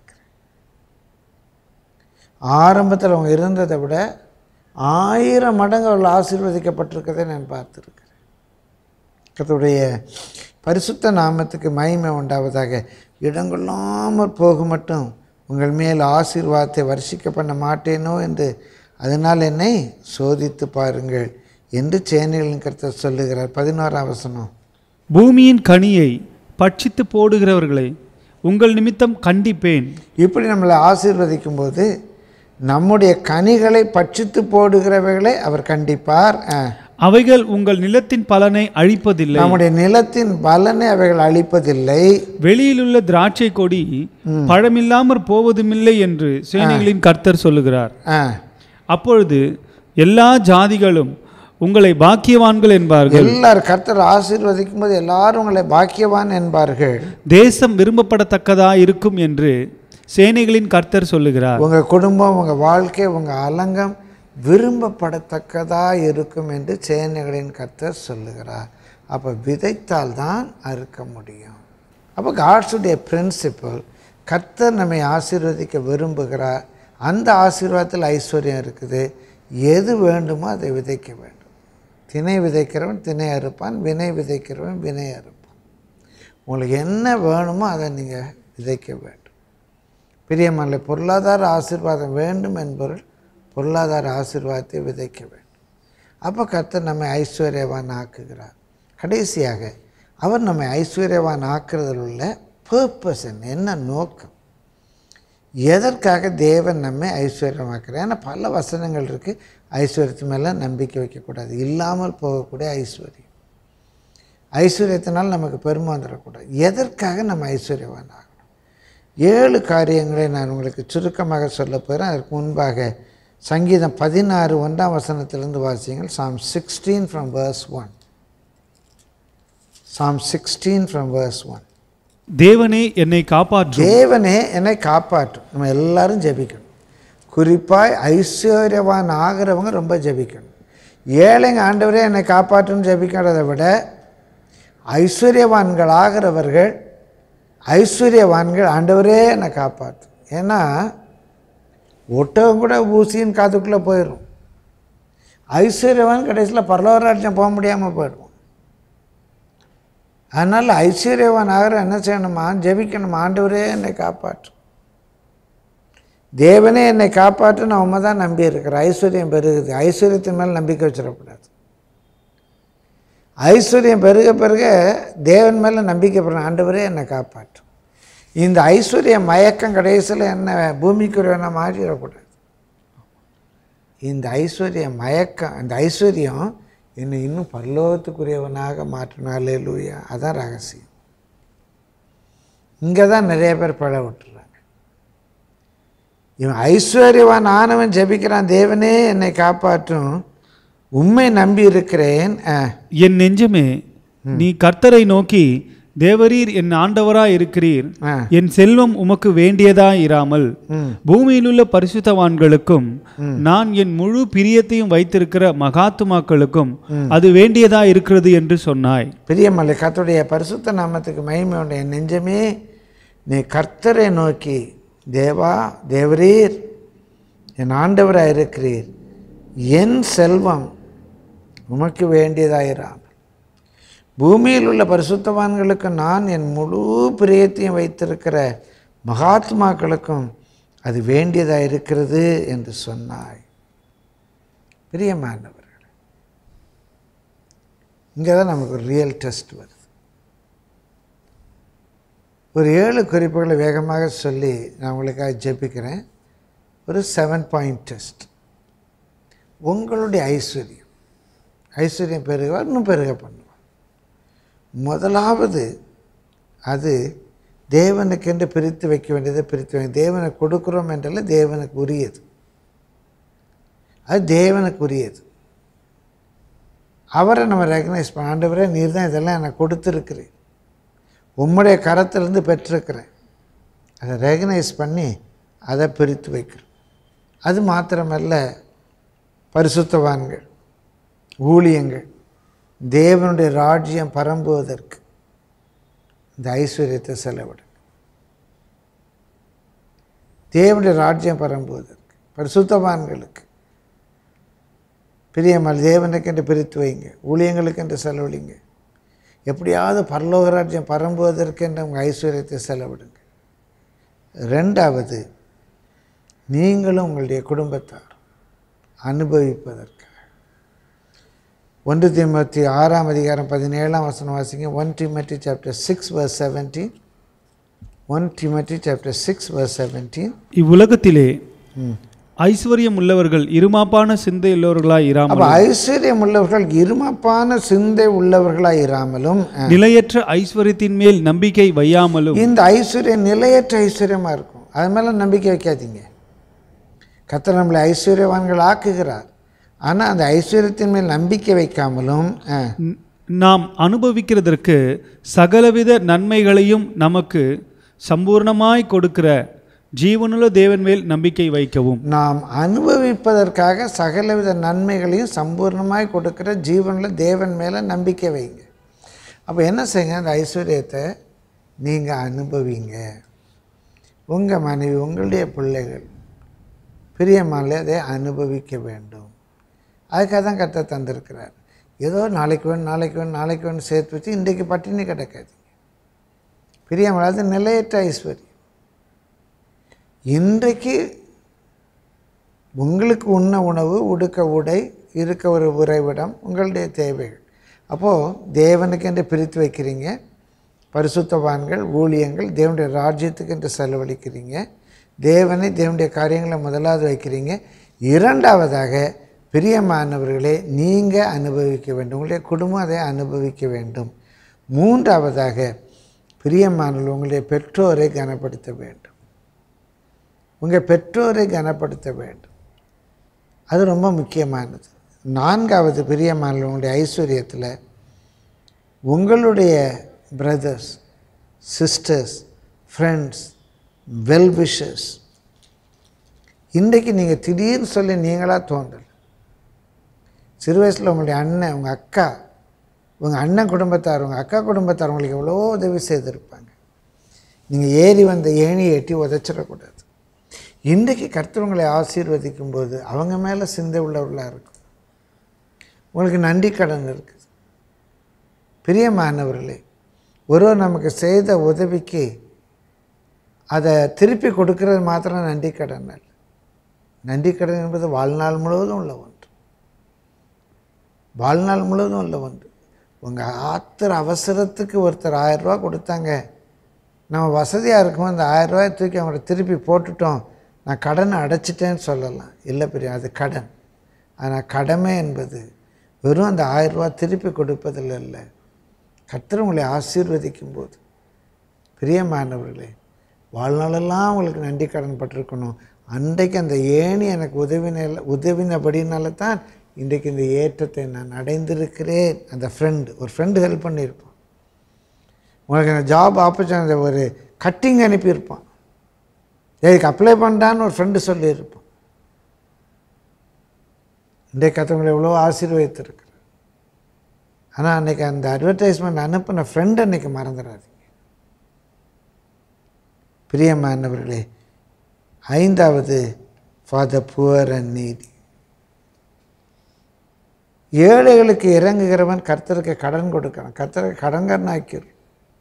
ஆரம்பத்தில் அவங்க இருந்ததை விட ஆயிரம் மடங்கு அவர்கள் ஆசீர்வதிக்கப்பட்டிருக்கிறதை நான் பார்த்துருக்கிறேன் கர்த்தருடைய பரிசுத்த நாமத்துக்கு மகிமை உண்டாவதாக இடங்கொள்ளாமல் போக மட்டும் உங்கள் மேல் ஆசீர்வாதத்தை வர்ஷிக்க பண்ண மாட்டேனோ என்று அதனால் என்னை சோதித்து பாருங்கள் என்று சேனைகளின் கருத்தை சொல்லுகிறார் பதினோராம் வசனம் பூமியின் கனியை பட்சித்து போடுகிறவர்களை உங்கள் நிமித்தம் கண்டிப்பேன் இப்படி நம்மளை ஆசீர்வதிக்கும் போது நம்முடைய கனிகளை பட்சித்து போடுகிறவைகளை அவர் கண்டிப்பார் ஆ. அவைகள் உங்கள் நிலத்தின் பலனை அழிப்பதில்லை நம்முடைய நிலத்தின் பலனை அவைகள் அளிப்பதில்லை வெளியிலுள்ள திராட்சை கொடி பழமில்லாமற் போவதுமில்லை என்று சேனைகளின் கர்த்தர் சொல்லுகிறார் ஆ. அப்பொழுது எல்லா ஜாதிகளும் உங்களை பாக்கியவான்கள் என்பார்கள் எல்லாரும் கர்த்தர் ஆசீர்வதிக்கும் போது எல்லாரும் உங்களை பாக்கியவான் என்பார்கள் தேசம் விரும்பப்படத்தக்கதா இருக்கும் என்று சேனைகளின் கர்த்தர் சொல்லுகிறார் உங்கள் குடும்பம் உங்கள் வாழ்க்கை உங்கள் அலங்கம் விரும்பப்படத்தக்கதாக இருக்கும் என்று சேனைகளின் கர்த்தர் சொல்லுகிறார் அப்போ விதைத்தால் தான் அறுக்க முடியும் அப்போ காட்ஸுடைய பிரின்சிபல் கர்த்தர் நம்மை ஆசீர்வதிக்க விரும்புகிறார் அந்த ஆசீர்வாதத்தில் ஐஸ்வர்யம் இருக்குது எது வேண்டுமோ அதை விதைக்க வேண்டும் திணை விதைக்கிறவன் திணை அறுப்பான் வினை விதைக்கிறவன் வினை அறுப்பான் உங்களுக்கு என்ன வேணுமோ அதை நீங்கள் விதைக்க வேண்டும் பிரியமல்ல பொருளாதார ஆசீர்வாதம் வேண்டும் என்பவர்கள் பொருளாதார ஆசீர்வாதத்தை விதைக்க வேண்டும் அப்போ கர்த்தர் நம்மை ஐஸ்வர்யவான் ஆக்குகிறார் கடைசியாக அவர் நம்மை ஐஸ்வர்யவான் ஆக்குறதில் உள்ள பர்பஸ் என்ன என்ன நோக்கம் எதற்காக தேவன் நம்மை ஐஸ்வர்யமாக்குறார் ஏன்னா பல வசனங்கள் இருக்குது ஐஸ்வர்யத்து மேலே நம்பிக்கை வைக்கக்கூடாது இல்லாமல் போகக்கூடிய ஐஸ்வர்யம் ஐஸ்வர்யத்தினால் நமக்கு பெருமை வந்துடக்கூடாது எதற்காக நம்ம ஐஸ்வர்யவான் ஆகணும் ஏழு காரியங்களை நான் உங்களுக்கு சுருக்கமாக சொல்ல போகிறேன் அதற்கு முன்பாக சங்கீதம் பதினாறு ஒன்றாம் வசனத்திலிருந்து வாசியுங்கள் psalm sixteen from verse one psalm sixteen from verse one தேவனே என்னை காப்பாற்றும் தேவனே என்னை காப்பாற்றும் நம்ம எல்லாரும் ஜெபிக்கணும் குறிப்பாய் ஐஸ்வர்யவான் ஆகிறவங்க ரொம்ப ஜெபிக்கணும் ஏழைங்க ஆண்டவரே என்னை காப்பாற்றுன்னு ஜெபிக்கிறதை விட ஐஸ்வர்யவான்கள் ஆகிறவர்கள் ஐஸ்வர்யவான்கள் ஆண்டவரே என்னை காப்பாற்றும் ஏன்னா ஒட்டகம் கூட ஊசியின் காதுக்குள்ளே போயிடும் ஐஸ்வர்யவான் கடைசியில் பரலோகராஜ்யம் போக முடியாமல் போயிடும் அதனால் ஐஸ்வர்யவான் ஆகிற என்ன செய்யணுமா ஜெபிக்கணுமா ஆண்டவரே என்னை காப்பாற்றும் தேவனே என்னை காப்பாற்று நான் உண்மை தான் நம்பி இருக்கிறேன் ஐஸ்வர்யம் பெருகுது ஐஸ்வர்யத்தின் மேல் நம்பிக்கை வச்சிடக்கூடாது ஐஸ்வர்யம் பெருக பெருக தேவன் மேலே நம்பிக்கை பெறணும் ஆண்டவரே என்னை காப்பாற்றும் இந்த ஐஸ்வர்ய மயக்கம் கடைசியில் என்ன பூமிக்குரியவனை மாறிடக்கூடாது இந்த ஐஸ்வர்ய மயக்கம் அந்த ஐஸ்வர்யம் என்னை இன்னும் பரலோகத்துக்குரியவனாக மாற்றினாலே லூயா அதான் ரகசியம் இங்கே தான் நிறைய பேர் பழ விட்டுறாங்க இவன் ஐஸ்வர்யவான் ஆனவன் ஜெபிக்கிறான் தேவனே என்னை காப்பாற்றும் உண்மை நம்பி இருக்கிறேன் ஆ. என் நெஞ்சமே நீ கர்த்தரை நோக்கி தேவரீர் என் ஆண்டவராய் இருக்கிறீர் ஆ. என் செல்வம் உமக்கு வேண்டியதாய் இராமல் ம். பூமியிலுள்ள பரிசுத்தவான்களுக்கும் நான் என் முழு பிரியத்தையும் வைத்திருக்கிற மகாத்துமாக்களுக்கும் அது வேண்டியதா இருக்கிறது என்று சொன்னாய் பிரியமல்ல கர்த்தருடைய பரிசுத்த நாமத்துக்கு மகிமை உண்டு என் நெஞ்சமே நீ கர்த்தரை நோக்கி தேவா தேவரீர் என் ஆண்டவராக இருக்கிறீர் என் செல்வம் உமக்கு வேண்டியதாயிராமல் பூமியில் உள்ள பரிசுத்தவான்களுக்கு நான் என் முழு பிரியத்தையும் வைத்திருக்கிற மகாத்மாக்களுக்கும் அது வேண்டியதாக இருக்கிறது என்று சொன்னாய் பிரியமானவர்கள் இங்கே தான் நமக்கு ஒரு ரியல் டெஸ்ட் வருது ஒரு ஏழு குறிப்புகளை வேகமாக சொல்லி நான் உங்களுக்காக ஜெபிக்கிறேன் ஒரு செவன் பாயிண்ட் டெஸ்ட் உங்களுடைய ஐஸ்வர்யம் ஐஸ்வர்யம் பெருக இன்னும் பெருக பண்ணுவார் முதலாவது அது தேவனுக்கென்று பிரித்து வைக்க வேண்டியதை பிரித்து வைக்க தேவனை கொடுக்குறோம் என்றால தேவனுக்கு உரியது அது தேவனுக்கு உரியது அவரை நம்ம ரெக்கனைஸ் பண்ண ஆண்டவரே நீர் தான் இதெல்லாம் எனக்கு கொடுத்துருக்கிறேன் உம்முடைய கரத்திலிருந்து பெற்றிருக்கிறேன் அதை ரெகனைஸ் பண்ணி அதை பிரித்து வைக்கிறோம் அது மாத்திரமல்ல பரிசுத்தவான்கள் ஊழியங்கள் தேவனுடைய ராஜ்யம் பரம்புவதற்கு இந்த ஐஸ்வர்யத்தை செலவிடும் தேவனுடைய ராஜ்யம் பரம்புவதற்கு பரிசுத்தவான்களுக்கு பிரியமல் தேவனுக்கென்று பிரித்து வைங்க ஊழியங்களுக்கென்று செலவழிங்க எப்படியாவது பரலோக ராஜ்யம் பரம்புவதற்கென்று உங்கள் ஐஸ்வர்யத்தை செலவிடுங்க ரெண்டாவது நீங்களும் உங்களுடைய குடும்பத்தார் அனுபவிப்பதற்காக ஒன்று தீமத்தி ஆறாம் அதிகாரம் பதினேழாம் வசனம் வாசிங்க one Timothy chapter six verse seventeen one Timothy chapter six verse seventeen இவ்வுலகத்திலே ஐஸ்வர்யம் உள்ளவர்கள் இருமாப்பான சிந்தை உள்ளவர்களாய் அப்போ இராமல் ஐஸ்வர்யம் உள்ளவர்கள் இருமப்பான சிந்தை உள்ளவர்களாய் இராமலும் அஹ், நிலையற்ற ஐஸ்வர்யத்தின் மேல் நம்பிக்கை வையாமலும் இந்த ஐஸ்வர்யம் நிலையற்ற ஐஸ்வர்யமாக இருக்கும் அது மேலே நம்பிக்கை வைக்காதீங்க கர்த்தர் நம்மளை ஐஸ்வர்யவான்கள் ஆக்குகிறார் ஆனால் அந்த ஐஸ்வர்யத்தின் மேல் நம்பிக்கை வைக்காமலும் அஹ், ந- நாம் அனுபவிக்கிறதற்கு சகலவித நன்மைகளையும் நமக்கு சம்பூர்ணமாய் கொடுக்கிற ஜீவனுள்ள தேவன் மேல் நம்பிக்கை வைக்கவும் நாம் அனுபவிப்பதற்காக சகலவித நன்மைகளையும் சம்பூர்ணமாய் கொடுக்கிற ஜீவனில் தேவன் மேலே நம்பிக்கை வைங்க அப்போ என்ன செய்யுங்க அந்த ஐஸ்வர்யத்தை நீங்கள் அனுபவிங்க உங்கள் மனைவி உங்களுடைய பிள்ளைகள் பிரியமாலே அதை அனுபவிக்க வேண்டும் அதுக்காக தான் கத்த தந்திருக்கிறார் ஏதோ நாளைக்கு வேணும் நாளைக்கு வேணும் நாளைக்கு வேணும் சேர்த்து வச்சு இன்றைக்கு பட்டினி கிடக்காதீங்க பிரியமலை அது நிலையற்ற ஐஸ்வர்யம் இன்றைக்கு உங்களுக்கு உண்ண உணவு உடுக்க உடை இருக்க ஒரு உறைவிடம் உங்களுடைய தேவைகள் அப்போது தேவனுக்கென்று பிரித்து வைக்கிறீங்க பரிசுத்தவான்கள் ஊழியங்கள் தேவனுடைய ராஜ்யத்துக்கு என்று செலவழிக்கிறீங்க தேவனை தேவனுடைய காரியங்களை முதலாவது வைக்கிறீங்க இரண்டாவதாக பிரியமானவர்களே நீங்கள் அனுபவிக்க வேண்டும் உங்களுடைய குடும்பம் அதை அனுபவிக்க வேண்டும் மூன்றாவதாக பிரியமானவர்கள் உங்களுடைய பெற்றோரை கனப்படுத்த வேண்டும் உங்கள் பெற்றோரை கனப்படுத்த வேண்டும் அது ரொம்ப முக்கியமானது நான்காவது பிரியமான உங்களுடைய ஐஸ்வர்யத்தில் உங்களுடைய பிரதர்ஸ் சிஸ்டர்ஸ் ஃப்ரெண்ட்ஸ் வெல்விஷர்ஸ் இன்றைக்கு நீங்கள் திடீர்னு சொல்லி நீங்களாக தோன்றல் சிறு வயசில் உங்களுடைய அண்ணன் உங்கள் அக்கா உங்கள் அண்ணன் குடும்பத்தார் உங்கள் அக்கா குடும்பத்தார் உங்களுக்கு எவ்வளோ உதவி செய்திருப்பாங்க நீங்கள் ஏறி வந்த ஏணியை எட்டி உதைச்சிடக்கூடாது இன்றைக்கு கர்த்தவங்களை ஆசீர்வதிக்கும் போது அவங்க மேலே சிந்தை உள்ளவர்களாக இருக்கும் உங்களுக்கு நன்றி கடன் இருக்குது பிரியமானவர்களே ஒருவர் நமக்கு செய்த உதவிக்கு அதை திருப்பி கொடுக்கறது மாத்திரம் நன்றி கடன் அல்ல நன்றி கடன் என்பது வாழ்நாள் முழுவதும் உள்ள ஒன்று வாழ்நாள் முழுவதும் உள்ள ஒன்று உங்கள் ஆத்திர அவசரத்துக்கு ஒருத்தர் ஆயிரரூவா கொடுத்தாங்க நம்ம வசதியாக இருக்கும் அந்த ஆயிரரூவாயை தூக்கி அவங்கள திருப்பி போட்டுட்டோம் நான் கடனை அடைச்சிட்டேன்னு சொல்லலாம் இல்லை பெரிய அது கடன் ஆனால் கடமை என்பது வெறும் அந்த ஆயிரரூவா திருப்பி கொடுப்பதில் இல்லை கர்த்தர் உங்களை ஆசீர்வதிக்கும் போது பிரியமானவர்களே வாழ்நாளெல்லாம் உங்களுக்கு நன்றி கடன் பட்டிருக்கணும் அன்றைக்கு அந்த ஏணி எனக்கு உதவின உதவினபடினால தான் இன்றைக்கு இந்த ஏற்றத்தை நான் அடைந்திருக்கிறேன் அந்த ஃப்ரெண்டு ஒரு ஃப்ரெண்டு ஹெல்ப் பண்ணியிருப்பான் உங்களுக்கு அந்த ஜாப் ஆப்பர்ச்சுனிட்டி ஒரு கட்டிங் அனுப்பியிருப்பான் இதுக்கு அப்ளை பண்ணுறான்னு ஒரு ஃப்ரெண்டு சொல்லியிருப்பான் இன்றைக்கு கத்தவங்களை எவ்வளோ ஆசீர்வதித்திருக்கிறேன் ஆனால் அன்றைக்கி அந்த அட்வர்டைஸ்மெண்ட் அனுப்பின ஃப்ரெண்ட் அன்றைக்கி மறந்துடாதீங்க பிரியமானவர்களே ஐந்தாவது for the poor and needy ஏழைகளுக்கு இறங்குகிறவன் கர்த்தருக்கு கடன் கொடுக்கிறான் கர்த்தருக்கு கடன்காரன் ஆக்கிடும்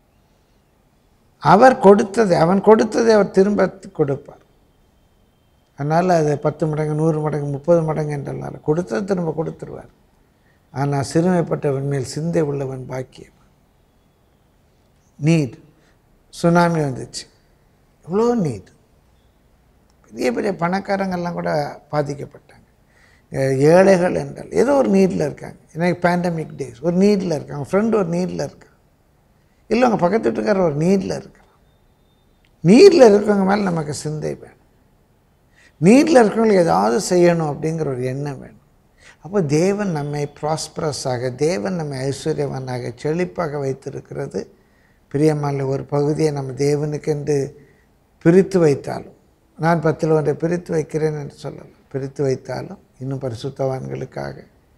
அவர் கொடுத்ததை அவன் கொடுத்ததை அவர் திரும்ப கொடுப்பார் அதனால் அது பத்து மடங்கு நூறு மடங்கு முப்பது மடங்கு என்றெல்லாம் கொடுத்ததை திரும்ப கொடுத்துருவார் ஆனால் சிறுமைப்பட்டவன் மேல் சிந்தை உள்ளவன் பாக்கியம் நீட் சுனாமி வந்துச்சு எவ்வளோ நீட் பெரிய பெரிய பணக்காரங்கள்லாம் கூட பாதிக்கப்பட்டாங்க ஏழைகள் என்றால் ஏதோ ஒரு நீட்டில் இருக்காங்க எனக்கு பேண்டமிக் டேஸ் ஒரு நீட்டில் இருக்காங்க ஃப்ரெண்டு ஒரு நீட்டில் இருக்கான் இல்லை உங்கள் பக்கத்து வீட்டுக்காரர் ஒரு நீட்டில் இருக்கிறான் நீட்டில் இருக்கிறவங்க மேலே நமக்கு சிந்தை வேணும் நீட்டில் இருக்கிறவங்களுக்கு ஏதாவது செய்யணும் அப்படிங்கிற ஒரு எண்ணம் வேணும் அப்போ தேவன் நம்மை ப்ராஸ்பரஸாக தேவன் நம்மை ஐஸ்வர்யவனாக செழிப்பாக வைத்திருக்கிறது பிரியமான ஒரு பகுதியை நம்ம தேவனுக்கென்று பிரித்து வைத்தாலும் நான் பத்தில் ஒன்றை பிரித்து வைக்கிறேன் என்று சொல்லலாம் பிரித்து வைத்தாலும் இன்னும் பரிசுத்தவான்களுக்காக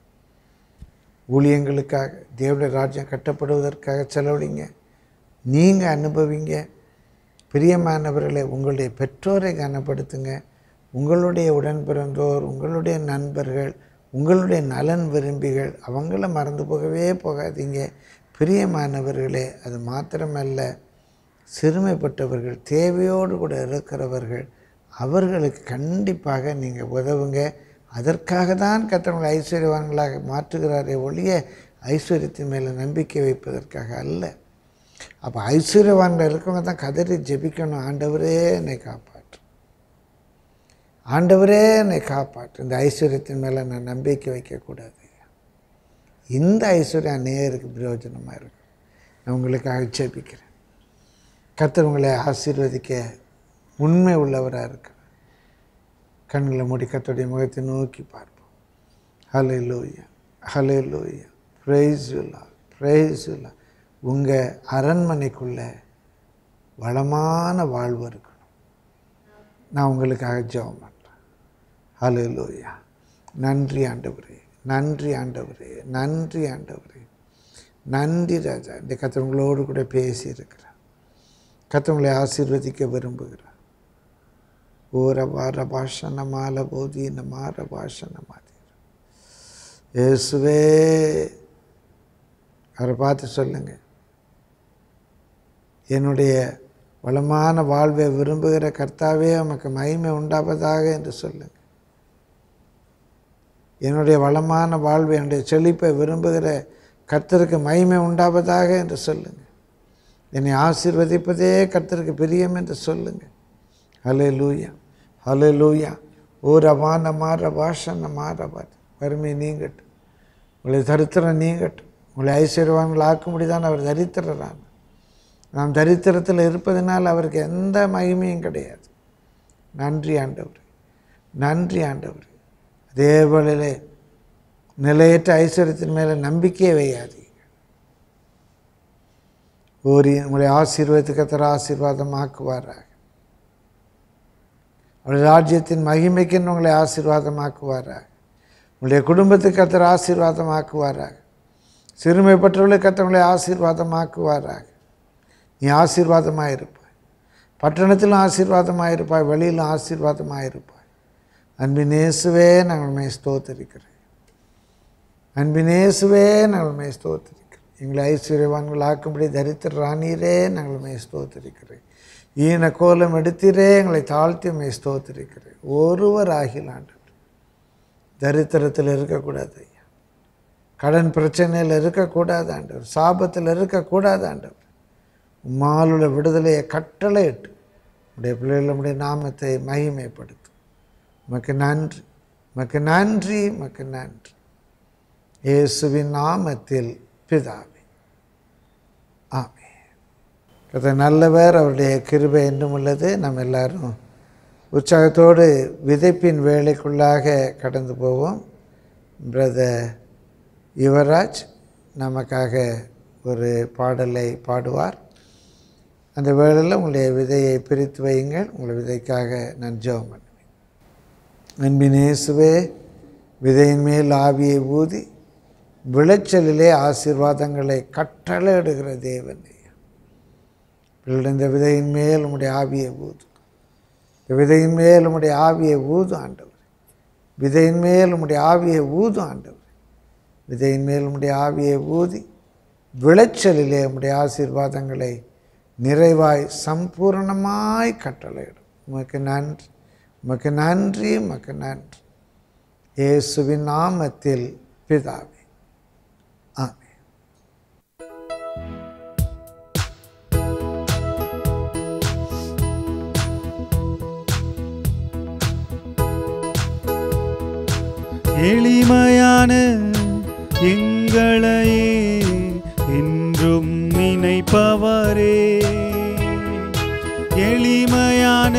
ஊழியங்களுக்காக தேவனுடைய ராஜ்யம் கட்டப்படுவதற்காக செலவழிங்க நீங்கள் அனுபவிங்க பிரியமானவர்களை உங்களுடைய பெற்றோரை கனப்படுத்துங்க உங்களுடைய உடன் பிறந்தோர் உங்களுடைய நண்பர்கள் உங்களுடைய நலன் விரும்பிகள் அவங்கள மறந்து போகவே போகாதீங்க பிரியமானவர்களே அது மாத்திரமல்ல சிறுமைப்பட்டவர்கள் தேவையோடு கூட இருக்கிறவர்கள் அவர்களுக்கு கண்டிப்பாக நீங்கள் உதவுங்க அதற்காக தான் கத்தவங்களை ஐஸ்வர்யவான்களாக மாற்றுகிறாரே ஒழிய ஐஸ்வர்யத்தின் மேலே நம்பிக்கை வைப்பதற்காக அல்ல அப்போ ஐஸ்வர்யவான்கள் இருக்கவங்க தான் கதறி ஜெபிக்கணும் ஆண்டவரே என்னை காப்பாற்று ஆண்டவரே என்னை காப்பாற்று இந்த ஐஸ்வர்யத்தின் மேலே நான் நம்பிக்கை வைக்கக்கூடாது இந்த ஐஸ்வர்யம் அநேருக்கு பிரயோஜனமாக இருக்கும் நான் உங்களுக்காக ஜெபிக்கிறேன் கர்த்தர் உங்களை ஆசீர்வதிக்க உண்மை உள்ளவராக இருக்கிறார் கண்களை மூடி கர்த்தருடைய முகத்தை நோக்கி பார்ப்போம் ஹலே லூயா ஹலே லூயா ப்ரைஸ் யுல்லா ப்ரைஸ் யுல்லா உங்கள் அரண்மனைக்குள்ள வளமான வாழ்வு இருக்கணும் நான் உங்களுக்காக ஜெபம் பண்ணுறேன் ஹலே லூயா நன்றி ஆண்டவரே நன்றி ஆண்டவரே நன்றி ஆண்டவரே நன்றி ராஜா இந்த கத்தவங்களோடு கூட பேசியிருக்கிறேன் கத்தவங்களை ஆசீர்வதிக்க விரும்புகிறார் ஓர வார பாஷன மால போதி இந்த மாற பாஷன மாதிரி இயேசுவே அவரை பார்த்து சொல்லுங்க என்னுடைய வளமான வாழ்வை விரும்புகிற கர்த்தாவே உமக்கு மகிமை உண்டாவதாக என்று சொல்லுங்க என்னுடைய வளமான வாழ்வு என்னுடைய செழிப்பை விரும்புகிற கர்த்தருக்கு மகிமை உண்டாவதாக என்று சொல்லுங்க என்னை ஆசீர்வதிப்பதே கர்த்தருக்கு பிரியம் என்று சொல்லுங்க ஹலே லூயா ஹலே லூயா ஓ ரவான மாற பாஷன மாறபாது வறுமை நீங்கட்டும் உங்களை தரித்திரம் நீங்கட்டும் உங்களை ஐஸ்வர்யவான்கள் ஆக்கும்படிதான் அவர் தரித்திரரான் நாம் தரித்திரத்தில் இருப்பதனால் அவருக்கு எந்த மகிமையும் கிடையாது நன்றி ஆண்டவர் நன்றி ஆண்டவர் அதே வேளையிலே நிலையற்ற ஐஸ்வர்யத்தின் மேலே நம்பிக்கையை வையாதீங்க ஒரு உங்களை ஆசீர்வாதத்துக்கு கத்தர் ஆசீர்வாதமாக்குவாராக அவருடைய ராஜ்யத்தின் மகிமைக்குன்னு உங்களை ஆசீர்வாதமாக்குவாராக உங்களுடைய குடும்பத்துக்கு கத்தர் ஆசீர்வாதமாக்குவாராக சிறுமைப்பட்டவர்களை கத்தவங்களை ஆசீர்வாதமாக்குவாராக நீ ஆசீர்வாதமாக இருப்பாய் பட்டணத்திலும் ஆசீர்வாதமாக இருப்பாய் வெளியிலும் ஆசீர்வாதமாக இருப்பாய் அன்பினேசுவே நாங்கள் மே ஸ்தோத்தரிக்கிறேன் அன்பினேசுவே நாங்கள் மே ஸ்தோத்தரிக்கிறேன் எங்களை ஐஸ்வர்யவான்கள் ஆக்கும்படி தரித்திர ராணீரே நாங்கள் மே ஸ்தோத்தரிக்கிறேன் ஈன கோலம் எடுத்திரே எங்களை தாழ்த்தி மே ஸ்தோத்தரிக்கிறேன் ஒருவர் ஆகிலாண்டு தரித்திரத்தில் இருக்கக்கூடாது ஐயா கடன் பிரச்சனையில் இருக்கக்கூடாது ஆண்டவர் சாபத்தில் இருக்கக்கூடாது ஆண்டவர் உம்மாலுள்ள விடுதலையை கட்டளையிட்டு உடைய பிள்ளைகளுடைய நாமத்தை மகிமைப்படுத்தும் உமக்கு நன்றி உமக்கு நன்றி உமக்கு நன்றி இயேசுவின் நாமத்தில் பிதாவே ஆமே கதை நல்லவர் அவருடைய கிருபை என்றும் உள்ளது நம்ம எல்லாரும் உற்சாகத்தோடு விதைப்பின் வேலைக்குள்ளாக கடந்து போவோம் பிரதர் யுவராஜ் நமக்காக ஒரு பாடலை பாடுவார் அந்த வேளையில் உங்களுடைய விதையை பிரித்து வையுங்கள் உங்கள் விதைக்காக நான் ஜெபம் பண்ணுவேன் அன்பினேசுவே விதையின் மேல் ஆவியை ஊதி விளைச்சலிலே ஆசீர்வாதங்களை கட்டளையிடுகிற தேவன் பிள்ளைகள் இந்த விதையின் மேல் உம்முடைய ஆவியை ஊது இந்த விதையின் மேல் உம்முடைய ஆவியை ஊது ஆண்டவர் விதையின் மேல் உம்முடைய ஆவியை ஊது ஆண்டவர் விதையின் மேல் உம்முடைய ஆவியை ஊதி விளைச்சலிலே உம்முடைய ஆசீர்வாதங்களை நிறைவாய் சம்பூரணமாய் கட்டளையிடும் உமக்கு நன்றி உமக்கு நன்றி உமக்கு நன்றி இயேசுவின் நாமத்தில் பிதாவே ஆமென் எளிமையான எங்களையே என்றும் நினைப்பவரே எளிமையான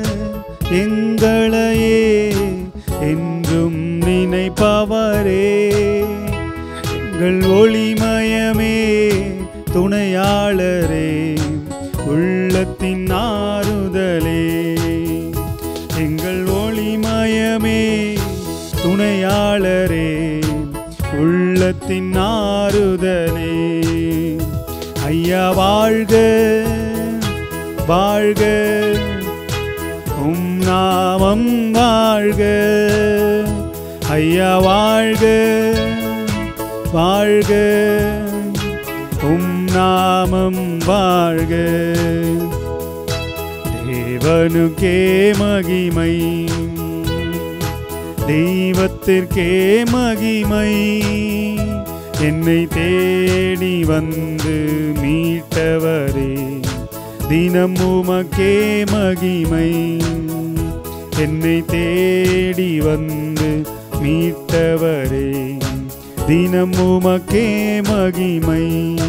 எங்களையே என்றும் நினைப்பவரே எங்கள் ஒளிமயமே துணையாளரே உள்ளத்தின் ஆறுதலே எங்கள் ஒளிமயமே துணையாளரே உள்ளத்தின் ஆறுதலே ஐயா வாழ்க வாழ்க உம் நாமம் வாழ்க ஐயா வாழ்க வாழ்க உம் நாமம் வாழ்க தேவனுக்கே மகிமை தெய்வத்திற்கே மகிமை என்னை தேடி வந்து மீட்டவரே தினம் உமக்கே மகிமை என்னை தேடி வந்து மீட்டவரே தினம் உமக்கே மகிமை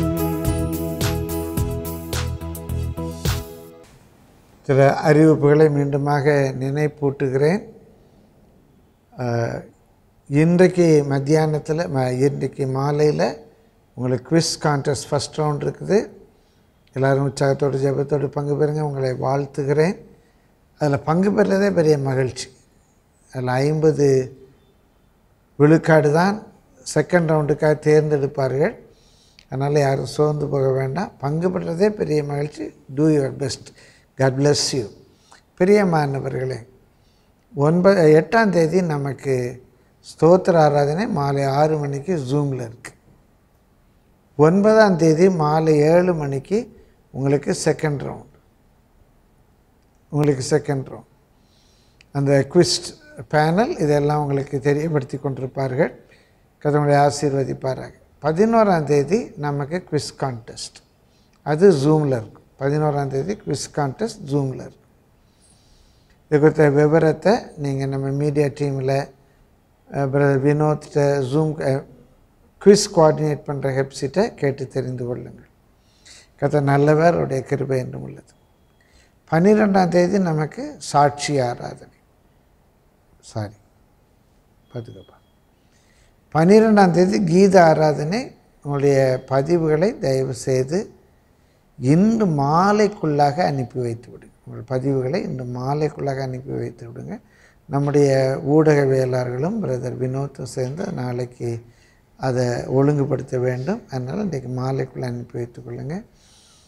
சில அறிவிப்புகளை மீண்டுமாக நினைப்பூட்டுகிறேன் அஹ், இன்றைக்கு மத்தியானத்தில் ம இன்றைக்கு மாலையில் உங்களுக்கு குவிஸ் கான்டெஸ்ட் ஃபஸ்ட் ரவுண்ட் இருக்குது எல்லோரும் உற்சாகத்தோடு ஜெபத்தோடு பங்கு பெறுங்க உங்களை வாழ்த்துகிறேன் அதில் பங்கு பெறுறதே பெரிய மகிழ்ச்சி அதில் ஐம்பது விழுக்காடு தான் செகண்ட் ரவுண்டுக்காக தேர்ந்தெடுப்பார்கள் அதனால் யாரும் சோர்ந்து போக வேண்டாம் பங்கு பெறுறதே பெரிய மகிழ்ச்சி do your best God bless you பிரியமானவர்களே ஒன்பது எட்டாம் தேதி நமக்கு ஸ்தோத்திர ஆராதனை மாலை ஆறு மணிக்கு ஜூமில் இருக்குது ஒன்பதாம் தேதி மாலை ஏழு மணிக்கு உங்களுக்கு செகண்ட் ரவுண்ட் உங்களுக்கு செகண்ட் ரவுண்ட் அந்த குவிஸ்ட் பேனல் இதெல்லாம் உங்களுக்கு தெரியப்படுத்தி கொண்டிருப்பார்கள் கதவுடைய ஆசீர்வதிப்பாராக பதினோராம் தேதி நமக்கு குவிஸ் கான்டெஸ்ட் அது ஜூமில் இருக்கும் பதினோராம் தேதி குவிஸ் கான்டெஸ்ட் ஜூமில் இருக்கும் இது குறித்த விவரத்தை நீங்கள் நம்ம மீடியா டீமில் பிரதர் வினோத்கிட்ட ஜூம் குவிஸ் கோஆர்டினேட் பண்ணுற ஹெப்சிட்டை கேட்டு தெரிந்து கொள்ளுங்கள் கதை நல்லவர் அவருடைய கிருபை என்றும் உள்ளது பன்னிரெண்டாம் தேதி நமக்கு சாட்சி ஆராதனை சாரி பார்த்துக்கப்பா பன்னிரெண்டாம் தேதி கீத ஆராதனை உங்களுடைய பதிவுகளை தயவு செய்து இன்று மாலைக்குள்ளாக அனுப்பி வைத்து விடுங்க உங்கள் பதிவுகளை இன்று மாலைக்குள்ளாக அனுப்பி வைத்து விடுங்க நம்முடைய ஊடகவியலாளர்களும் பிரதர் வினோத்தும் சேர்ந்து நாளைக்கு அதை ஒழுங்குபடுத்த வேண்டும் அதனால் இன்றைக்கு மாலைக்குள்ளே அனுப்பி வைத்துக் கொள்ளுங்கள்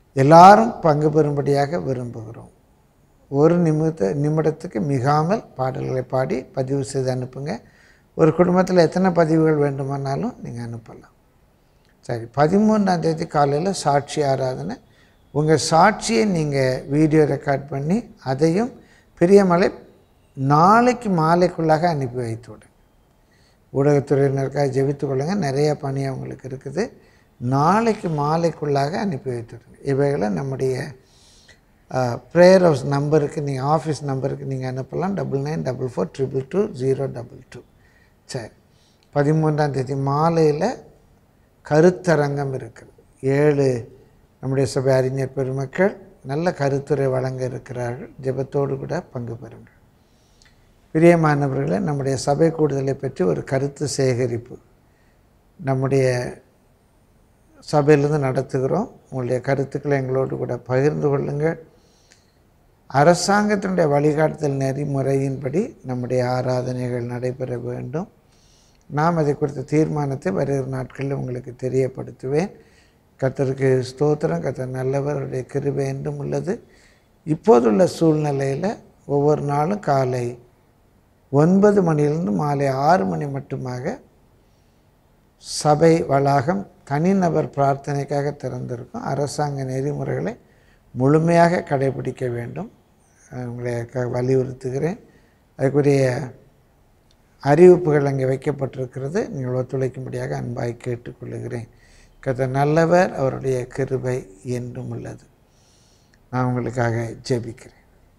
எல்லாரும் பங்கு பெறும்படியாக விரும்புகிறோம் ஒரு நிமிட நிமிடத்துக்கு மிகாமல் பாடல்களை பாடி பதிவு செய்து அனுப்புங்க ஒரு குடும்பத்தில் எத்தனை பதிவுகள் வேண்டுமானாலும் நீங்கள் அனுப்பலாம் சரி பதிமூணாம் தேதி காலையில் சாட்சி ஆராதனை உங்கள் சாட்சியை நீங்கள் வீடியோ ரெக்கார்ட் பண்ணி அதையும் பிரியமலை நாளைக்கு மாலைக்குள்ளாக அனுப்பி வைத்து விடுங்க ஊடகத்துறையினருக்காக ஜெபித்து கொள்ளுங்க நிறைய பணி அவங்களுக்கு இருக்குது நாளைக்கு மாலைக்குள்ளாக அனுப்பி வைத்து விடுங்க இவைகளை நம்முடைய ப்ரேயர் ஹவுஸ் நம்பருக்கு நீங்கள் ஆஃபீஸ் நம்பருக்கு நீங்கள் அனுப்பலாம் double nine double four triple two zero double two சரி பதிமூன்றாம் தேதி மாலையில் கருத்தரங்கம் இருக்குது ஏழு நம்முடைய சபை அறிஞர் பெருமக்கள் நல்ல கருத்துரை வழங்க இருக்கிறார்கள் ஜெபத்தோடு கூட பங்கு பெறுங்கள் பிரியமானவர்களே நம்முடைய சபை கூடுதலை பற்றி ஒரு கருத்து சேகரிப்பு நம்முடைய சபையிலிருந்து நடத்துகிறோம் உங்களுடைய கருத்துக்களை எங்களோடு கூட பகிர்ந்து கொள்ளுங்கள் அரசாங்கத்தினுடைய வழிகாட்டுதல் நெறிமுறையின்படி நம்முடைய ஆராதனைகள் நடைபெற வேண்டும் நாம் அதை குறித்த தீர்மானத்தை வருகிற நாட்களில் உங்களுக்கு தெரியப்படுத்துவேன் கர்த்தருக்கு ஸ்தோத்திரம் கர்த்தர் நல்லவர் அவருடைய கிருபை என்றும் உள்ளது இப்போதுள்ள சூழ்நிலையில் ஒவ்வொரு நாளும் காலை ஒன்பது மணியிலிருந்து மாலை ஆறு மணி மட்டுமாக சபை வளாகம் தனிநபர் பிரார்த்தனைக்காக திறந்திருக்கும் அரசாங்க நெறிமுறைகளை முழுமையாக கடைபிடிக்க வேண்டும் உங்களை க வலியுறுத்துகிறேன் அதுக்குரிய அறிவிப்புகள் அங்கே வைக்கப்பட்டிருக்கிறது நீங்கள் ஒத்துழைக்கும்படியாக அன்பாய் கேட்டுக்கொள்கிறேன் கத்த நல்லவர் அவருடைய கிருபை என்றும் உள்ளது நான் உங்களுக்காக ஜெபிக்கிறேன்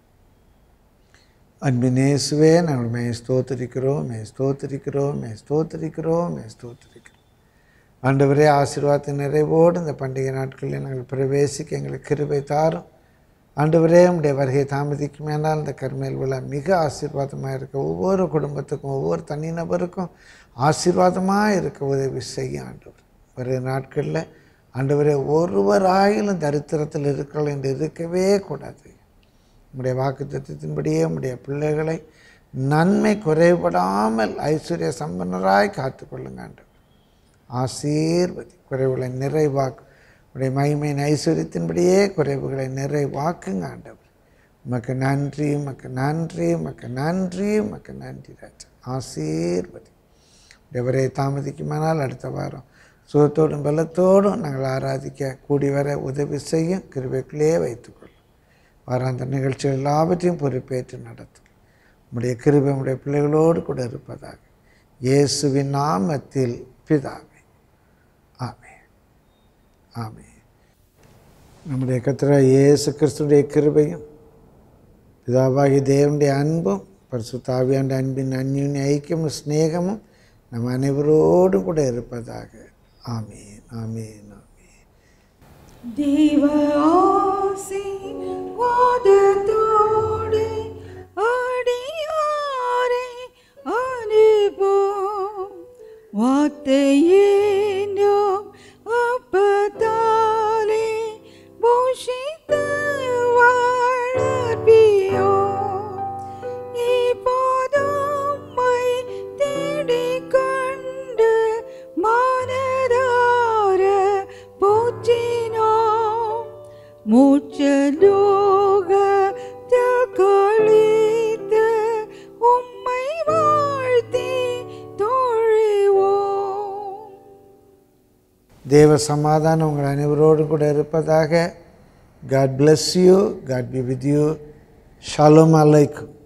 அன்பினேசுவே நாங்கள் மே ஸ்தோத்திரிக்கிறோம் மே ஸ்தோத்திரிக்கிறோம் மே ஸ்தோத்திரிக்கிறோம் மே ஸ்தோத்திரிக்கிறோம் ஆண்டவரே ஆசீர்வாதத்தின் நிறைவோடு இந்த பண்டிகை நாட்களில் நாங்கள் பிரவேசிக்க எங்களுக்கு கிருபை தாரும் ஆண்டவரே உடைய வருகை தாமதிக்குமேனால் இந்த கருமேல் விழா மிக ஆசீர்வாதமாக இருக்க ஒவ்வொரு குடும்பத்துக்கும் ஒவ்வொரு தனிநபருக்கும் ஆசீர்வாதமாக இருக்க உதவி செய்ய ஆண்டவர் வருகிற நாட்களில் ஆண்டவரே ஒருவராயிலும் தரித்திரத்தில் இருக்கிறோம் என்று இருக்கவே கூடாது உங்களுடைய வாக்கு தத்துவத்தின்படியே உங்களுடைய பிள்ளைகளை நன்மை குறைபடாமல் ஐஸ்வர்ய சம்பன்னராய் காத்துக்கொள்ளுங்க ஆண்டவர் ஆசீர்வதி குறைவுகளை நிறைவாக்கு உடைய மகிமையின் ஐஸ்வர்யத்தின்படியே குறைவுகளை நிறைவாக்குங்க ஆண்டவர் உமக்கு நன்றி உமக்கு நன்றி உமக்கு நன்றி உமக்கு நன்றி ராஜா ஆசீர்வதி எவரை தாமதிக்குமானால் அடுத்த வாரம் சுகத்தோடும் பலத்தோடும் நாங்கள் ஆராதிக்க கூடி வர உதவி செய்யும் கிருபைக்குள்ளே வைத்துக்கொள்ளும் வாராந்த நிகழ்ச்சிகள் எல்லாவற்றையும் பொறுப்பேற்று நடத்தும் உம்முடைய கிருபை உம்முடைய பிள்ளைகளோடு கூட இருப்பதாக இயேசுவின் நாமத்தில் பிதாவே ஆமே ஆமே நம்முடைய கத்திர இயேசு கிறிஸ்துடைய கிருபையும் பிதாவாகி தேவனுடைய அன்பும் பரிசுத்தாவியாண்ட அன்பின் அந்யுன்ய ஐக்கியமும் ஸ்நேகமும் நம் அனைவரோடும் கூட இருப்பதாக ஆமீன் ஆமீன் ஆமீன் தேவ ஆசீர்வாதத்தோடு அடியாரை அனுப்பும் வார்த்தையேனோம் அப்பத்தாலே போஷித்து வளர்ப்பியோ இப்போதும் மை தேடிக் கண்டு மனதார போற்றினோம் மூச்சலோகத்தில் கழித்து உம்மை வாழ்த்தி தொழுவோம் தேவ சமாதானம் உங்கள் அனைவரோடும் கூட இருப்பதாக God bless you God be with you ஷாலோம் அலைக்கும்